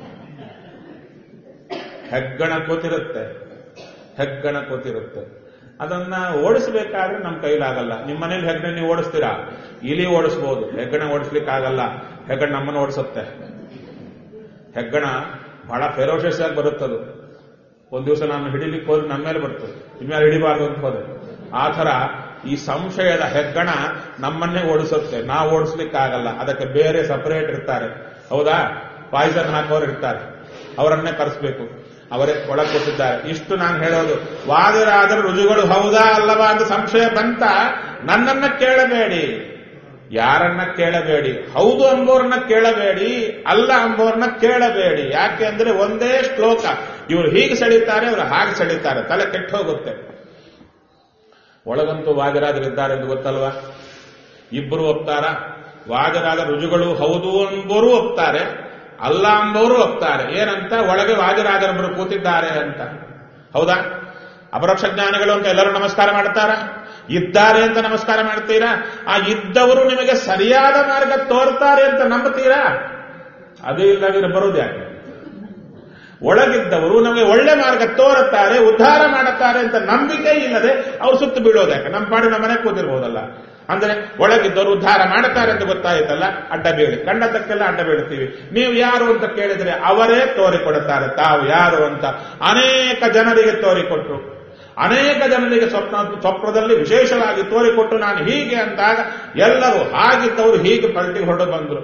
Speaker 1: ಹೆಗ್ಗಣ ಕೂತಿರುತ್ತೆ ಹೆಗ್ಗಣ ಕೂತಿರುತ್ತೆ ಅದನ್ನ ಓಡಿಸಬೇಕಾದ್ರೆ ನಮ್ಮ ಕೈಲಾಗಲ್ಲ ನಿಮ್ಮ ಮನೇಲಿ ಹೆಗ್ಗಣ ನೀವು ಓಡಿಸ್ತೀರಾ ಇಲಿ ಓಡಿಸ್ಬೋದು ಹೆಗ್ಗಣ ಓಡಿಸ್ಲಿಕ್ಕಾಗಲ್ಲ ಹೆಗ್ಗಣ ನಮ್ಮನ್ನು ಓಡಿಸುತ್ತೆ ಹೆಗ್ಗಣ ಬಹಳ ಫೆರೋಷಿಯಸ್ ಆಗಿ ಬರುತ್ತದು ಒಂದ್ ದಿವಸ ನಾನು ಹಿಡಿಲಿಕ್ಕೆ ಹೋದ್ರೆ ನಮ್ಮ ಮೇಲೆ ಬರ್ತದೆ ಇನ್ಮೇಲೆ ಹಿಡಿಬಾರ್ದು ಅಂತ ಹೋದೆ ಆ ಥರ ಈ ಸಂಶಯದ ಹೆಗ್ಗಣ ನಮ್ಮನ್ನೇ ಓಡಿಸುತ್ತೆ ನಾವು ಓಡಿಸ್ಲಿಕ್ಕಾಗಲ್ಲ ಅದಕ್ಕೆ ಬೇರೆ ಸಪರೇಟ್ ಇರ್ತಾರೆ ಹೌದಾ ಪಾಯ್ಸನ್ ಹಾಕೋರು ಇರ್ತಾರೆ ಅವರನ್ನೇ ಕರೆಸ್ಬೇಕು ಅವರೇ ಒಳಗೆ ಕೊಟ್ಟಿದ್ದಾರೆ ಇಷ್ಟು ನಾನು ಹೇಳೋದು ವಾದಿರಾದ ರುಜುಗಳು ಹೌದಾ ಅಲ್ಲವಾ ಅಂತ ಸಂಶಯ ಬಂತ ನನ್ನನ್ನ ಕೇಳಬೇಡಿ ಯಾರನ್ನ ಕೇಳಬೇಡಿ ಹೌದು ಅಂಬೋರ್ನ ಕೇಳಬೇಡಿ ಅಲ್ಲ ಅಂಬೋರ್ನ ಕೇಳಬೇಡಿ ಯಾಕೆ ಅಂದ್ರೆ ಒಂದೇ ಶ್ಲೋಕ ಇವರು ಹೀಗೆ ಸೆಳೀತಾರೆ ಇವರು ಹಾಗೆ ಸೆಳೀತಾರೆ ತಲೆ ಕೆಟ್ಟು ಹೋಗುತ್ತೆ ಒಳಗಂತೂ ವಾಜರಾಜರಿದ್ದಾರೆ ಎಂದು ಗೊತ್ತಲ್ವಾ ಇಬ್ಬರು ಒಪ್ತಾರ ವಾಜರಾದ ರುಜುಗಳು ಹೌದು ಅಂಬೋರು ಒಪ್ತಾರೆ ಅಲ್ಲ ಅಂಬೋರು ಒಪ್ತಾರೆ ಏನಂತ ಒಳಗೆ ವಾಜರಾಜರೊಬ್ಬರು ಕೂತಿದ್ದಾರೆ ಅಂತ ಹೌದಾ ಅಪರೋಕ್ಷ ಜ್ಞಾನಿಗಳು ಅಂತ ಎಲ್ಲರೂ ನಮಸ್ಕಾರ ಮಾಡ್ತಾರ ಇದ್ದಾರೆ ಅಂತ ನಮಸ್ಕಾರ ಮಾಡ್ತೀರಾ ಆ ಇದ್ದವರು ನಿಮಗೆ ಸರಿಯಾದ ಮಾರ್ಗ ತೋರ್ತಾರೆ ಅಂತ ನಂಬುತ್ತೀರಾ ಅದು ಇಲ್ಲದಿದ್ರೆ ಬರೋದು ಯಾಕೆ ಒಳಗಿದ್ದವರು ನಮಗೆ ಒಳ್ಳೆ ಮಾರ್ಗ ತೋರುತ್ತಾರೆ ಉದ್ಧಾರ ಮಾಡುತ್ತಾರೆ ಅಂತ ನಂಬಿಕೆ ಇಲ್ಲದೆ ಅವ್ರು ಸುತ್ತು ಬೀಳೋದು ಯಾಕೆ ನಮ್ಮ ಪಾಡಿ ನಮ್ಮ ಮನೆ ಕೂತಿರ್ಬೋದಲ್ಲ ಅಂದ್ರೆ ಒಳಗಿದ್ದವರು ಉದ್ಧಾರ ಮಾಡುತ್ತಾರೆ ಅಂತ ಗೊತ್ತಾಯ್ತಲ್ಲ ಅಡ್ಡ ಬೀಳಿ ಕಂಡದ್ದಕ್ಕೆಲ್ಲ ಅಡ್ಡ ಬೀಳ್ತೀವಿ ನೀವು ಯಾರು ಅಂತ ಕೇಳಿದ್ರೆ ಅವರೇ ತೋರಿಕೊಡುತ್ತಾರೆ ತಾವು ಯಾರು ಅಂತ ಅನೇಕ ಜನರಿಗೆ ತೋರಿಕೊಟ್ರು ಅನೇಕ ಜನರಿಗೆ ಸ್ವಪ್ನ ಸ್ವಪ್ನದಲ್ಲಿ ವಿಶೇಷವಾಗಿ ತೋರಿಕೊಟ್ಟು ನಾನು ಹೀಗೆ ಅಂದಾಗ ಎಲ್ಲರೂ ಹಾಗಿದ್ದವರು ಹೀಗೆ ಪಲ್ಟಿ ಹೊರಡು ಬಂದರು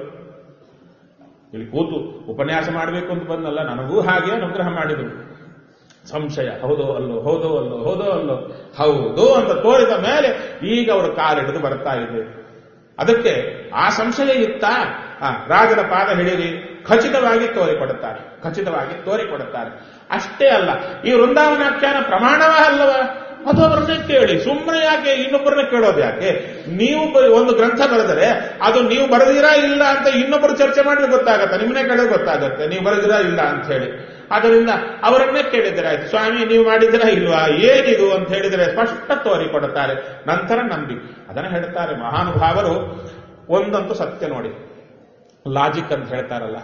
Speaker 1: ಇಲ್ಲಿ ಕೂತು ಉಪನ್ಯಾಸ ಮಾಡಬೇಕು ಅಂತ ಬಂದಲ್ಲ ನನಗೂ ಹಾಗೆ ಅನುಗ್ರಹ ಮಾಡಿದರು ಸಂಶಯ ಹೌದೋ ಅಲ್ಲೋ ಹೌದೋ ಅಲ್ಲೋ ಹೌದೋ ಅಲ್ಲೋ ಹೌದು ಅಂತ ತೋರಿದ ಮೇಲೆ ಈಗ ಅವರು ಕಾಲಿಡಿದು ಬರ್ತಾ ಇದೆ ಅದಕ್ಕೆ ಆ ಸಂಶಯ ಇತ್ತ ಆ, ರಾಜನ ಪಾದ ಹಿಡಿರಿ ಖಚಿತವಾಗಿ ತೋರಿಕೊಡುತ್ತಾರೆ ಖಚಿತವಾಗಿ ತೋರಿಕೊಡುತ್ತಾರೆ ಅಷ್ಟೇ ಅಲ್ಲ ಈ ವೃಂದಾವನಾಖ್ಯಾನ ಪ್ರಮಾಣವ ಅಲ್ಲವ ಅದು ಅವರನ್ನೇ ಕೇಳಿ ಸುಮ್ಮನೆ ಯಾಕೆ ಇನ್ನೊಬ್ಬರನ್ನ ಕೇಳೋದು ಯಾಕೆ ನೀವು ಬ- ಒಂದು ಗ್ರಂಥ ಬರೆದರೆ ಅದು ನೀವು ಬರೆದಿರಾ ಇಲ್ಲ ಅಂತ ಇನ್ನೊಬ್ಬರು ಚರ್ಚೆ ಮಾಡಿದ್ರೆ ಗೊತ್ತಾಗತ್ತೆ ನಿಮ್ಮನ್ನೇ ಕೇಳಿದ್ರೆ ಗೊತ್ತಾಗತ್ತೆ ನೀವು ಬರೆದಿರಾ ಇಲ್ಲ ಅಂತ ಹೇಳಿ ಆದ್ದರಿಂದ ಅವರನ್ನೇ ಕೇಳಿದರೆ ಆಯ್ತು ಸ್ವಾಮಿ ನೀವು ಮಾಡಿದಿರಾ ಇಲ್ವಾ ಏನಿದು ಅಂತ ಹೇಳಿದರೆ ಸ್ಪಷ್ಟ ತೋರಿಕೊಡುತ್ತಾರೆ ನಂತರ ನಂಬಿ ಅದನ್ನ ಹೇಳ್ತಾರೆ ಮಹಾನುಭಾವರು ಒಂದಂತೂ ಸತ್ಯ ನೋಡಿ ಲಾಜಿಕ್ ಅಂತ ಹೇಳ್ತಾರಲ್ಲ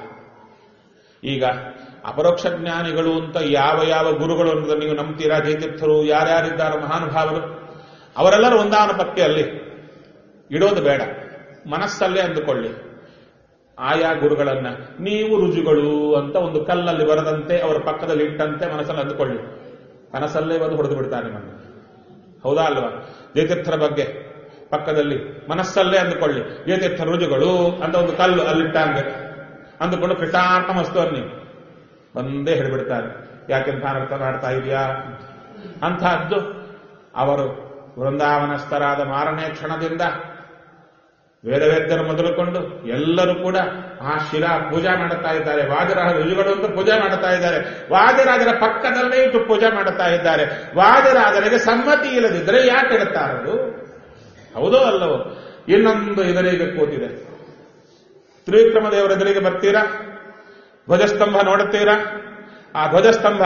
Speaker 1: ಈಗ ಅಪರೋಕ್ಷ ಜ್ಞಾನಿಗಳು ಅಂತ ಯಾವ ಯಾವ ಗುರುಗಳು ಅಂತ ನೀವು ನಂಬ್ತೀರಾ ಜಯತೀರ್ಥರು ಯಾರ್ಯಾರಿದ್ದಾರೆ ಮಹಾನುಭಾವರು ಅವರೆಲ್ಲರೂ ಒಂದಾನ ಪಟ್ಟಿಯಲ್ಲಿ ಇಡೋದು ಬೇಡ ಮನಸ್ಸಲ್ಲೇ ಅಂದುಕೊಳ್ಳಿ ಆಯಾ ಗುರುಗಳನ್ನ ನೀವು ರುಜುಗಳು ಅಂತ ಒಂದು ಕಲ್ಲಲ್ಲಿ ಬರದಂತೆ ಅವರ ಪಕ್ಕದಲ್ಲಿ ಇಟ್ಟಂತೆ ಮನಸ್ಸಲ್ಲಿ ಅಂದುಕೊಳ್ಳಿ ಕನಸಲ್ಲೇ ಬಂದು ಹೊಡೆದು ಬಿಡ್ತಾರೆ ನಿಮ್ಮನ್ನು ಹೌದಾ ಅಲ್ವಾ ಜಯತೀರ್ಥರ ಬಗ್ಗೆ ಪಕ್ಕದಲ್ಲಿ ಮನಸ್ಸಲ್ಲೇ ಅಂದುಕೊಳ್ಳಿ ಜಯತೀರ್ಥ ರುಜುಗಳು ಅಂತ ಒಂದು ಕಲ್ಲು ಅಲ್ಲಿಟ್ಟಂಗೆ ಅಂದುಕೊಂಡು ಕೃಷ್ಣಾರ್ಥ ಮಸ್ತು ಅನ್ನಿ ಒಂದೇ ಹೇಳಿಬಿಡ್ತಾರೆ ಯಾಕೆಂತ ಅರ್ಥ ಮಾಡ್ತಾ ಇದೆಯಾ ಅಂತಹದ್ದು ಅವರು ವೃಂದಾವನಸ್ಥರಾದ ಮಾರನೇ ಕ್ಷಣದಿಂದ ವೇದವೇದ್ಯರು ಮೊದಲುಕೊಂಡು ಎಲ್ಲರೂ ಕೂಡ ಆ ಶಿರಾ ಪೂಜಾ ಮಾಡುತ್ತಾ ಇದ್ದಾರೆ ವಾದಿರಾಜ ರುಜುಗಳು ಅಂತ ಪೂಜೆ ಮಾಡುತ್ತಾ ಇದ್ದಾರೆ ವಾದಿರಾಜರ ಪಕ್ಕದಲ್ಲೇ ಇಟ್ಟು ಪೂಜೆ ಮಾಡುತ್ತಾ ಇದ್ದಾರೆ ವಾದಿರಾಜರಿಗೆ ಸಮ್ಮತಿ ಇಲ್ಲದಿದ್ದರೆ ಯಾಕೆ ಇಡುತ್ತಾರದು ಹೌದೋ ಅಲ್ಲವೋ ಇನ್ನೊಂದು ಎದುರಿಗೆ ಕೂತಿದೆ ತ್ರಿವಿಕ್ರಮ ದೇವರ ಎದುರಿಗೆ ಬರ್ತೀರಾ ಧ್ವಜಸ್ತಂಭ ನೋಡುತ್ತೀರಾ ಆ ಧ್ವಜಸ್ತಂಭ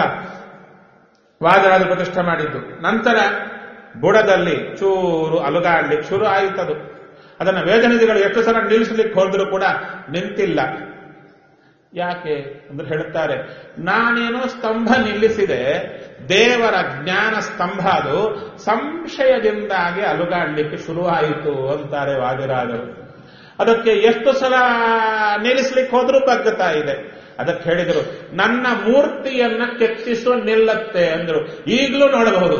Speaker 1: ವಾದರಾಜ ಪ್ರತಿಷ್ಠೆ ಮಾಡಿದ್ದು ನಂತರ ಬುಡದಲ್ಲಿ ಚೂರು ಅಲುಗಾಡ್ಲಿಕ್ಕೆ ಶುರು ಆಯಿತದು ಅದನ್ನ ವೇದನಿಧಿಗಳು ಎಷ್ಟು ಸಲ ನಿಲ್ಲಿಸಲಿಕ್ಕೆ ಹೋದ್ರು ಕೂಡ ನಿಂತಿಲ್ಲ ಯಾಕೆ ಅಂದ್ರೆ ಹೇಳುತ್ತಾರೆ ನಾನೇನೋ ಸ್ತಂಭ ನಿಲ್ಲಿಸಿದೆ ದೇವರ ಜ್ಞಾನ ಸ್ತಂಭ ಅದು ಸಂಶಯದಿಂದಾಗಿ ಅಲುಗಾಡ್ಲಿಕ್ಕೆ ಶುರುವಾಯಿತು ಅಂತಾರೆ ವಾದಿರಾಜರು ಅದಕ್ಕೆ ಎಷ್ಟು ಸಲ ನಿಲ್ಲಿಸ್ಲಿಕ್ಕೆ ಹೋದ್ರೂ ಬಗ್ಗುತ್ತಾ ಇದೆ ಅದಕ್ಕೆ ಹೇಳಿದರು ನನ್ನ ಮೂರ್ತಿಯನ್ನ ಕೆತ್ತಿಸುವ ನಿಲ್ಲತ್ತೆ ಅಂದ್ರು ಈಗಲೂ ನೋಡಬಹುದು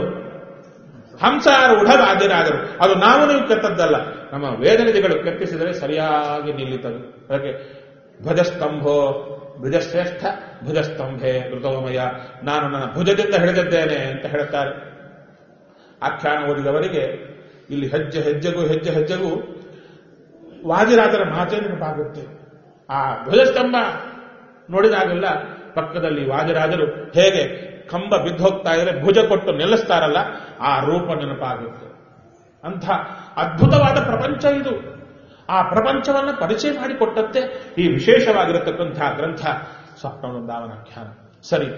Speaker 1: ಹಂಸಾರೂಢ ವಾದಿರಾಜರು ಅದು ನಾವು ನೀವು ಕೆತ್ತದ್ದಲ್ಲ ನಮ್ಮ ವೇದನಿಧಿಗಳು ಕೆತ್ತಿಸಿದರೆ ಸರಿಯಾಗಿ ನಿಲ್ಲಿತದು ಅದಕ್ಕೆ ಧ್ವಜಸ್ತಂಭೋ ಭುಜಶ್ರೇಷ್ಠ ಭುಜಸ್ತಂಭೆ ಋತೋಮಯ ನಾನು ನನ್ನ ಭುಜದಿಂದ ಹಿಡಿದಿದ್ದೇನೆ ಅಂತ ಹೇಳ್ತಾರೆ ಆಖ್ಯಾನ ಓದಿದವರಿಗೆ ಇಲ್ಲಿ ಹೆಜ್ಜೆ ಹೆಜ್ಜೆಗೂ ಹೆಜ್ಜೆ ಹೆಜ್ಜೆಗೂ ವಾದಿರಾಜರ ಮಾತೇ ನೆನಪಾಗುತ್ತೆ ಆ ಧ್ವಜಸ್ತಂಭ ನೋಡಿದಾಗೆಲ್ಲ ಪಕ್ಕದಲ್ಲಿ ವಾದಿರಾಜರು ಹೇಗೆ ಕಂಬ ಬಿದ್ದು ಹೋಗ್ತಾ ಇದ್ರೆ ಭುಜ ಕೊಟ್ಟು ನಿಲ್ಲಿಸ್ತಾರಲ್ಲ ಆ ರೂಪ ನೆನಪಾಗುತ್ತೆ ಅಂಥ ಅದ್ಭುತವಾದ ಪ್ರಪಂಚ ಇದು ಆ ಪ್ರಪಂಚವನ್ನು ಪರಿಚಯ ಮಾಡಿಕೊಟ್ಟಂತೆ ಈ ವಿಶೇಷವಾಗಿರತಕ್ಕಂಥ ಗ್ರಂಥ ಸ್ವಪ್ನ ವೃಂದಾವನಾಖ್ಯಾನ ಸರಿ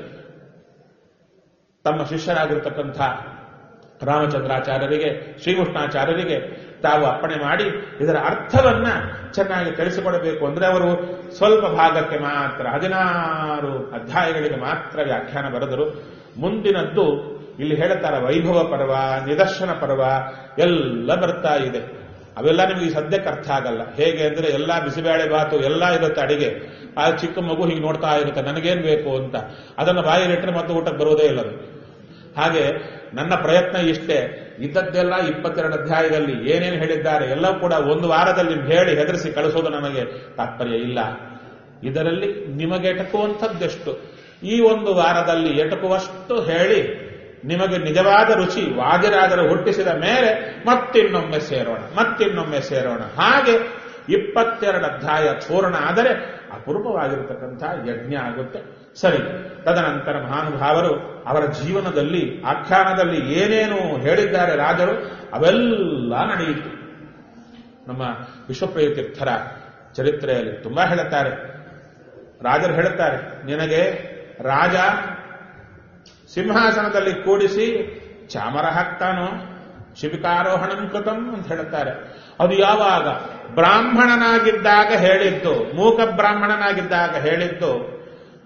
Speaker 1: ತಮ್ಮ ಶಿಷ್ಯರಾಗಿರ್ತಕ್ಕಂಥ ರಾಮಚಂದ್ರಾಚಾರ್ಯರಿಗೆ ಶ್ರೀಕೃಷ್ಣಾಚಾರ್ಯರಿಗೆ ತಾವು ಅಪ್ಪಣೆ ಮಾಡಿ ಇದರ ಅರ್ಥವನ್ನ ಚೆನ್ನಾಗಿ ತಿಳಿಸಿಕೊಡಬೇಕು ಅಂದ್ರೆ ಅವರು ಸ್ವಲ್ಪ ಭಾಗಕ್ಕೆ ಮಾತ್ರ ಹದಿನಾರು ಅಧ್ಯಾಯಗಳಿಗೆ ಮಾತ್ರ ವ್ಯಾಖ್ಯಾನ ಬರೆದರು ಮುಂದಿನದ್ದು ಇಲ್ಲಿ ಹೇಳುತ್ತಾರೆ ವೈಭವ ಪರ್ವ ನಿದರ್ಶನ ಪರ್ವ ಎಲ್ಲ ಬರ್ತಾ ಇದೆ ಅವೆಲ್ಲ ನಿಮಗೆ ಈ ಸದ್ಯಕ್ಕೆ ಅರ್ಥ ಆಗಲ್ಲ ಹೇಗೆ ಅಂದ್ರೆ ಎಲ್ಲಾ ಬಿಸಿಬೇಳೆ ಬಾತು ಎಲ್ಲ ಇರುತ್ತೆ ಅಡಿಗೆ ಆ ಚಿಕ್ಕ ಮಗು ಹೀಗೆ ನೋಡ್ತಾ ಇರುತ್ತೆ ನನಗೇನ್ ಬೇಕು ಅಂತ ಅದನ್ನು ಬಾಯಿಲಿಟ್ಟರೆ ಮತ್ತೆ ಊಟಕ್ಕೆ ಬರೋದೇ ಇಲ್ಲ ಅದು ಹಾಗೆ ನನ್ನ ಪ್ರಯತ್ನ ಇಷ್ಟೇ ಇದ್ದದ್ದೆಲ್ಲ ಇಪ್ಪತ್ತೆರಡು ಅಧ್ಯಾಯದಲ್ಲಿ ಏನೇನು ಹೇಳಿದ್ದಾರೆ ಎಲ್ಲ ಕೂಡ ಒಂದು ವಾರದಲ್ಲಿ ಹೇಳಿ ಹೆದರಿಸಿ ಕಳಿಸೋದು ನನಗೆ ತಾತ್ಪರ್ಯ ಇಲ್ಲ ಇದರಲ್ಲಿ ನಿಮಗೆ ಎಟಕುವಂಥದ್ದೆಷ್ಟು ಈ ಒಂದು ವಾರದಲ್ಲಿ ಎಟಕುವಷ್ಟು ಹೇಳಿ ನಿಮಗೆ ನಿಜವಾದ ರುಚಿ ವಾದಿರಾಜರು ಹುಟ್ಟಿಸಿದ ಮೇಲೆ ಮತ್ತಿನ್ನೊಮ್ಮೆ ಸೇರೋಣ ಮತ್ತಿನ್ನೊಮ್ಮೆ ಸೇರೋಣ ಹಾಗೆ ಇಪ್ಪತ್ತೆರಡು ಅಧ್ಯಾಯ ಪೂರ್ಣ ಆದರೆ ಅಪೂರ್ವವಾಗಿರತಕ್ಕಂಥ ಯಜ್ಞ ಆಗುತ್ತೆ ಸರಿ ತದನಂತರ ಮಹಾನುಭಾವರು ಅವರ ಜೀವನದಲ್ಲಿ ಆಖ್ಯಾನದಲ್ಲಿ ಏನೇನು ಹೇಳಿದ್ದಾರೆ ರಾಜರು ಅವೆಲ್ಲ ನಡೆಯಿತು ನಮ್ಮ ವಿಶ್ವಪ್ರಿಯ ತೀರ್ಥರ ಚರಿತ್ರೆಯಲ್ಲಿ ತುಂಬಾ ಹೇಳುತ್ತಾರೆ ರಾಜರು ಹೇಳುತ್ತಾರೆ ನಿನಗೆ ರಾಜ ಸಿಂಹಾಸನದಲ್ಲಿ ಕೂಡಿಸಿ ಚಾಮರ ಹಾಕ್ತಾನೋ ಶಿಬಿಕಾರೋಹಣಂ ಕೃತಂ ಅಂತ ಹೇಳುತ್ತಾರೆ ಅದು ಯಾವಾಗ ಬ್ರಾಹ್ಮಣನಾಗಿದ್ದಾಗ ಹೇಳಿದ್ದು ಮೂಕ ಬ್ರಾಹ್ಮಣನಾಗಿದ್ದಾಗ ಹೇಳಿದ್ದು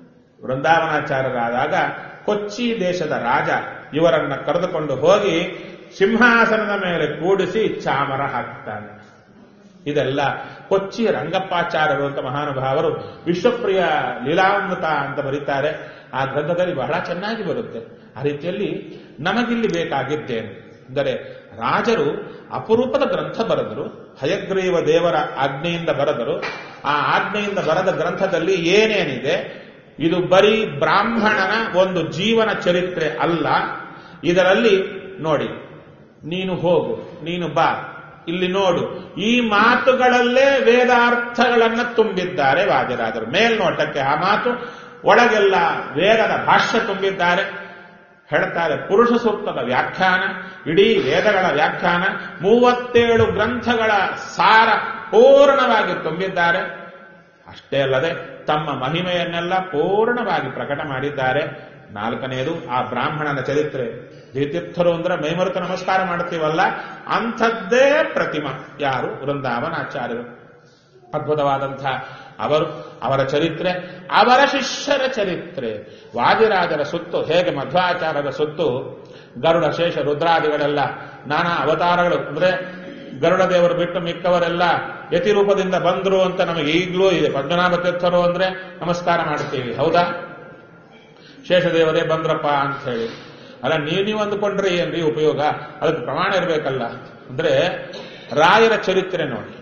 Speaker 1: ವೃಂದಾವನಾಚಾರ್ಯರಾದಾಗ ಕೊಚ್ಚಿ ದೇಶದ ರಾಜ ಇವರನ್ನ ಕರೆದುಕೊಂಡು ಹೋಗಿ ಸಿಂಹಾಸನದ ಮೇಲೆ ಕೂಡಿಸಿ ಚಾಮರ ಹಾಕ್ತಾನೆ ಇದೆಲ್ಲ ಕೊಚ್ಚಿ ರಂಗಪ್ಪಾಚಾರ್ಯರು ಅಂತ ಮಹಾನುಭಾವರು ವಿಶ್ವಪ್ರಿಯ ಲೀಲಾಮೃತ ಅಂತ ಬರೀತಾರೆ ಆ ಗ್ರಂಥದಲ್ಲಿ ಬಹಳ ಚೆನ್ನಾಗಿ ಬರುತ್ತೆ ಆ ರೀತಿಯಲ್ಲಿ ನಮಗಿಲ್ಲಿ ಬೇಕಾಗಿದ್ದೇನೆ ಅಂದರೆ ರಾಜರು ಅಪರೂಪದ ಗ್ರಂಥ ಬರೆದರು ಹಯಗ್ರೀವ ದೇವರ ಆಜ್ಞೆಯಿಂದ ಬರೆದರು ಆ ಆಜ್ಞೆಯಿಂದ ಬರೆದ ಗ್ರಂಥದಲ್ಲಿ ಏನೇನಿದೆ ಇದು ಬರೀ ಬ್ರಾಹ್ಮಣನ ಒಂದು ಜೀವನ ಚರಿತ್ರೆ ಅಲ್ಲ ಇದರಲ್ಲಿ ನೋಡಿ ನೀನು ಹೋಗು ನೀನು ಬಾ ಇಲ್ಲಿ ನೋಡು ಈ ಮಾತುಗಳಲ್ಲೇ ವೇದಾರ್ಥಗಳನ್ನ ತುಂಬಿದ್ದಾರೆ ವಾದಿರಾಜರು ಮೇಲ್ನೋಟಕ್ಕೆ ಆ ಮಾತು ಒಳಗೆಲ್ಲ ವೇದದ ಭಾಷ್ಯ ತುಂಬಿದ್ದಾರೆ ಹೇಳ್ತಾರೆ ಪುರುಷ ಸೂಕ್ತದ ವ್ಯಾಖ್ಯಾನ ಇಡೀ ವೇದಗಳ ವ್ಯಾಖ್ಯಾನ ಮೂವತ್ತೇಳು ಗ್ರಂಥಗಳ ಸಾರ ಪೂರ್ಣವಾಗಿ ತುಂಬಿದ್ದಾರೆ ಅಷ್ಟೇ ಅಲ್ಲದೆ ತಮ್ಮ ಮಹಿಮೆಯನ್ನೆಲ್ಲ ಪೂರ್ಣವಾಗಿ ಪ್ರಕಟ ಮಾಡಿದ್ದಾರೆ ನಾಲ್ಕನೆಯದು ಆ ಬ್ರಾಹ್ಮಣನ ಚರಿತ್ರೆ ದ್ವಿತೀರ್ಥರು ಅಂದ್ರೆ ಮೈಮರುತ ನಮಸ್ಕಾರ ಮಾಡ್ತೀವಲ್ಲ ಅಂಥದ್ದೇ ಪ್ರತಿಮ ಯಾರು ವೃಂದಾವನಾಚಾರ್ಯರು ಅದ್ಭುತವಾದಂಥ ಅವರು ಅವರ ಚರಿತ್ರೆ ಅವರ ಶಿಷ್ಯರ ಚರಿತ್ರೆ ವಾದಿರಾಜರ ಸುತ್ತು ಹೇಗೆ ಮಧ್ವಾಚಾರ್ಯರ ಸುತ್ತು ಗರುಡ ಶೇಷ ರುದ್ರಾದಿಗಳೆಲ್ಲ ನಾನಾ ಅವತಾರಗಳು ಅಂದ್ರೆ ಗರುಡ ದೇವರು ಬಿಟ್ಟು ಮಿಕ್ಕವರೆಲ್ಲ ಯತಿ ರೂಪದಿಂದ ಬಂದ್ರು ಅಂತ ನಮಗೆ ಈಗಲೂ ಇದೆ ಪದ್ಮನಾಭ ತೀರ್ಥರು ಅಂದ್ರೆ ನಮಸ್ಕಾರ ಮಾಡ್ತೀವಿ ಹೌದಾ ಶೇಷದೇವರೇ ಬಂದ್ರಪ್ಪ ಅಂತ ಹೇಳಿ ಅಲ್ಲ ನೀವು ನೀವು ಅಂದುಕೊಂಡ್ರೆ ಏನ್ರಿ ಉಪಯೋಗ ಅದಕ್ಕೆ ಪ್ರಮಾಣ ಇರಬೇಕಲ್ಲ ಅಂದ್ರೆ ರಾಯರ ಚರಿತ್ರೆ ನೋಡಿ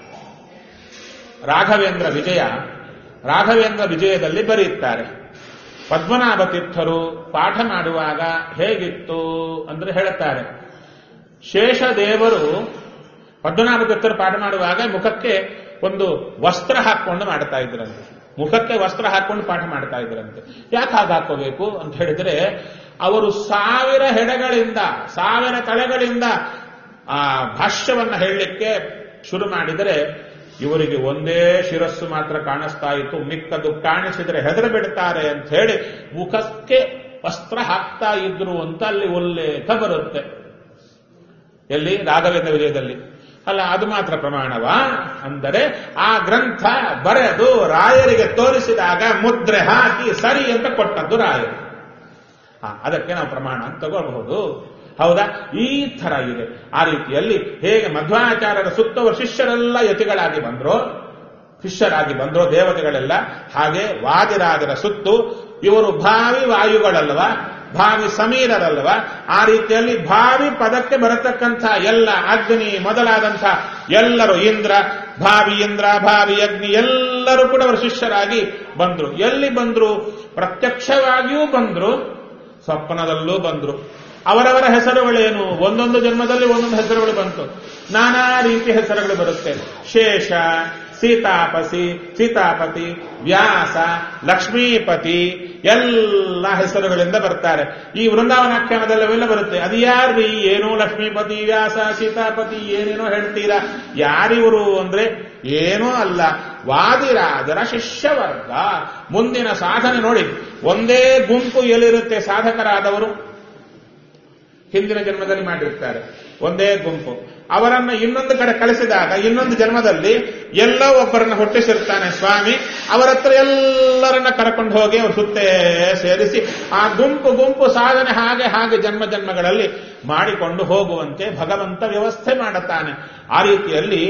Speaker 1: ರಾಘವೇಂದ್ರ ವಿಜಯ ರಾಘವೇಂದ್ರ ವಿಜಯದಲ್ಲಿ ಬರೆಯುತ್ತಾರೆ ಪದ್ಮನಾಭ ತೀರ್ಥರು ಪಾಠ ಮಾಡುವಾಗ ಹೇಗಿತ್ತು ಅಂದ್ರೆ ಹೇಳುತ್ತಾರೆ ಶೇಷದೇವರು ಪದ್ಮನಾಭ ತೀರ್ಥರು ಪಾಠ ಮಾಡುವಾಗ ಮುಖಕ್ಕೆ ಒಂದು ವಸ್ತ್ರ ಹಾಕೊಂಡು ಮಾಡ್ತಾ ಇದ್ರಂತೆ ಮುಖಕ್ಕೆ ವಸ್ತ್ರ ಹಾಕೊಂಡು ಪಾಠ ಮಾಡ್ತಾ ಇದ್ರಂತೆ ಯಾಕೆ ಹಾಗೆ ಹಾಕೋಬೇಕು ಅಂತ ಹೇಳಿದ್ರೆ ಅವರು ಸಾವಿರ ಹೆಡೆಗಳಿಂದ ಸಾವಿರ ತಲೆಗಳಿಂದ ಆ ಭಾಷ್ಯವನ್ನ ಹೇಳಲಿಕ್ಕೆ ಶುರು ಮಾಡಿದರೆ ಇವರಿಗೆ ಒಂದೇ ಶಿರಸ್ಸು ಮಾತ್ರ ಕಾಣಿಸ್ತಾ ಇತ್ತು ಮಿಕ್ಕದು ಕಾಣಿಸಿದರೆ ಹೆದರ ಬಿಡ್ತಾರೆ ಅಂತ ಹೇಳಿ ಮುಖಕ್ಕೆ ವಸ್ತ್ರ ಹಾಕ್ತಾ ಇದ್ರು ಅಂತ ಅಲ್ಲಿ ಉಲ್ಲೇಖ ಬರುತ್ತೆ ಎಲ್ಲಿ ರಾಘವೇಂದ್ರ ವಿಜಯದಲ್ಲಿ ಅಲ್ಲ ಅದು ಮಾತ್ರ ಪ್ರಮಾಣವಾ ಅಂದರೆ ಆ ಗ್ರಂಥ ಬರೆದು ರಾಯರಿಗೆ ತೋರಿಸಿದಾಗ ಮುದ್ರೆ ಹಾಕಿ ಸರಿ ಅಂತ ಕೊಟ್ಟದ್ದು ರಾಯರು ಆ, ಅದಕ್ಕೆ ನಾವು ಪ್ರಮಾಣ ಅಂತ ತಗೊಳ್ಬಹುದು ಹೌದಾ ಈ ತರ ಇದೆ ಆ ರೀತಿಯಲ್ಲಿ ಹೇಗೆ ಮಧ್ವಾಚಾರ್ಯರ ಸುತ್ತವ ಶಿಷ್ಯರೆಲ್ಲ ಯತಿಗಳಾಗಿ ಬಂದ್ರೋ ಶಿಷ್ಯರಾಗಿ ಬಂದ್ರೋ ದೇವತೆಗಳೆಲ್ಲ ಹಾಗೆ ವಾದಿರಾಜರ ಸುತ್ತು ಇವರು ಭಾವಿ ವಾಯುಗಳಲ್ವ ಭಾವಿ ಸಮೀರರಲ್ವ ಆ ರೀತಿಯಲ್ಲಿ ಭಾವಿ ಪದಕ್ಕೆ ಬರತಕ್ಕಂಥ ಎಲ್ಲ ಅಗ್ನಿ ಮೊದಲಾದಂಥ ಎಲ್ಲರೂ ಇಂದ್ರ ಭಾವಿ ಇಂದ್ರ ಭಾವಿ ಅಗ್ನಿ ಎಲ್ಲರೂ ಕೂಡ ಅವರ ಶಿಷ್ಯರಾಗಿ ಬಂದ್ರು ಎಲ್ಲಿ ಬಂದ್ರು ಪ್ರತ್ಯಕ್ಷವಾಗಿಯೂ ಬಂದ್ರು ಸ್ವಪ್ನದಲ್ಲೂ ಬಂದ್ರು ಅವರವರ ಹೆಸರುಗಳೇನು ಒಂದೊಂದು ಜನ್ಮದಲ್ಲಿ ಒಂದೊಂದು ಹೆಸರುಗಳು ಬಂತು ನಾನಾ ರೀತಿ ಹೆಸರುಗಳು ಬರುತ್ತೆ ಶೇಷ ಸೀತಾಪಸಿ ಸೀತಾಪತಿ ವ್ಯಾಸ ಲಕ್ಷ್ಮೀಪತಿ ಎಲ್ಲ ಹೆಸರುಗಳಿಂದ ಬರ್ತಾರೆ ಈ ವೃಂದಾವನಾಖ್ಯಾನದಲ್ಲವೆಲ್ಲ ಬರುತ್ತೆ ಅದು ಯಾರ್ರಿ ಏನೋ ಲಕ್ಷ್ಮೀಪತಿ ವ್ಯಾಸ ಸೀತಾಪತಿ ಏನೇನೋ ಹೇಳ್ತೀರಾ ಯಾರಿವರು ಅಂದ್ರೆ ಏನೂ ಅಲ್ಲ ವಾದಿರಾಜರ ಶಿಷ್ಯವರ್ಗ ಮುಂದಿನ ಸಾಧನೆ ನೋಡಿ ಒಂದೇ ಗುಂಪು ಎಲ್ಲಿರುತ್ತೆ ಸಾಧಕರಾದವರು ಹಿಂದಿನ ಜನ್ಮದಲ್ಲಿ ಮಾಡಿರ್ತಾರೆ ಒಂದೇ ಗುಂಪು ಅವರನ್ನ ಇನ್ನೊಂದು ಕಡೆ ಕಳಿಸಿದಾಗ ಇನ್ನೊಂದು ಜನ್ಮದಲ್ಲಿ ಎಲ್ಲೋ ಒಬ್ಬರನ್ನ ಹುಟ್ಟಿಸಿರ್ತಾನೆ ಸ್ವಾಮಿ ಅವರ ಹತ್ರ ಎಲ್ಲರನ್ನ ಕರ್ಕೊಂಡು ಹೋಗಿ ಅವ್ರ ಸುತ್ತೇ ಸೇರಿಸಿ ಆ ಗುಂಪು ಗುಂಪು ಸಾಧನೆ ಹಾಗೆ ಹಾಗೆ ಜನ್ಮ ಜನ್ಮಗಳಲ್ಲಿ ಮಾಡಿಕೊಂಡು ಹೋಗುವಂತೆ ಭಗವಂತ ವ್ಯವಸ್ಥೆ ಮಾಡುತ್ತಾನೆ ಆ ರೀತಿಯಲ್ಲಿ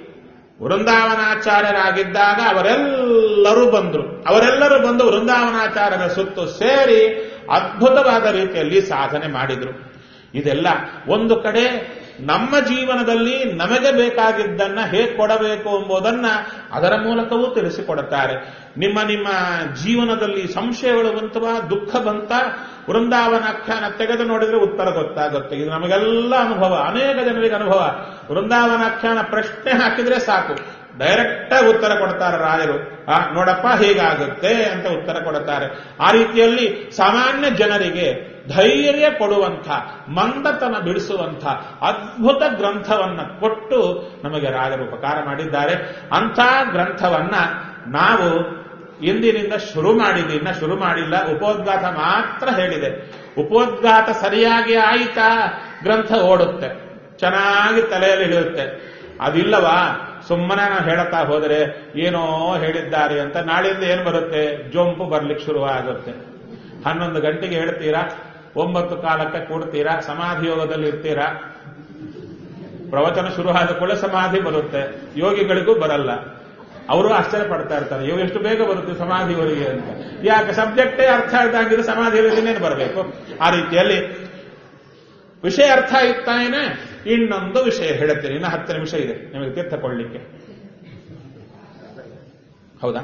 Speaker 1: ವೃಂದಾವನಾಚಾರ್ಯರಾಗಿದ್ದಾಗ ಅವರೆಲ್ಲರೂ ಬಂದರು ಅವರೆಲ್ಲರೂ ಬಂದು ವೃಂದಾವನಾಚಾರ್ಯರ ಸುತ್ತು ಸೇರಿ ಅದ್ಭುತವಾದ ರೀತಿಯಲ್ಲಿ ಸಾಧನೆ ಮಾಡಿದ್ರು ಇದೆಲ್ಲ ಒಂದು ಕಡೆ ನಮ್ಮ ಜೀವನದಲ್ಲಿ ನಮಗೆ ಬೇಕಾಗಿದ್ದನ್ನ ಹೇಗೆ ಕೊಡಬೇಕು ಎಂಬುದನ್ನ ಅದರ ಮೂಲಕವೂ ತಿಳಿಸಿಕೊಡುತ್ತಾರೆ ನಿಮ್ಮ ನಿಮ್ಮ ಜೀವನದಲ್ಲಿ ಸಂಶಯಗಳು ಬಂತವಾ ದುಃಖ ಬಂತ ವೃಂದಾವನಾಖ್ಯಾನ ತೆಗೆದು ನೋಡಿದ್ರೆ ಉತ್ತರ ಗೊತ್ತಾಗುತ್ತೆ ಇದು ನಮಗೆಲ್ಲ ಅನುಭವ ಅನೇಕ ಜನರಿಗೆ ಅನುಭವ ವೃಂದಾವನಾಖ್ಯಾನ ಪ್ರಶ್ನೆ ಹಾಕಿದ್ರೆ ಸಾಕು ಡೈರೆಕ್ಟ್ ಆಗಿ ಉತ್ತರ ಕೊಡ್ತಾರೆ ರಾಯರು ಆ ನೋಡಪ್ಪ ಹೀಗಾಗುತ್ತೆ ಅಂತ ಉತ್ತರ ಕೊಡುತ್ತಾರೆ ಆ ರೀತಿಯಲ್ಲಿ ಸಾಮಾನ್ಯ ಜನರಿಗೆ ಧೈರ್ಯ ಕೊಡುವಂಥ ಮಂದತನ ಬಿಡಿಸುವಂಥ ಅದ್ಭುತ ಗ್ರಂಥವನ್ನ ಕೊಟ್ಟು ನಮಗೆ ರಾಜರು ಉಪಕಾರ ಮಾಡಿದ್ದಾರೆ ಅಂಥ ಗ್ರಂಥವನ್ನ ನಾವು ಇಂದಿನಿಂದ ಶುರು ಮಾಡಿದ್ದೀವಿ ಇನ್ನ ಶುರು ಮಾಡಿಲ್ಲ ಉಪೋದ್ಘಾತ ಮಾತ್ರ ಹೇಳಿದೆ ಉಪೋದ್ಘಾತ ಸರಿಯಾಗಿ ಆಯಿತಾ ಗ್ರಂಥ ಓಡುತ್ತೆ ಚೆನ್ನಾಗಿ ತಲೆಯಲ್ಲಿ ಹಿಡಿಯುತ್ತೆ ಅದಿಲ್ಲವಾ ಸುಮ್ಮನೆ ನಾವು ಹೇಳುತ್ತಾ ಹೋದರೆ ಏನೋ ಹೇಳಿದ್ದಾರೆ ಅಂತ ನಾಳೆಯಿಂದ ಏನು ಬರುತ್ತೆ ಜೊಂಪು ಬರ್ಲಿಕ್ಕೆ ಶುರುವಾಗುತ್ತೆ ಹನ್ನೊಂದು ಗಂಟೆಗೆ ಹೇಳ್ತೀರಾ ಒಂಬತ್ತು ಕಾಲಕ್ಕೆ ಕೂಡ್ತೀರಾ ಸಮಾಧಿ ಯೋಗದಲ್ಲಿ ಇರ್ತೀರಾ ಪ್ರವಚನ ಶುರು ಆದ ಕೂಡ ಸಮಾಧಿ ಬರುತ್ತೆ ಯೋಗಿಗಳಿಗೂ ಬರಲ್ಲ ಅವರು ಆಶ್ಚರ್ಯ ಪಡ್ತಾ ಇರ್ತಾರೆ ಇವು ಎಷ್ಟು ಬೇಗ ಬರುತ್ತೆ ಸಮಾಧಿವರೆಗೆ ಅಂತ ಯಾಕೆ ಸಬ್ಜೆಕ್ಟೇ ಅರ್ಥ ಆಯ್ತಾಗಿದ್ರೆ ಸಮಾಧಿಯಲ್ಲಿ ಇನ್ನೇನು ಬರಬೇಕು ಆ ರೀತಿಯಲ್ಲಿ ವಿಷಯ ಅರ್ಥ ಇತ್ತಾಯೇನೆ ಇನ್ನೊಂದು ವಿಷಯ ಹೇಳುತ್ತೇನೆ ಇನ್ನು ಹತ್ತು ನಿಮಿಷ ಇದೆ ನಿಮಗೆ ತೀರ್ಥ ಕೊಡ್ಲಿಕ್ಕೆ ಹೌದಾ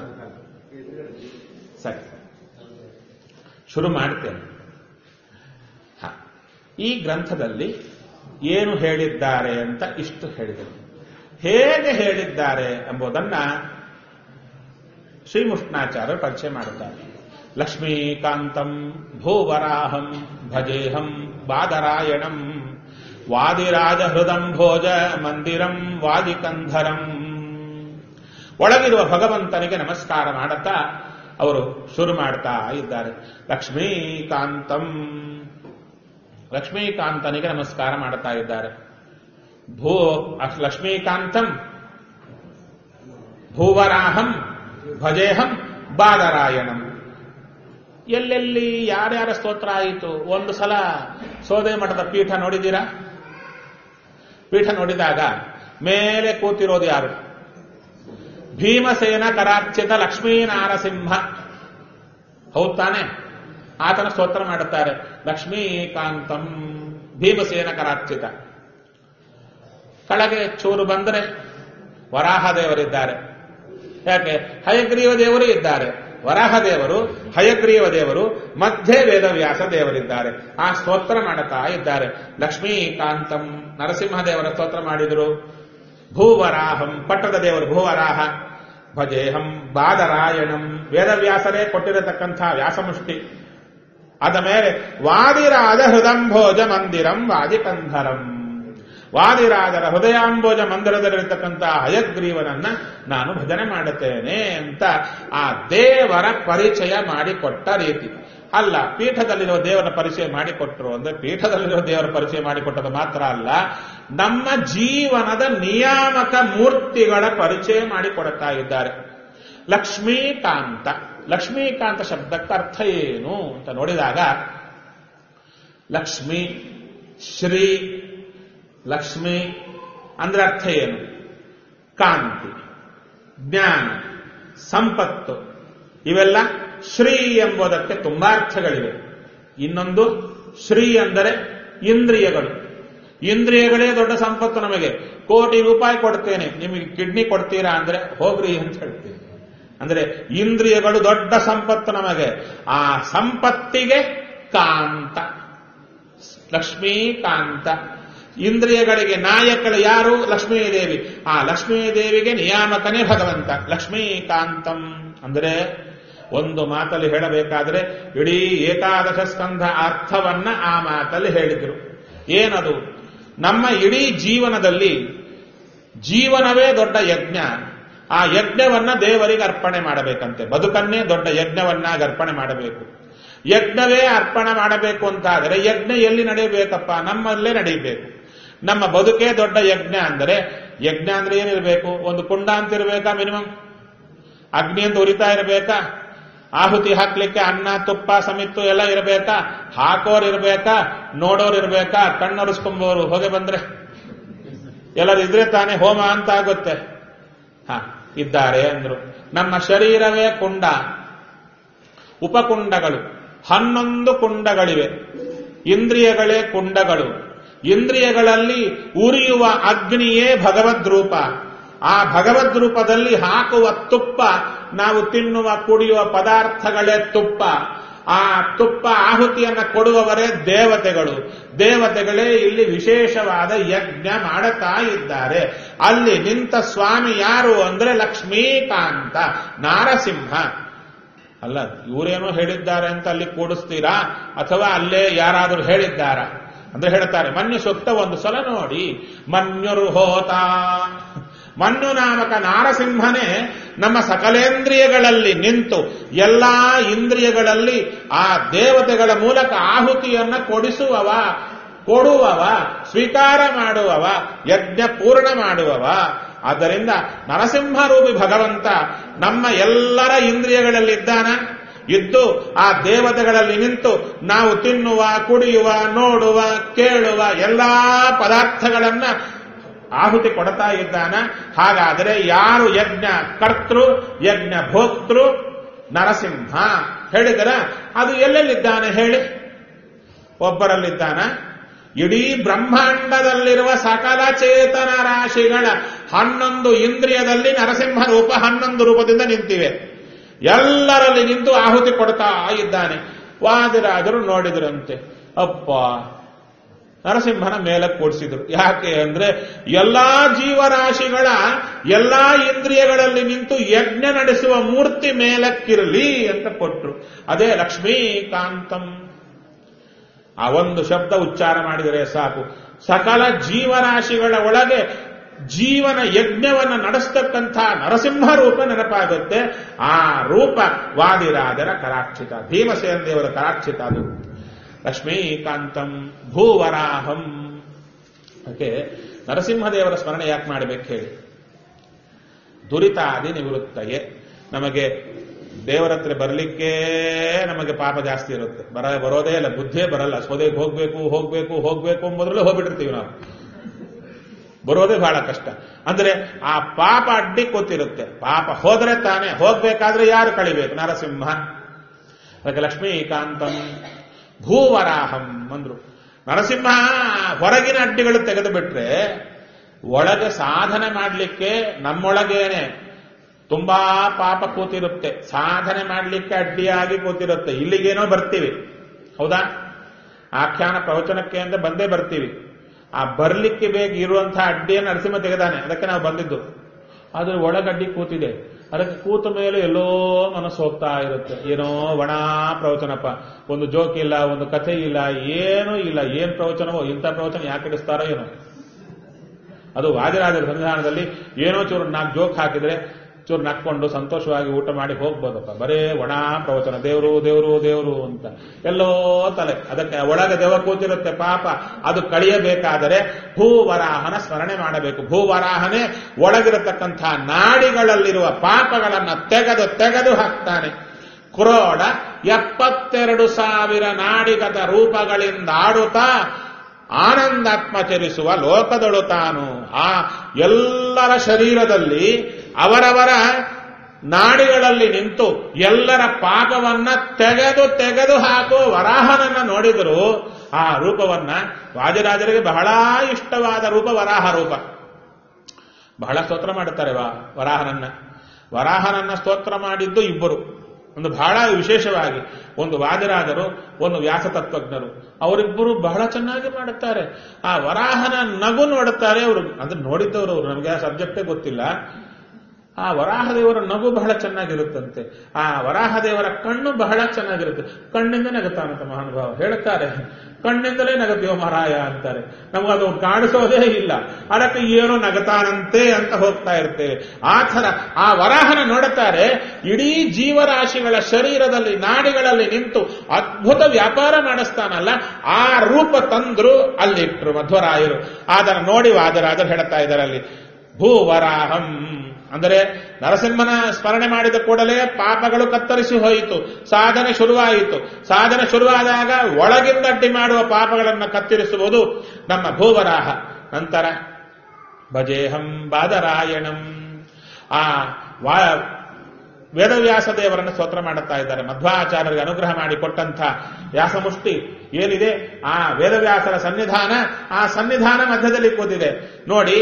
Speaker 1: ಸರಿ ಶುರು ಮಾಡ್ತೇನೆ ಹ. ಈ ಗ್ರಂಥದಲ್ಲಿ ಏನು ಹೇಳಿದ್ದಾರೆ ಅಂತ ಇಷ್ಟು ಹೇಳಿದರು ಹೇಗೆ ಹೇಳಿದ್ದಾರೆ ಎಂಬುದನ್ನ ಶ್ರೀಮುಷ್ಣಾಚಾರ್ಯರು ಪರಿಚಯ ಮಾಡುತ್ತಾರೆ ಲಕ್ಷ್ಮೀಕಾಂತಂ ಭೂವರಾಹಂ ಭಜೇಹಂ ಬಾದರಾಯಣಂ ವಾದಿರಾಜ ಹೃದಂ ಭೋಜ ಮಂದಿರಂ ವಾದಿಕಂಧರಂ ಒಳಗಿರುವ ಭಗವಂತನಿಗೆ ನಮಸ್ಕಾರ ಮಾಡುತ್ತಾ ಅವರು ಶುರು ಮಾಡ್ತಾ ಇದ್ದಾರೆ ಲಕ್ಷ್ಮೀಕಾಂತಂ ಲಕ್ಷ್ಮೀಕಾಂತನಿಗೆ ನಮಸ್ಕಾರ ಮಾಡುತ್ತಾ ಇದ್ದಾರೆ ಭೂ ಲಕ್ಷ್ಮೀಕಾಂತಂ ಭೂವರಾಹಂ ಭಜೇಹಂ ಬಾದರಾಯಣಂ ಎಲ್ಲೆಲ್ಲಿ ಯಾರ್ಯಾರ ಸ್ತೋತ್ರ ಆಯಿತು ಒಂದು ಸಲ ಸೋದೆ ಮಠದ ಪೀಠ ನೋಡಿದ್ದೀರಾ ಪೀಠ ನೋಡಿದಾಗ ಮೇಲೆ ಕೂತಿರೋದು ಯಾರು ಭೀಮಸೇನ ಕರಾರ್ಚಿತ ಲಕ್ಷ್ಮೀನಾರಸಿಂಹ ಹೌದ್ ತಾನೆ ಆತನ ಸ್ತೋತ್ರ ಮಾಡುತ್ತಾರೆ ಲಕ್ಷ್ಮೀಕಾಂತಂ ಭೀಮಸೇನ ಕರಾರ್ಚಿತ ಕೆಳಗೆ ಚೂರು ಬಂದರೆ ವರಾಹ ದೇವರಿದ್ದಾರೆ ಯಾಕೆ ಹಯಗ್ರೀವ ದೇವರು ಇದ್ದಾರೆ ವರಾಹ ದೇವರು ಹಯಗ್ರೀವ ದೇವರು ಮಧ್ಯೆ ವೇದವ್ಯಾಸ ದೇವರಿದ್ದಾರೆ ಆ ಸ್ತೋತ್ರ ಮಾಡುತ್ತಾ ಇದ್ದಾರೆ ಲಕ್ಷ್ಮೀಕಾಂತಂ ನರಸಿಂಹ ದೇವರ ಸ್ತೋತ್ರ ಮಾಡಿದರು ಭೂವರಾಹಂ ಪಟ್ಟದ ದೇವರು ಭೂವರಾಹ ಭಜೇಹಂ ಬಾದರಾಯಣಂ ವೇದವ್ಯಾಸರೇ ಕೊಟ್ಟಿರತಕ್ಕಂಥ ವ್ಯಾಸಮುಷ್ಟಿ ಅದ ಮೇಲೆ ವಾದಿರಾಜ ಹೃದಂಭೋಜ ಮಂದಿರಂ ವಾದಿಕಂಧರಂ ವಾದಿರಾಜರ ಹೃದಯಾಂಬೋಜ ಮಂದಿರದಲ್ಲಿರತಕ್ಕಂಥ ಹಯಗ್ರೀವನನ್ನ ನಾನು ಭಜನೆ ಮಾಡುತ್ತೇನೆ ಅಂತ ಆ ದೇವರ ಪರಿಚಯ ಮಾಡಿಕೊಟ್ಟ ರೀತಿ ಅಲ್ಲ ಪೀಠದಲ್ಲಿರುವ ದೇವರ ಪರಿಚಯ ಮಾಡಿಕೊಟ್ರು ಅಂದ್ರೆ ಪೀಠದಲ್ಲಿರುವ ದೇವರ ಪರಿಚಯ ಮಾಡಿಕೊಟ್ಟದು ಮಾತ್ರ ಅಲ್ಲ ನಮ್ಮ ಜೀವನದ ನಿಯಾಮಕ ಮೂರ್ತಿಗಳ ಪರಿಚಯ ಮಾಡಿಕೊಡುತ್ತಾ ಇದ್ದಾರೆ ಲಕ್ಷ್ಮೀಕಾಂತ ಲಕ್ಷ್ಮೀಕಾಂತ ಶಬ್ದಕ್ಕೆ ಅರ್ಥ ಏನು ಅಂತ ನೋಡಿದಾಗ ಲಕ್ಷ್ಮಿ ಶ್ರೀ ಲಕ್ಷ್ಮಿ ಅಂದ್ರೆ ಅರ್ಥ ಏನು ಕಾಂತಿ ಜ್ಞಾನ ಸಂಪತ್ತು ಇವೆಲ್ಲ ಶ್ರೀ ಎಂಬುದಕ್ಕೆ ತುಂಬಾ ಅರ್ಥಗಳಿವೆ ಇನ್ನೊಂದು ಶ್ರೀ ಅಂದರೆ ಇಂದ್ರಿಯಗಳು ಇಂದ್ರಿಯಗಳೇ ದೊಡ್ಡ ಸಂಪತ್ತು ನಮಗೆ ಕೋಟಿ ರೂಪಾಯಿ ಕೊಡ್ತೇನೆ ನಿಮಗೆ ಕಿಡ್ನಿ ಕೊಡ್ತೀರಾ ಅಂದ್ರೆ ಹೋಗ್ರಿ ಅಂತ ಹೇಳ್ತೀನಿ ಅಂದ್ರೆ ಇಂದ್ರಿಯಗಳು ದೊಡ್ಡ ಸಂಪತ್ತು ನಮಗೆ ಆ ಸಂಪತ್ತಿಗೆ ಕಾಂತ ಲಕ್ಷ್ಮೀಕಾಂತ ಇಂದ್ರಿಯಗಳಿಗೆ ನಾಯಕಳು ಯಾರು ಲಕ್ಷ್ಮೀದೇವಿ ಆ ಲಕ್ಷ್ಮೀದೇವಿಗೆ ನಿಯಾಮಕನೇ ಭಗವಂತ ಲಕ್ಷ್ಮೀಕಾಂತಂ ಅಂದರೆ ಒಂದು ಮಾತಲ್ಲಿ ಹೇಳಬೇಕಾದ್ರೆ ಇಡೀ ಏಕಾದಶ ಸ್ಕಂಧ ಅರ್ಥವನ್ನ ಆ ಮಾತಲ್ಲಿ ಹೇಳಿದ್ರು ಏನದು ನಮ್ಮ ಇಡೀ ಜೀವನದಲ್ಲಿ ಜೀವನವೇ ದೊಡ್ಡ ಯಜ್ಞ ಆ ಯಜ್ಞವನ್ನ ದೇವರಿಗೆ ಅರ್ಪಣೆ ಮಾಡಬೇಕಂತೆ ಬದುಕನ್ನೇ ದೊಡ್ಡ ಯಜ್ಞವನ್ನಾಗಿ ಅರ್ಪಣೆ ಮಾಡಬೇಕು ಯಜ್ಞವೇ ಅರ್ಪಣೆ ಮಾಡಬೇಕು ಅಂತಾದರೆ ಯಜ್ಞ ಎಲ್ಲಿ ನಡೆಯಬೇಕಪ್ಪ ನಮ್ಮಲ್ಲೇ ನಡೆಯಬೇಕು ನಮ್ಮ ಬದುಕೇ ದೊಡ್ಡ ಯಜ್ಞ ಅಂದರೆ ಯಜ್ಞ ಅಂದ್ರೆ ಏನಿರಬೇಕು ಒಂದು ಕುಂಡ ಅಂತ ಇರಬೇಕಾ ಮಿನಿಮಮ್ ಅಗ್ನಿ ಅಂತ ಉರಿತಾ ಇರಬೇಕಾ ಆಹುತಿ ಹಾಕ್ಲಿಕ್ಕೆ ಅನ್ನ ತುಪ್ಪ ಸಮಿತ್ತು ಎಲ್ಲ ಇರಬೇಕಾ ಹಾಕೋರ್ ಇರಬೇಕಾ ನೋಡೋರ್ ಇರಬೇಕಾ ಕಣ್ಣೊರೆಸ್ಕೊಂಬೋರು ಹೊಗೆ ಬಂದ್ರೆ ಎಲ್ಲರೂ ಇದ್ರೆ ತಾನೇ ಹೋಮ ಅಂತ ಆಗುತ್ತೆ ಹ ಇದ್ದಾರೆ ಅಂದ್ರು ನಮ್ಮ ಶರೀರವೇ ಕುಂಡ ಉಪಕುಂಡಗಳು ಹನ್ನೊಂದು ಕುಂಡಗಳಿವೆ ಇಂದ್ರಿಯಗಳೇ ಕುಂಡಗಳು ಇಂದ್ರಿಯಗಳಲ್ಲಿ ಉರಿಯುವ ಅಗ್ನಿಯೇ ಭಗವದ್ ರೂಪ ಆ ಭಗವದ್ ರೂಪದಲ್ಲಿ ಹಾಕುವ ತುಪ್ಪ ನಾವು ತಿನ್ನುವ ಕುಡಿಯುವ ಪದಾರ್ಥಗಳೇ ತುಪ್ಪ ಆ ತುಪ್ಪ ಆಹುತಿಯನ್ನ ಕೊಡುವವರೇ ದೇವತೆಗಳು ದೇವತೆಗಳೇ ಇಲ್ಲಿ ವಿಶೇಷವಾದ ಯಜ್ಞ ಮಾಡುತ್ತಾ ಇದ್ದಾರೆ ಅಲ್ಲಿ ನಿಂತ ಸ್ವಾಮಿ ಯಾರು ಅಂದ್ರೆ ಲಕ್ಷ್ಮೀಕಾಂತ ನಾರಸಿಂಹ ಅಲ್ಲ ಇವರೇನೋ ಹೇಳಿದ್ದಾರೆ ಅಂತ ಅಲ್ಲಿ ಕೂಡಿಸ್ತೀರಾ ಅಥವಾ ಅಲ್ಲೇ ಯಾರಾದರೂ ಹೇಳಿದ್ದಾರಾ ಅಂದ್ರೆ ಹೇಳ್ತಾರೆ ಮನ್ಯು ಸೂಕ್ತ ಒಂದು ಸಲ ನೋಡಿ ಮನ್ಯುರು ಹೋತ ಮನ್ಯು ನಾಮಕ ನಾರಸಿಂಹನೇ ನಮ್ಮ ಸಕಲೇಂದ್ರಿಯಗಳಲ್ಲಿ ನಿಂತು ಎಲ್ಲಾ ಇಂದ್ರಿಯಗಳಲ್ಲಿ ಆ ದೇವತೆಗಳ ಮೂಲಕ ಆಹುತಿಯನ್ನ ಕೊಡಿಸುವವ ಕೊಡುವವ ಸ್ವೀಕಾರ ಮಾಡುವವ ಯಜ್ಞ ಪೂರ್ಣ ಮಾಡುವವ ಆದ್ದರಿಂದ ನರಸಿಂಹರೂಪಿ ಭಗವಂತ ನಮ್ಮ ಎಲ್ಲರ ಇಂದ್ರಿಯಗಳಲ್ಲಿದ್ದಾನ ಇದ್ದು ಆ ದೇವತೆಗಳಲ್ಲಿ ನಿಂತು ನಾವು ತಿನ್ನುವ ಕುಡಿಯುವ ನೋಡುವ ಕೇಳುವ ಎಲ್ಲಾ ಪದಾರ್ಥಗಳನ್ನ ಆಹುತಿ ಕೊಡ್ತಾ ಇದ್ದಾನ ಹಾಗಾದರೆ ಯಾರು ಯಜ್ಞ ಕರ್ತೃ ಯಜ್ಞ ಭೋಕ್ತೃ ನರಸಿಂಹ ಹೇಳಿದರ ಅದು ಎಲ್ಲೆಲ್ಲಿದ್ದಾನೆ ಹೇಳಿ ಒಬ್ಬರಲ್ಲಿದ್ದಾನ ಇಡೀ ಬ್ರಹ್ಮಾಂಡದಲ್ಲಿರುವ ಸಕಲ ಚೇತನ ರಾಶಿಗಳ ಹನ್ನೊಂದು ಇಂದ್ರಿಯದಲ್ಲಿ ನರಸಿಂಹ ರೂಪ ಹನ್ನೊಂದು ರೂಪದಿಂದ ನಿಂತಿವೆ ಎಲ್ಲರಲ್ಲಿ ನಿಂತು ಆಹುತಿ ಕೊಡ್ತಾ ಇದ್ದಾನೆ ವಾದಿರಾಜರು ನೋಡಿದ್ರಂತೆ ಅಪ್ಪ ನರಸಿಂಹನ ಮೇಲೆ ಕೂಡಿಸಿದ್ರು ಯಾಕೆ ಅಂದ್ರೆ ಎಲ್ಲಾ ಜೀವರಾಶಿಗಳ ಎಲ್ಲಾ ಇಂದ್ರಿಯಗಳಲ್ಲಿ ನಿಂತು ಯಜ್ಞ ನಡೆಸುವ ಮೂರ್ತಿ ಮೇಲಕ್ಕಿರಲಿ ಅಂತ ಕೊಟ್ರು ಅದೇ ಲಕ್ಷ್ಮೀಕಾಂತಂ ಆ ಒಂದು ಶಬ್ದ ಉಚ್ಚಾರ ಮಾಡಿದರೆ ಸಾಕು ಸಕಲ ಜೀವರಾಶಿಗಳ ಒಳಗೆ ಜೀವನ ಯಜ್ಞವನ್ನು ನಡೆಸ್ತಕ್ಕಂಥ ನರಸಿಂಹ ರೂಪ ನೆನಪಾಗುತ್ತೆ ಆ ರೂಪ ವಾದಿರಾಜರ ಕರಾಕ್ಷಿತ ಭೀಮಸೇನ ದೇವರ ಕರಾಕ್ಷಿತ ಅದು ಲಕ್ಷ್ಮೀಕಾಂತಂ ಭೂವರಾಹಂ ಓಕೆ ನರಸಿಂಹದೇವರ ಸ್ಮರಣೆ ಯಾಕೆ ಮಾಡಬೇಕು ಹೇಳಿ ದುರಿತಾದಿ ನಿವೃತ್ತಯೇ ನಮಗೆ ದೇವರ ಹತ್ರ ಬರಲಿಕ್ಕೆ ನಮಗೆ ಪಾಪ ಜಾಸ್ತಿ ಇರುತ್ತೆ ಬರ ಬರೋದೇ ಇಲ್ಲ ಬುದ್ಧಿಯೇ ಬರಲ್ಲ ಸ್ವದೇಗೆ ಹೋಗ್ಬೇಕು ಹೋಗ್ಬೇಕು ಹೋಗ್ಬೇಕು ಎಂಬುದ್ರಲ್ಲೇ ಹೋಗ್ಬಿಟ್ಟಿರ್ತೀವಿ ನಾವು ಬರೋದೇ ಬಹಳ ಕಷ್ಟ ಅಂದ್ರೆ ಆ ಪಾಪ ಅಡ್ಡಿ ಕೂತಿರುತ್ತೆ ಪಾಪ ಹೋದ್ರೆ ತಾನೇ ಹೋಗ್ಬೇಕಾದ್ರೆ ಯಾರು ಕಳಿಬೇಕು ನರಸಿಂಹ ಅದಕ್ಕೆ ಲಕ್ಷ್ಮೀಕಾಂತಂ ಭೂವರಾಹಂ ಅಂದ್ರು ನರಸಿಂಹ ಹೊರಗಿನ ಅಡ್ಡಿಗಳು ತೆಗೆದು ಬಿಟ್ರೆ ಒಳಗೆ ಸಾಧನೆ ಮಾಡಲಿಕ್ಕೆ ನಮ್ಮೊಳಗೇನೆ ತುಂಬಾ ಪಾಪ ಕೂತಿರುತ್ತೆ ಸಾಧನೆ ಮಾಡಲಿಕ್ಕೆ ಅಡ್ಡಿಯಾಗಿ ಕೂತಿರುತ್ತೆ ಇಲ್ಲಿಗೇನೋ ಬರ್ತೀವಿ ಹೌದಾ ಆಖ್ಯಾನ ಪ್ರವಚನಕ್ಕೆ ಅಂತ ಬಂದೇ ಬರ್ತೀವಿ ಆ ಬರ್ಲಿಕ್ಕೆ ಬೇಕು ಇರುವಂತಹ ಅಡ್ಡಿಯನ್ನು ನರಸಿಂಹ ತೆಗೆದಾನೆ ಅದಕ್ಕೆ ನಾವು ಬಂದಿದ್ದು ಅದು ಒಳಗಡ್ಡಿ ಕೂತಿದೆ ಅದಕ್ಕೆ ಕೂತ ಮೇಲೆ ಎಲ್ಲೋ ಮನಸ್ಸು ಹೋಗ್ತಾ ಇರುತ್ತೆ ಏನೋ ಒಣ ಪ್ರವಚನಪ್ಪ ಒಂದು ಜೋಕ್ ಇಲ್ಲ ಒಂದು ಕಥೆ ಇಲ್ಲ ಏನೂ ಇಲ್ಲ ಏನ್ ಪ್ರವಚನವೋ ಇಂಥ ಪ್ರವಚನ ಯಾಕೆ ಇಡಿಸ್ತಾರೋ ಏನೋ ಅದು ವಾದಿರಾಜರ ಸಂವಿಧಾನದಲ್ಲಿ ಏನೋ ಚೂರು ನಾಲ್ಕು ಜೋಕ್ ಹಾಕಿದ್ರೆ ಚೂರು ನಕ್ಕೊಂಡು ಸಂತೋಷವಾಗಿ ಊಟ ಮಾಡಿ ಹೋಗ್ಬೋದಪ್ಪ ಬರೇ ಒಣ ಪ್ರವಚನ ದೇವರು ದೇವರು ದೇವರು ಅಂತ ಎಲ್ಲೋ ತಲೆ ಅದಕ್ಕೆ ಒಳಗೆ ದೇವ ಕೂತಿರುತ್ತೆ ಪಾಪ ಅದು ಕಳಿಯಬೇಕಾದರೆ ಭೂವರಾಹನ ಸ್ಮರಣೆ ಮಾಡಬೇಕು ಭೂವರಾಹನೇ ಒಳಗಿರತಕ್ಕಂಥ ನಾಡಿಗಳಲ್ಲಿರುವ ಪಾಪಗಳನ್ನ ತೆಗೆದು ತೆಗೆದು ಹಾಕ್ತಾನೆ ಕ್ರೋಡ ಎಪ್ಪತ್ತೆರಡು ಸಾವಿರ ನಾಡಿಗತ ರೂಪಗಳಿಂದ ಆಡುತ್ತಾ ಆನಂದಾತ್ಮ ಚರಿಸುವ ಲೋಕದೊಳು ತಾನು ಆ ಎಲ್ಲರ ಶರೀರದಲ್ಲಿ ಅವರವರ ನಾಡಿಗಳಲ್ಲಿ ನಿಂತು ಎಲ್ಲರ ಪಾಪವನ್ನ ತೆಗೆದು ತೆಗೆದು ಹಾಕುವ ವರಾಹನನ್ನ ನೋಡಿದರು ಆ ರೂಪವನ್ನ ವಾಜರಾಜರಿಗೆ ಬಹಳ ಇಷ್ಟವಾದ ರೂಪ ವರಾಹ ರೂಪ ಬಹಳ ಸ್ತೋತ್ರ ಮಾಡುತ್ತಾರೆ ವಾ ವರಾಹನನ್ನ ವರಾಹನನ್ನ ಸ್ತೋತ್ರ ಮಾಡಿದ್ದು ಇಬ್ಬರು ಒಂದು ಬಹಳ ವಿಶೇಷವಾಗಿ ಒಂದು ವಾದಿರಾಜರು ಒಂದು ವ್ಯಾಸ ತತ್ವಜ್ಞರು ಅವರಿಬ್ಬರು ಬಹಳ ಚೆನ್ನಾಗಿ ಮಾಡುತ್ತಾರೆ ಆ ವರಾಹನ ನಗು ನೋಡುತ್ತಾರೆ ಅವರು ಅಂದ್ರೆ ನೋಡಿದ್ದವರು ಅವರು ನಮಗೆ ಆ ಸಬ್ಜೆಕ್ಟೇ ಗೊತ್ತಿಲ್ಲ ಆ ವರಾಹದೇವರ ನಗು ಬಹಳ ಚೆನ್ನಾಗಿರುತ್ತಂತೆ ಆ ವರಾಹದೇವರ ಕಣ್ಣು ಬಹಳ ಚೆನ್ನಾಗಿರುತ್ತೆ ಕಣ್ಣಿಂದ ನಗುತ್ತಾನಂತ ಮಹಾನುಭಾವ ಹೇಳುತ್ತಾರೆ ಕಣ್ಣಿಂದಲೇ ನಗತೀವ ಮಹಾರಾಯ ಅಂತಾರೆ ನಮಗದು ಕಾಣಿಸೋದೇ ಇಲ್ಲ ಅದಕ್ಕೆ ಏನೋ ನಗತಾನಂತೆ ಅಂತ ಹೋಗ್ತಾ ಇರ್ತೇವೆ ಆ ಥರ ಆ ವರಾಹನ ನೋಡುತ್ತಾರೆ ಇಡೀ ಜೀವರಾಶಿಗಳ ಶರೀರದಲ್ಲಿ ನಾಡಿಗಳಲ್ಲಿ ನಿಂತು ಅದ್ಭುತ ವ್ಯಾಪಾರ ಮಾಡಿಸ್ತಾನಲ್ಲ ಆ ರೂಪ ತಂದ್ರು ಅಲ್ಲಿಟ್ರು ಮಧ್ವರಾಯರು ಅದನ್ನು ನೋಡಿ ವಾದರಾಜರು ಹೇಳ್ತಾ ಇದ್ದಾರೆ ಅಲ್ಲಿ ಭೂವರಾಹಂ ಅಂದರೆ ನರಸಿಂಹನ ಸ್ಮರಣೆ ಮಾಡಿದ ಕೂಡಲೇ ಪಾಪಗಳು ಕತ್ತರಿಸಿ ಹೋಯಿತು ಸಾಧನೆ ಶುರುವಾಯಿತು ಸಾಧನೆ ಶುರುವಾದಾಗ ಒಳಗಿಂದ ಅಡ್ಡಿ ಮಾಡುವ ಪಾಪಗಳನ್ನು ಕತ್ತರಿಸುವುದು ನಮ್ಮ ಭೂವರಾಹ ನಂತರ ಭಜೇಹಂ ಬಾದರಾಯಣಂ ಆ ವಾ ವೇದವ್ಯಾಸ ದೇವರನ್ನು ಸ್ತೋತ್ರ ಮಾಡುತ್ತಾ ಇದ್ದಾರೆ ಮಧ್ವಾಚಾರ್ಯರಿಗೆ ಅನುಗ್ರಹ ಮಾಡಿ ಕೊಟ್ಟಂಥ ವ್ಯಾಸಮುಷ್ಟಿ ಏನಿದೆ ಆ ವೇದವ್ಯಾಸರ ಸನ್ನಿಧಾನ ಆ ಸನ್ನಿಧಾನ ಮಧ್ಯದಲ್ಲಿ ಕೂತಿದೆ ನೋಡಿ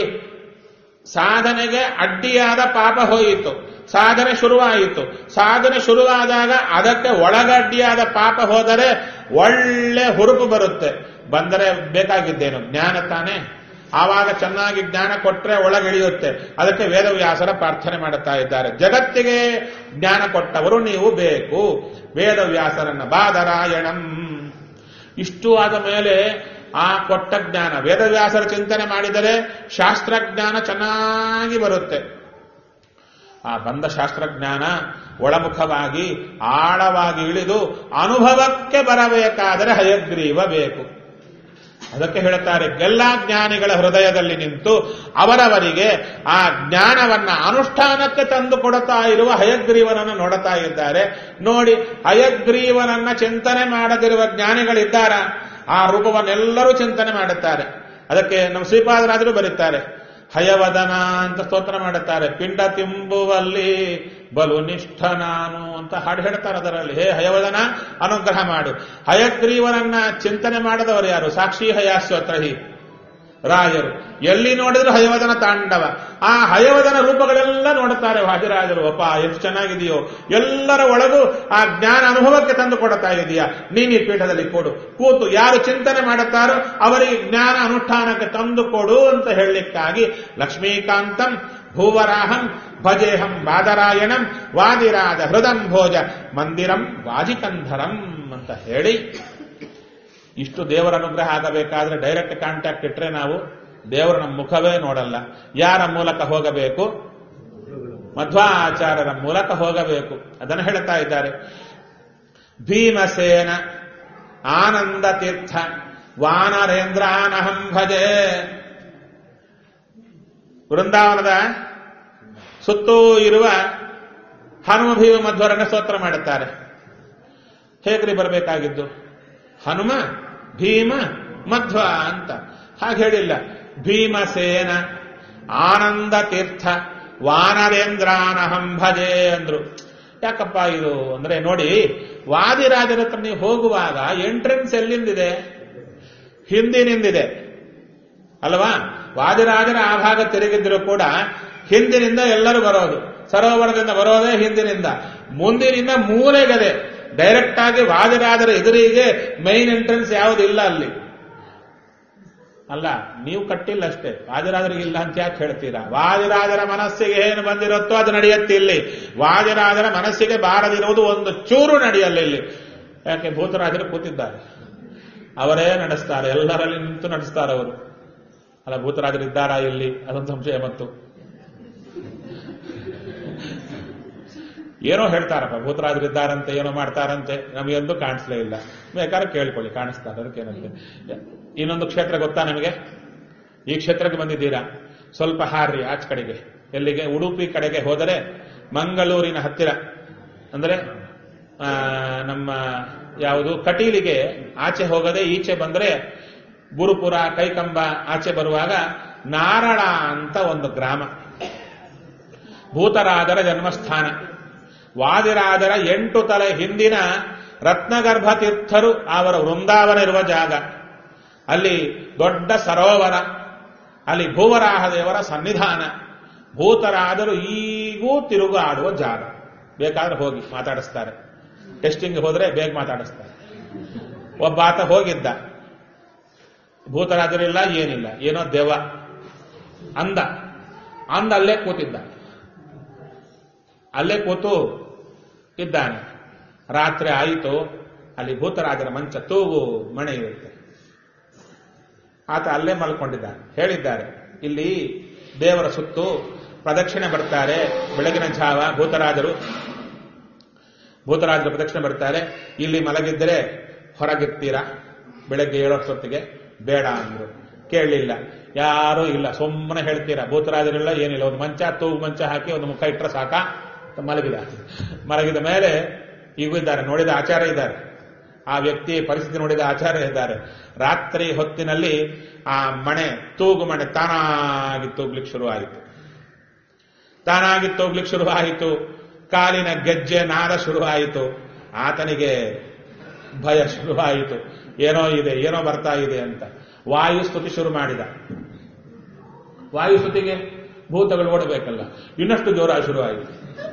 Speaker 1: ಸಾಧನೆಗೆ ಅಡ್ಡಿಯಾದ ಪಾಪ ಹೋಯಿತು ಸಾಧನೆ ಶುರುವಾಯಿತು ಸಾಧನೆ ಶುರುವಾದಾಗ ಅದಕ್ಕೆ ಒಳಗಡ್ಡಿಯಾದ ಪಾಪ ಹೋದರೆ ಒಳ್ಳೆ ಹುರುಪು ಬರುತ್ತೆ ಬಂದರೆ ಬೇಕಾಗಿದ್ದೇನು ಜ್ಞಾನ ತಾನೇ ಆವಾಗ ಚೆನ್ನಾಗಿ ಜ್ಞಾನ ಕೊಟ್ಟರೆ ಒಳಗಿಳಿಯುತ್ತೆ ಅದಕ್ಕೆ ವೇದವ್ಯಾಸರ ಪ್ರಾರ್ಥನೆ ಮಾಡುತ್ತಾ ಇದ್ದಾರೆ ಜಗತ್ತಿಗೆ ಜ್ಞಾನ ಕೊಟ್ಟವರು ನೀವು ಬೇಕು ವೇದವ್ಯಾಸರನ್ನ ಬಾದರಾಯಣಂ ಇಷ್ಟು ಆದ ಮೇಲೆ ಆ ಕೊಟ್ಟ ಜ್ಞಾನ ವೇದವ್ಯಾಸರ ಚಿಂತನೆ ಮಾಡಿದರೆ ಶಾಸ್ತ್ರಜ್ಞಾನ ಚೆನ್ನಾಗಿ ಬರುತ್ತೆ ಆ ಬಂದ ಶಾಸ್ತ್ರಜ್ಞಾನ ಒಳಮುಖವಾಗಿ ಆಳವಾಗಿ ಇಳಿದು ಅನುಭವಕ್ಕೆ ಬರಬೇಕಾದರೆ ಹಯಗ್ರೀವ ಬೇಕು ಅದಕ್ಕೆ ಹೇಳುತ್ತಾರೆ ಎಲ್ಲಾ ಜ್ಞಾನಿಗಳ ಹೃದಯದಲ್ಲಿ ನಿಂತು ಅವರವರಿಗೆ ಆ ಜ್ಞಾನವನ್ನ ಅನುಷ್ಠಾನಕ್ಕೆ ತಂದು ಕೊಡುತ್ತಾ ಇರುವ ಹಯಗ್ರೀವನನ್ನು ನೋಡುತ್ತಾ ಇದ್ದಾರೆ ನೋಡಿ ಹಯಗ್ರೀವನನ್ನ ಚಿಂತನೆ ಮಾಡದಿರುವ ಜ್ಞಾನಿಗಳಿದ್ದಾರ ಆ ರೂಪವನ್ನೆಲ್ಲರೂ ಚಿಂತನೆ ಮಾಡುತ್ತಾರೆ ಅದಕ್ಕೆ ನಮ್ಮ ಶ್ರೀಪಾದರಾಜರು ಬರೀತಾರೆ ಹಯವದನ ಅಂತ ಸ್ತೋತ್ರ ಮಾಡುತ್ತಾರೆ ಪಿಂಡ ತಿಂಬುವಲ್ಲಿ ಬಲು ನಿಷ್ಠ ನಾನು ಅಂತ ಹಾಡು ಹೇಳ್ತಾರೆ ಅದರಲ್ಲಿ ಹೇ ಹಯವದನ ಅನುಗ್ರಹ ಮಾಡು ಹಯಗ್ರೀವನನ್ನ ಚಿಂತನೆ ಮಾಡದವರು ಯಾರು ಸಾಕ್ಷಿ ಹಯಾಸ್ವತ್ರಹಿ ರಾಜರು ಎಲ್ಲಿ ನೋಡಿದ್ರು ಹಯವದನ ತಾಂಡವ ಆ ಹಯವದನ ರೂಪಗಳೆಲ್ಲ ನೋಡುತ್ತಾರೆ ವಾದಿರಾಜರು ಅಪ್ಪ ಎಷ್ಟು ಚೆನ್ನಾಗಿದೆಯೋ ಎಲ್ಲರ ಒಳಗೂ ಆ ಜ್ಞಾನ ಅನುಭವಕ್ಕೆ ತಂದು ಕೊಡುತ್ತಾ ಇದೆಯಾ ನೀನು ಈ ಪೀಠದಲ್ಲಿ ಕೊಡು ಕೂತು ಯಾರು ಚಿಂತನೆ ಮಾಡುತ್ತಾರೋ ಅವರಿಗೆ ಜ್ಞಾನ ಅನುಷ್ಠಾನಕ್ಕೆ ತಂದು ಕೊಡು ಅಂತ ಹೇಳಲಿಕ್ಕಾಗಿ ಲಕ್ಷ್ಮೀಕಾಂತಂ ಭೂವರಾಹಂ ಭಜೇಹಂ ಬಾದರಾಯಣಂ ವಾದಿರಾಜ ಹೃದಂ ಭೋಜ ಮಂದಿರಂ ವಾಜಿಕಂಧರಂ ಅಂತ ಹೇಳಿ ಇಷ್ಟು ದೇವರ ಅನುಗ್ರಹ ಆಗಬೇಕಾದ್ರೆ ಡೈರೆಕ್ಟ್ ಕಾಂಟ್ಯಾಕ್ಟ್ ಇಟ್ಟರೆ ನಾವು ದೇವರ ನಮ್ಮ ಮುಖವೇ ನೋಡಲ್ಲ ಯಾರ ಮೂಲಕ ಹೋಗಬೇಕು ಮಧ್ವಾಚಾರ್ಯರ ಮೂಲಕ ಹೋಗಬೇಕು ಅದನ್ನು ಹೇಳ್ತಾ ಇದ್ದಾರೆ ಭೀಮಸೇನ ಆನಂದ ತೀರ್ಥ ವಾನರೇಂದ್ರಾನಹಂ ಭಜೆ ವೃಂದಾವನದ ಸುತ್ತೂ ಇರುವ ಹನುಮ ಭೀಮ ಮಧ್ವರನ್ನ ಸ್ತೋತ್ರ ಮಾಡುತ್ತಾರೆ ಹೇಗ್ರಿ ಬರಬೇಕಾಗಿದ್ದು ಹನುಮ ಭೀಮ ಮಧ್ವ ಅಂತ ಹಾಗೆ ಹೇಳಿಲ್ಲ ಭೀಮಸೇನ ಆನಂದ ತೀರ್ಥ ವಾನರೇಂದ್ರಾನಹಂ ಭಜೆ ಅಂದ್ರು ಯಾಕಪ್ಪ ಇದು ಅಂದ್ರೆ ನೋಡಿ ವಾದಿರಾಜರ ಹತ್ರ ನೀವು ಹೋಗುವಾಗ ಎಂಟ್ರೆನ್ಸ್ ಎಲ್ಲಿಂದಿದೆ ಹಿಂದಿನಿಂದಿದೆ ಅಲ್ವಾ ವಾದಿರಾಜರ ಆ ಭಾಗ ತಿರುಗಿದ್ರು ಕೂಡ ಹಿಂದಿನಿಂದ ಎಲ್ಲರೂ ಬರೋದು ಸರೋವರದಿಂದ ಬರೋದೇ ಹಿಂದಿನಿಂದ ಮುಂದಿನಿಂದ ಮೂಲೆಗದೆ ಡೈರೆಕ್ಟ್ ಆಗಿ ವಾದಿರಾಜರ ಎದುರಿಗೆ ಮೈನ್ ಎಂಟ್ರೆನ್ಸ್ ಯಾವುದಿಲ್ಲ ಅಲ್ಲಿ ಅಲ್ಲ ನೀವು ಕಟ್ಟಿಲ್ಲ ಅಷ್ಟೇ ವಾದಿರಾಜರಿಗೆ ಇಲ್ಲ ಅಂತ ಯಾಕೆ ಹೇಳ್ತೀರಾ ವಾದಿರಾಜರ ಮನಸ್ಸಿಗೆ ಏನು ಬಂದಿರುತ್ತೋ ಅದು ನಡೆಯುತ್ತೆ ಇಲ್ಲಿ ವಾದಿರಾಜರ ಮನಸ್ಸಿಗೆ ಬಾರದಿರುವುದು ಒಂದು ಚೂರು ನಡೆಯಲ್ಲ ಇಲ್ಲಿ ಯಾಕೆ ಭೂತರಾಜರು ಕೂತಿದ್ದಾರೆ ಅವರೇ ನಡೆಸ್ತಾರೆ ಎಲ್ಲರಲ್ಲಿ ನಿಂತು ನಡೆಸ್ತಾರೆ ಅವರು ಅಲ್ಲ ಭೂತರಾಜರು ಇದ್ದಾರಾ ಇಲ್ಲಿ ಅದೊಂದು ಸಂಶಯ ಮತ್ತು ಏನೋ ಹೇಳ್ತಾರಪ್ಪ ಭೂತರಾಜರು ಇದ್ದಾರಂತೆ ಏನೋ ಮಾಡ್ತಾರಂತೆ ನಮಗೆಂದು ಕಾಣಿಸ್ಲೇ ಇಲ್ಲ ಬೇಕಾದ್ರೆ ಕೇಳ್ಕೊಳ್ಳಿ ಕಾಣಿಸ್ತಾರೆ ಅದಕ್ಕೇನಂತೆ ಇನ್ನೊಂದು ಕ್ಷೇತ್ರ ಗೊತ್ತಾ ನಮಗೆ ಈ ಕ್ಷೇತ್ರಕ್ಕೆ ಬಂದಿದ್ದೀರಾ ಸ್ವಲ್ಪ ಹಾರ್ರಿ ಆಚ ಕಡೆಗೆ ಎಲ್ಲಿಗೆ ಉಡುಪಿ ಕಡೆಗೆ ಹೋದರೆ ಮಂಗಳೂರಿನ ಹತ್ತಿರ ಅಂದ್ರೆ ಆ, ನಮ್ಮ ಯಾವುದು ಕಟೀಲಿಗೆ ಆಚೆ ಹೋಗದೆ ಈಚೆ ಬಂದ್ರೆ ಗುರುಪುರ ಕೈಕಂಬ ಆಚೆ ಬರುವಾಗ ನಾರಳ ಅಂತ ಒಂದು ಗ್ರಾಮ ಭೂತರಾಜರ ಜನ್ಮಸ್ಥಾನ ವಾದಿರಾಜರ ಎಂಟು ತಲೆ ಹಿಂದಿನ ರತ್ನಗರ್ಭ ತೀರ್ಥರು ಅವರ ವೃಂದಾವನ ಇರುವ ಜಾಗ ಅಲ್ಲಿ ದೊಡ್ಡ ಸರೋವರ ಅಲ್ಲಿ ಭೂವರಾಹ ದೇವರ ಸನ್ನಿಧಾನ ಭೂತರಾದರು ಈಗೂ ತಿರುಗಾಡುವ ಜಾಗ ಬೇಕಾದ್ರೆ ಹೋಗಿ ಮಾತಾಡಿಸ್ತಾರೆ ಟೆಸ್ಟಿಂಗ್ ಹೋದ್ರೆ ಬೇಗ ಮಾತಾಡಿಸ್ತಾರೆ ಒಬ್ಬ ಆತ ಹೋಗಿದ್ದ ಭೂತರಾಜರಿಲ್ಲ ಏನಿಲ್ಲ ಏನೋ ದೆವ್ವ ಅಂದ ಅಂದ ಅಲ್ಲೇ ಕೂತಿದ್ದ ಅಲ್ಲೇ ಕೂತು ಇದ್ದಾನೆ ರಾತ್ರಿ ಆಯಿತು ಅಲ್ಲಿ ಭೂತರಾಜರ ಮಂಚ ತೂಗು ಮಣೆ ಇರುತ್ತೆ ಆತ ಅಲ್ಲೇ ಮಲ್ಕೊಂಡಿದ್ದಾನೆ ಹೇಳಿದ್ದಾರೆ ಇಲ್ಲಿ ದೇವರ ಸುತ್ತು ಪ್ರದಕ್ಷಿಣೆ ಬರ್ತಾರೆ ಬೆಳಗಿನ ಜಾವ ಭೂತರಾಜರು ಭೂತರಾಜರು ಪ್ರದಕ್ಷಿಣೆ ಬರ್ತಾರೆ ಇಲ್ಲಿ ಮಲಗಿದ್ದರೆ ಹೊರಗಿರ್ತೀರಾ ಬೆಳಗ್ಗೆ ಏಳೋಷ್ಟೊತ್ತಿಗೆ ಬೇಡ ಅಂದ್ರು ಕೇಳಲಿಲ್ಲ ಯಾರೂ ಇಲ್ಲ ಸುಮ್ಮನೆ ಹೇಳ್ತೀರಾ ಭೂತರಾಜರಿಲ್ಲ ಏನಿಲ್ಲ ಒಂದು ಮಂಚ ತೂಗು ಮಂಚ ಹಾಕಿ ಒಂದು ಮುಖ ಇಟ್ಟರೆ ಸಾಕ ಅಂತ ಮಲಗಿದ ಮಲಗಿದ ಮೇಲೆ ಈಗೂ ಇದ್ದಾರೆ ನೋಡಿದ ಆಚಾರ ಇದ್ದಾರೆ ಆ ವ್ಯಕ್ತಿ ಪರಿಸ್ಥಿತಿ ನೋಡಿದ ಆಚಾರ್ಯ ಇದ್ದಾರೆ ರಾತ್ರಿ ಹೊತ್ತಿನಲ್ಲಿ ಆ ಮಣೆ ತೂಗು ಮಣೆ ತಾನಾಗಿ ತೂಗ್ಲಿಕ್ಕೆ ಶುರುವಾಯಿತು ತಾನಾಗಿ ತೂಗ್ಲಿಕ್ಕೆ ಶುರುವಾಯಿತು ಕಾಲಿನ ಗೆಜ್ಜೆ ನಾದ ಶುರುವಾಯಿತು ಆತನಿಗೆ ಭಯ ಶುರುವಾಯಿತು ಏನೋ ಇದೆ ಏನೋ ಬರ್ತಾ ಇದೆ ಅಂತ ವಾಯು ಸ್ತುತಿ ಶುರು ಮಾಡಿದ ವಾಯು ಸ್ತುತಿಗೆ ಭೂತಗಳು ಓಡಬೇಕಲ್ಲ ಇನ್ನಷ್ಟು ಜೋರ ಶುರುವಾಯಿತು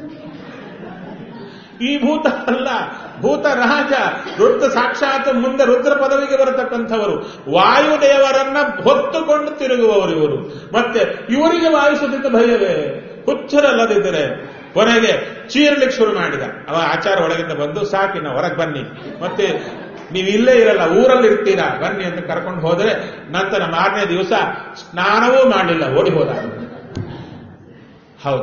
Speaker 1: ಈ ಭೂತ ಅಲ್ಲ ಭೂತ ರಾಜ ರುದ್ರ ಸಾಕ್ಷಾತ್ ಮುಂದೆ ರುದ್ರ ಪದವಿಗೆ ಬರತಕ್ಕಂಥವರು ವಾಯುದೇವರನ್ನ ಹೊತ್ತುಕೊಂಡು ತಿರುಗುವವರು ಇವರು ಮತ್ತೆ ಇವರಿಗೆ ವಾಯು ಸುತ್ತಿದ್ದ ಭಯವೇ ಹುಚ್ಚರಲ್ಲದಿದ್ದರೆ ಕೊನೆಗೆ ಚೀರಲಿಕ್ಕೆ ಶುರು ಮಾಡಿದ ಅವ ಆಚಾರ ಒಳಗಿಂದ ಬಂದು ಸಾಕಿನ ಹೊರಗೆ ಬನ್ನಿ ಮತ್ತೆ ನೀವು ಇಲ್ಲೇ ಇರಲ್ಲ ಊರಲ್ಲಿ ಇರ್ತೀರಾ ಬನ್ನಿ ಅಂತ ಕರ್ಕೊಂಡು ಹೋದ್ರೆ ನಂತರ ಮಾರನೇ ದಿವಸ ಸ್ನಾನವೂ ಮಾಡಲಿಲ್ಲ ಓಡಿ ಹೋದ ಹೌದು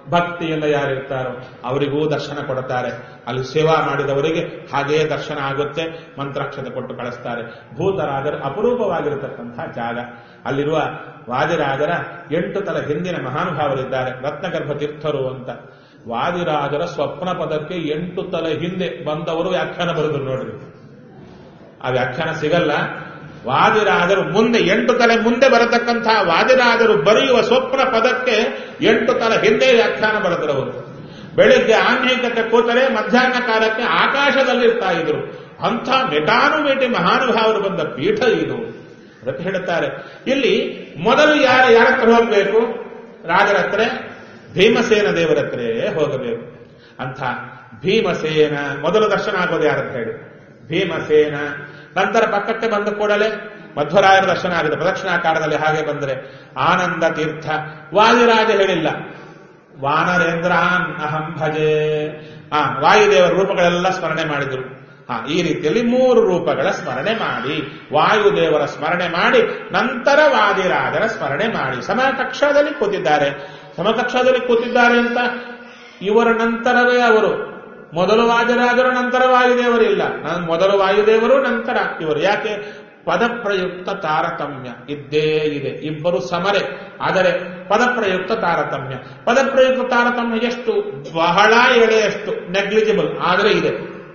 Speaker 1: ಭಕ್ತಿಯಿಂದ ಯಾರಿರ್ತಾರೋ ಅವರಿಗೂ ದರ್ಶನ ಕೊಡುತ್ತಾರೆ ಅಲ್ಲಿ ಸೇವಾ ಮಾಡಿದವರಿಗೆ ಹಾಗೆಯೇ ದರ್ಶನ ಆಗುತ್ತೆ ಮಂತ್ರಾಕ್ಷತೆ ಕೊಟ್ಟು ಕಳಿಸ್ತಾರೆ ಭೂತರಾಜರ ಅಪರೂಪವಾಗಿರತಕ್ಕಂತಹ ಜಾಗ ಅಲ್ಲಿರುವ ವಾದಿರಾಜರ ಎಂಟು ತಲ ಹಿಂದಿನ ಮಹಾನುಭಾವರಿದ್ದಾರೆ ರತ್ನಗರ್ಭ ತೀರ್ಥರು ಅಂತ ವಾದಿರಾಜರ ಸ್ವಪ್ನ ಪದಕ್ಕೆ ಎಂಟು ತಲೆ ಹಿಂದೆ ಬಂದವರು ವ್ಯಾಖ್ಯಾನ ಬರೆದ್ರು ನೋಡ್ರಿ ಆ ವ್ಯಾಖ್ಯಾನ ಸಿಗಲ್ಲ ವಾದಿರಾಜರು ಮುಂದೆ ಎಂಟು ತಲೆ ಮುಂದೆ ಬರತಕ್ಕಂತಹ ವಾದಿರಾಜರು ಬರೆಯುವ ಸ್ವಪ್ನ ಪದಕ್ಕೆ ಎಂಟು ತಲೆ ಹಿಂದೆ ವ್ಯಾಖ್ಯಾನ ಬರೆದರವರು ಬೆಳಿಗ್ಗೆ ಆನ್ಮೀಕತೆ ಕೂತರೆ ಮಧ್ಯಾಹ್ನ ಕಾಲಕ್ಕೆ ಆಕಾಶದಲ್ಲಿ ಇರ್ತಾ ಇದ್ರು ಅಂಥ ಮೆಟಾನುಮೇಟಿ ಮಹಾನುಭಾವರು ಬಂದ ಪೀಠ ಇದು ಅದಕ್ಕೆ ಹೇಳುತ್ತಾರೆ ಇಲ್ಲಿ ಮೊದಲು ಯಾರ ಯಾರ ಹತ್ರ ಹೋಗಬೇಕು ರಾಜರ ಹತ್ರ ಭೀಮಸೇನ ದೇವರ ಹತ್ರ ಹೋಗಬೇಕು ಅಂತ ಭೀಮಸೇನ ಮೊದಲು ದರ್ಶನ ಆಗೋದು ಯಾರಂತ ಹೇಳಿ ಭೀಮಸೇನ ನಂತರ ಪಕ್ಕಕ್ಕೆ ಬಂದ ಕೂಡಲೇ ಮಧ್ವರಾಯರ ದರ್ಶನ ಆಗಿದೆ ಪ್ರದಕ್ಷಿಣಾಕಾರದಲ್ಲಿ ಹಾಗೆ ಬಂದರೆ ಆನಂದ ತೀರ್ಥ ವಾಯುರಾಜ ಹೇಳಿಲ್ಲ ವಾನರೇಂದ್ರಾನ್ ಅಹಂ ಭಜೆ ಆ ವಾಯುದೇವರ ರೂಪಗಳೆಲ್ಲ ಸ್ಮರಣೆ ಮಾಡಿದ್ರು ಹಾ ಈ ರೀತಿಯಲ್ಲಿ ಮೂರು ರೂಪಗಳ ಸ್ಮರಣೆ ಮಾಡಿ ವಾಯುದೇವರ ಸ್ಮರಣೆ ಮಾಡಿ ನಂತರ ವಾದಿರಾಜರ ಸ್ಮರಣೆ ಮಾಡಿ ಸಮಕಕ್ಷದಲ್ಲಿ ಕೂತಿದ್ದಾರೆ ಸಮಕಕ್ಷದಲ್ಲಿ ಕೂತಿದ್ದಾರೆ ಅಂತ ಇವರ ನಂತರವೇ ಅವರು ಮೊದಲು ವಾದಿರಾಜರು ನಂತರ ವಾಯುದೇವರು ಇಲ್ಲ ನಾನು ಮೊದಲು ವಾಯುದೇವರು ನಂತರ ಇವರು ಯಾಕೆ ಪದಪ್ರಯುಕ್ತ ತಾರತಮ್ಯ ಇದ್ದೇ ಇದೆ ಇಬ್ಬರು ಸಮರೆ ಆದರೆ ಪದಪ್ರಯುಕ್ತ ತಾರತಮ್ಯ ಪದಪ್ರಯುಕ್ತ ತಾರತಮ್ಯ ಎಷ್ಟು ಬಹಳ ಎಳೆಯಷ್ಟು ನೆಗ್ಲಿಜಿಬಲ್ ಆದರೆ ಇದೆ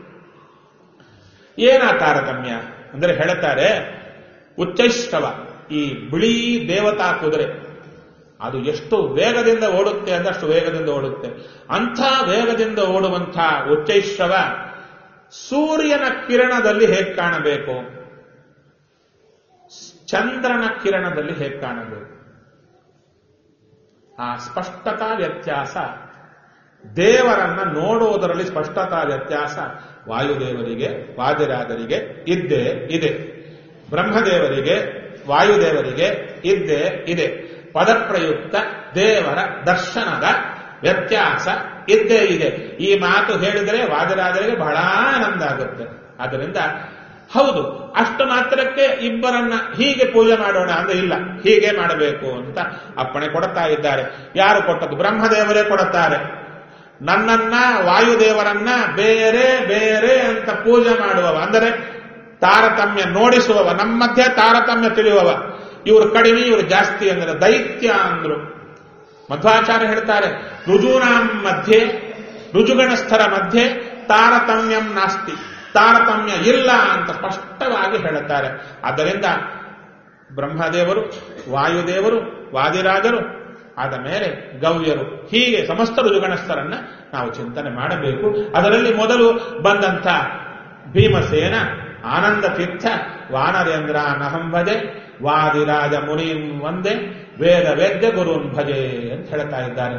Speaker 1: ಏನಾ ತಾರತಮ್ಯ ಅಂದರೆ ಹೇಳುತ್ತಾರೆ ಉಚ್ಚೈಷ್ಟವ ಈ ಬಿಳಿ ದೇವತಾ ಕುದುರೆ ಅದು ಎಷ್ಟು ವೇಗದಿಂದ ಓಡುತ್ತೆ ಅಂದಷ್ಟು ವೇಗದಿಂದ ಓಡುತ್ತೆ ಅಂಥ ವೇಗದಿಂದ ಓಡುವಂಥ ಉಚ್ಚೈಶ್ರವ ಸೂರ್ಯನ ಕಿರಣದಲ್ಲಿ ಹೇಗೆ ಕಾಣಬೇಕು ಚಂದ್ರನ ಕಿರಣದಲ್ಲಿ ಹೇಗೆ ಕಾಣಬೇಕು ಆ ಸ್ಪಷ್ಟತಾ ವ್ಯತ್ಯಾಸ ದೇವರನ್ನ ನೋಡುವುದರಲ್ಲಿ ಸ್ಪಷ್ಟತಾ ವ್ಯತ್ಯಾಸ ವಾಯುದೇವರಿಗೆ ವಾದಿರಾಜರಿಗೆ ಇದ್ದೇ ಇದೆ ಬ್ರಹ್ಮದೇವರಿಗೆ ವಾಯುದೇವರಿಗೆ ಇದ್ದೇ ಇದೆ ಪದಪ್ರಯುಕ್ತ ದೇವರ ದರ್ಶನದ ವ್ಯತ್ಯಾಸ ಇದ್ದೇ ಇದೆ ಈ ಮಾತು ಹೇಳಿದರೆ ವಾದಿರಾಜರಿಗೆ ಬಹಳ ಆನಂದ ಆಗುತ್ತೆ ಆದ್ದರಿಂದ ಹೌದು ಅಷ್ಟು ಮಾತ್ರಕ್ಕೆ ಇಬ್ಬರನ್ನ ಹೀಗೆ ಪೂಜೆ ಮಾಡೋಣ ಅಂದ್ರೆ ಇಲ್ಲ ಹೀಗೆ ಮಾಡಬೇಕು ಅಂತ ಅಪ್ಪಣೆ ಕೊಡುತ್ತಾ ಇದ್ದಾರೆ ಯಾರು ಕೊಟ್ಟದ್ದು ಬ್ರಹ್ಮದೇವರೇ ಕೊಡುತ್ತಾರೆ ನನ್ನನ್ನ ವಾಯುದೇವರನ್ನ ಬೇರೆ ಬೇರೆ ಅಂತ ಪೂಜೆ ಮಾಡುವವ ಅಂದರೆ ತಾರತಮ್ಯ ನೋಡಿಸುವವ ನಮ್ಮ ಮಧ್ಯೆ ತಾರತಮ್ಯ ತಿಳಿಯುವವ ಇವರು ಕಡಿಮೆ ಇವರು ಜಾಸ್ತಿ ಅಂದ್ರೆ ದೈತ್ಯ ಅಂದ್ರು ಮಧ್ವಾಚಾರ್ಯ ಹೇಳ್ತಾರೆ ರುಜೂನಾಂ ಮಧ್ಯೆ ರುಜುಗಣಸ್ಥರ ಮಧ್ಯೆ ತಾರತಮ್ಯಂ ನಾಸ್ತಿ ತಾರತಮ್ಯ ಇಲ್ಲ ಅಂತ ಸ್ಪಷ್ಟವಾಗಿ ಹೇಳುತ್ತಾರೆ ಆದ್ದರಿಂದ ಬ್ರಹ್ಮದೇವರು ವಾಯುದೇವರು ವಾದಿರಾಜರು ಆದ ಮೇಲೆ ಗವ್ಯರು ಹೀಗೆ ಸಮಸ್ತ ರುಜುಗಣಸ್ಥರನ್ನ ನಾವು ಚಿಂತನೆ ಮಾಡಬೇಕು ಅದರಲ್ಲಿ ಮೊದಲು ಬಂದಂಥ ಭೀಮಸೇನ ಆನಂದ ತೀರ್ಥ ವಾನರೇಂದ್ರ ನಹಂ ಭಜೆ ವಾದಿರಾಜ ಮುನಿ ಒಂದೇ ವೇದ ವೇದ್ಯ ಗುರುನ್ ಭಜೆ ಅಂತ ಹೇಳ್ತಾ ಇದ್ದಾರೆ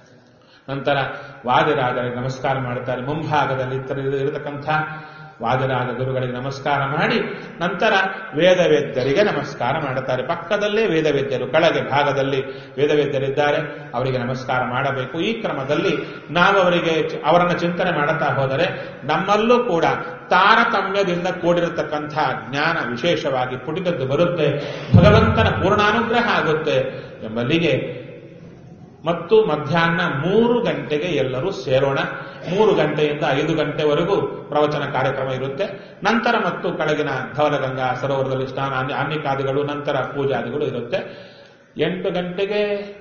Speaker 1: ನಂತರ ವಾದಿರಾಜರಿಗೆ ನಮಸ್ಕಾರ ಮಾಡ್ತಾರೆ ಮುಂಭಾಗದಲ್ಲಿ ಇರತಕ್ಕಂಥ ವಾದಿರಾಜ ಗುರುಗಳಿಗೆ ನಮಸ್ಕಾರ ಮಾಡಿ ನಂತರ ವೇದವೇದ್ಯರಿಗೆ ನಮಸ್ಕಾರ ಮಾಡುತ್ತಾರೆ ಪಕ್ಕದಲ್ಲೇ ವೇದವೇದ್ಯರು ಕೆಳಗೆ ಭಾಗದಲ್ಲಿ ವೇದವೇದ್ಯರಿದ್ದಾರೆ ಅವರಿಗೆ ನಮಸ್ಕಾರ ಮಾಡಬೇಕು ಈ ಕ್ರಮದಲ್ಲಿ ನಾವು ಅವರಿಗೆ ಅವರನ್ನು ಚಿಂತನೆ ಮಾಡುತ್ತಾ ಹೋದರೆ ನಮ್ಮಲ್ಲೂ ಕೂಡ ತಾರತಮ್ಯದಿಂದ ಕೂಡಿರತಕ್ಕಂಥ ಜ್ಞಾನ ವಿಶೇಷವಾಗಿ ಪುಟಿದದ್ದು ಬರುತ್ತೆ ಭಗವಂತನ ಪೂರ್ಣಾನುಗ್ರಹ ಆಗುತ್ತೆ ಎಂಬಲ್ಲಿಗೆ ಮತ್ತು ಮಧ್ಯಾಹ್ನ ಮೂರು ಗಂಟೆಗೆ ಎಲ್ಲರೂ ಸೇರೋಣ ಮೂರು ಗಂಟೆಯಿಂದ ಐದು ಗಂಟೆವರೆಗೂ ಪ್ರವಚನ ಕಾರ್ಯಕ್ರಮ ಇರುತ್ತೆ ನಂತರ ಮತ್ತು ಕೆಳಗಿನ ಧವಲಗಂಗಾ ಸರೋವರದಲ್ಲಿ ಸ್ನಾನ ಆನ್ನಿಕಾದಿಗಳು ನಂತರ ಪೂಜಾದಿಗಳು ಇರುತ್ತೆ ಎಂಟು ಗಂಟೆಗೆ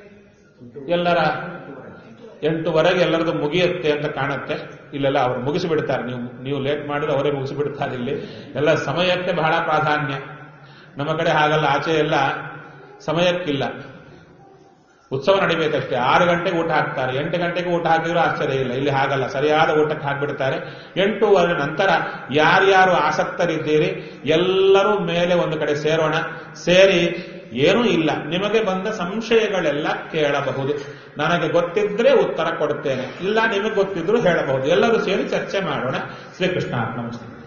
Speaker 1: ಎಲ್ಲರ ಎಂಟುವರೆಗೆ ಎಲ್ಲರದು ಮುಗಿಯುತ್ತೆ ಅಂತ ಕಾಣುತ್ತೆ ಇಲ್ಲೆಲ್ಲ ಅವರು ಮುಗಿಸಿಬಿಡ್ತಾರೆ ನೀವು ನೀವು ಲೇಟ್ ಮಾಡಿದ್ರೆ ಅವರೇ ಮುಗಿಸಿಬಿಡ್ತಾರೆ ಇಲ್ಲಿ ಎಲ್ಲ ಸಮಯಕ್ಕೆ ಬಹಳ ಪ್ರಾಧಾನ್ಯ ನಮ್ಮ ಕಡೆ ಹಾಗಲ್ಲ ಆಚೆ ಎಲ್ಲ ಸಮಯಕ್ಕಿಲ್ಲ ಉತ್ಸವ ನಡಿಬೇಕಷ್ಟೇ ಆರು ಗಂಟೆಗೆ ಊಟ ಹಾಕ್ತಾರೆ ಎಂಟು ಗಂಟೆಗೆ ಊಟ ಹಾಕಿದ್ರು ಆಶ್ಚರ್ಯ ಇಲ್ಲ ಇಲ್ಲಿ ಹಾಗಲ್ಲ ಸರಿಯಾದ ಊಟಕ್ಕೆ ಹಾಕ್ಬಿಡ್ತಾರೆ ಎಂಟೂವರೆ ನಂತರ ಯಾರ್ಯಾರು ಆಸಕ್ತರಿದ್ದೀರಿ ಎಲ್ಲರೂ ಮೇಲೆ ಒಂದು ಕಡೆ ಸೇರೋಣ ಸೇರಿ ಏನೂ ಇಲ್ಲ ನಿಮಗೆ ಬಂದ ಸಂಶಯಗಳೆಲ್ಲ ಕೇಳಬಹುದು ನನಗೆ ಗೊತ್ತಿದ್ರೆ ಉತ್ತರ ಕೊಡುತ್ತೇನೆ ಇಲ್ಲ ನಿಮಗೆ ಗೊತ್ತಿದ್ರು ಹೇಳಬಹುದು ಎಲ್ಲರೂ ಸೇರಿ ಚರ್ಚೆ ಮಾಡೋಣ ಶ್ರೀಕೃಷ್ಣ ನಮಸ್ತೆ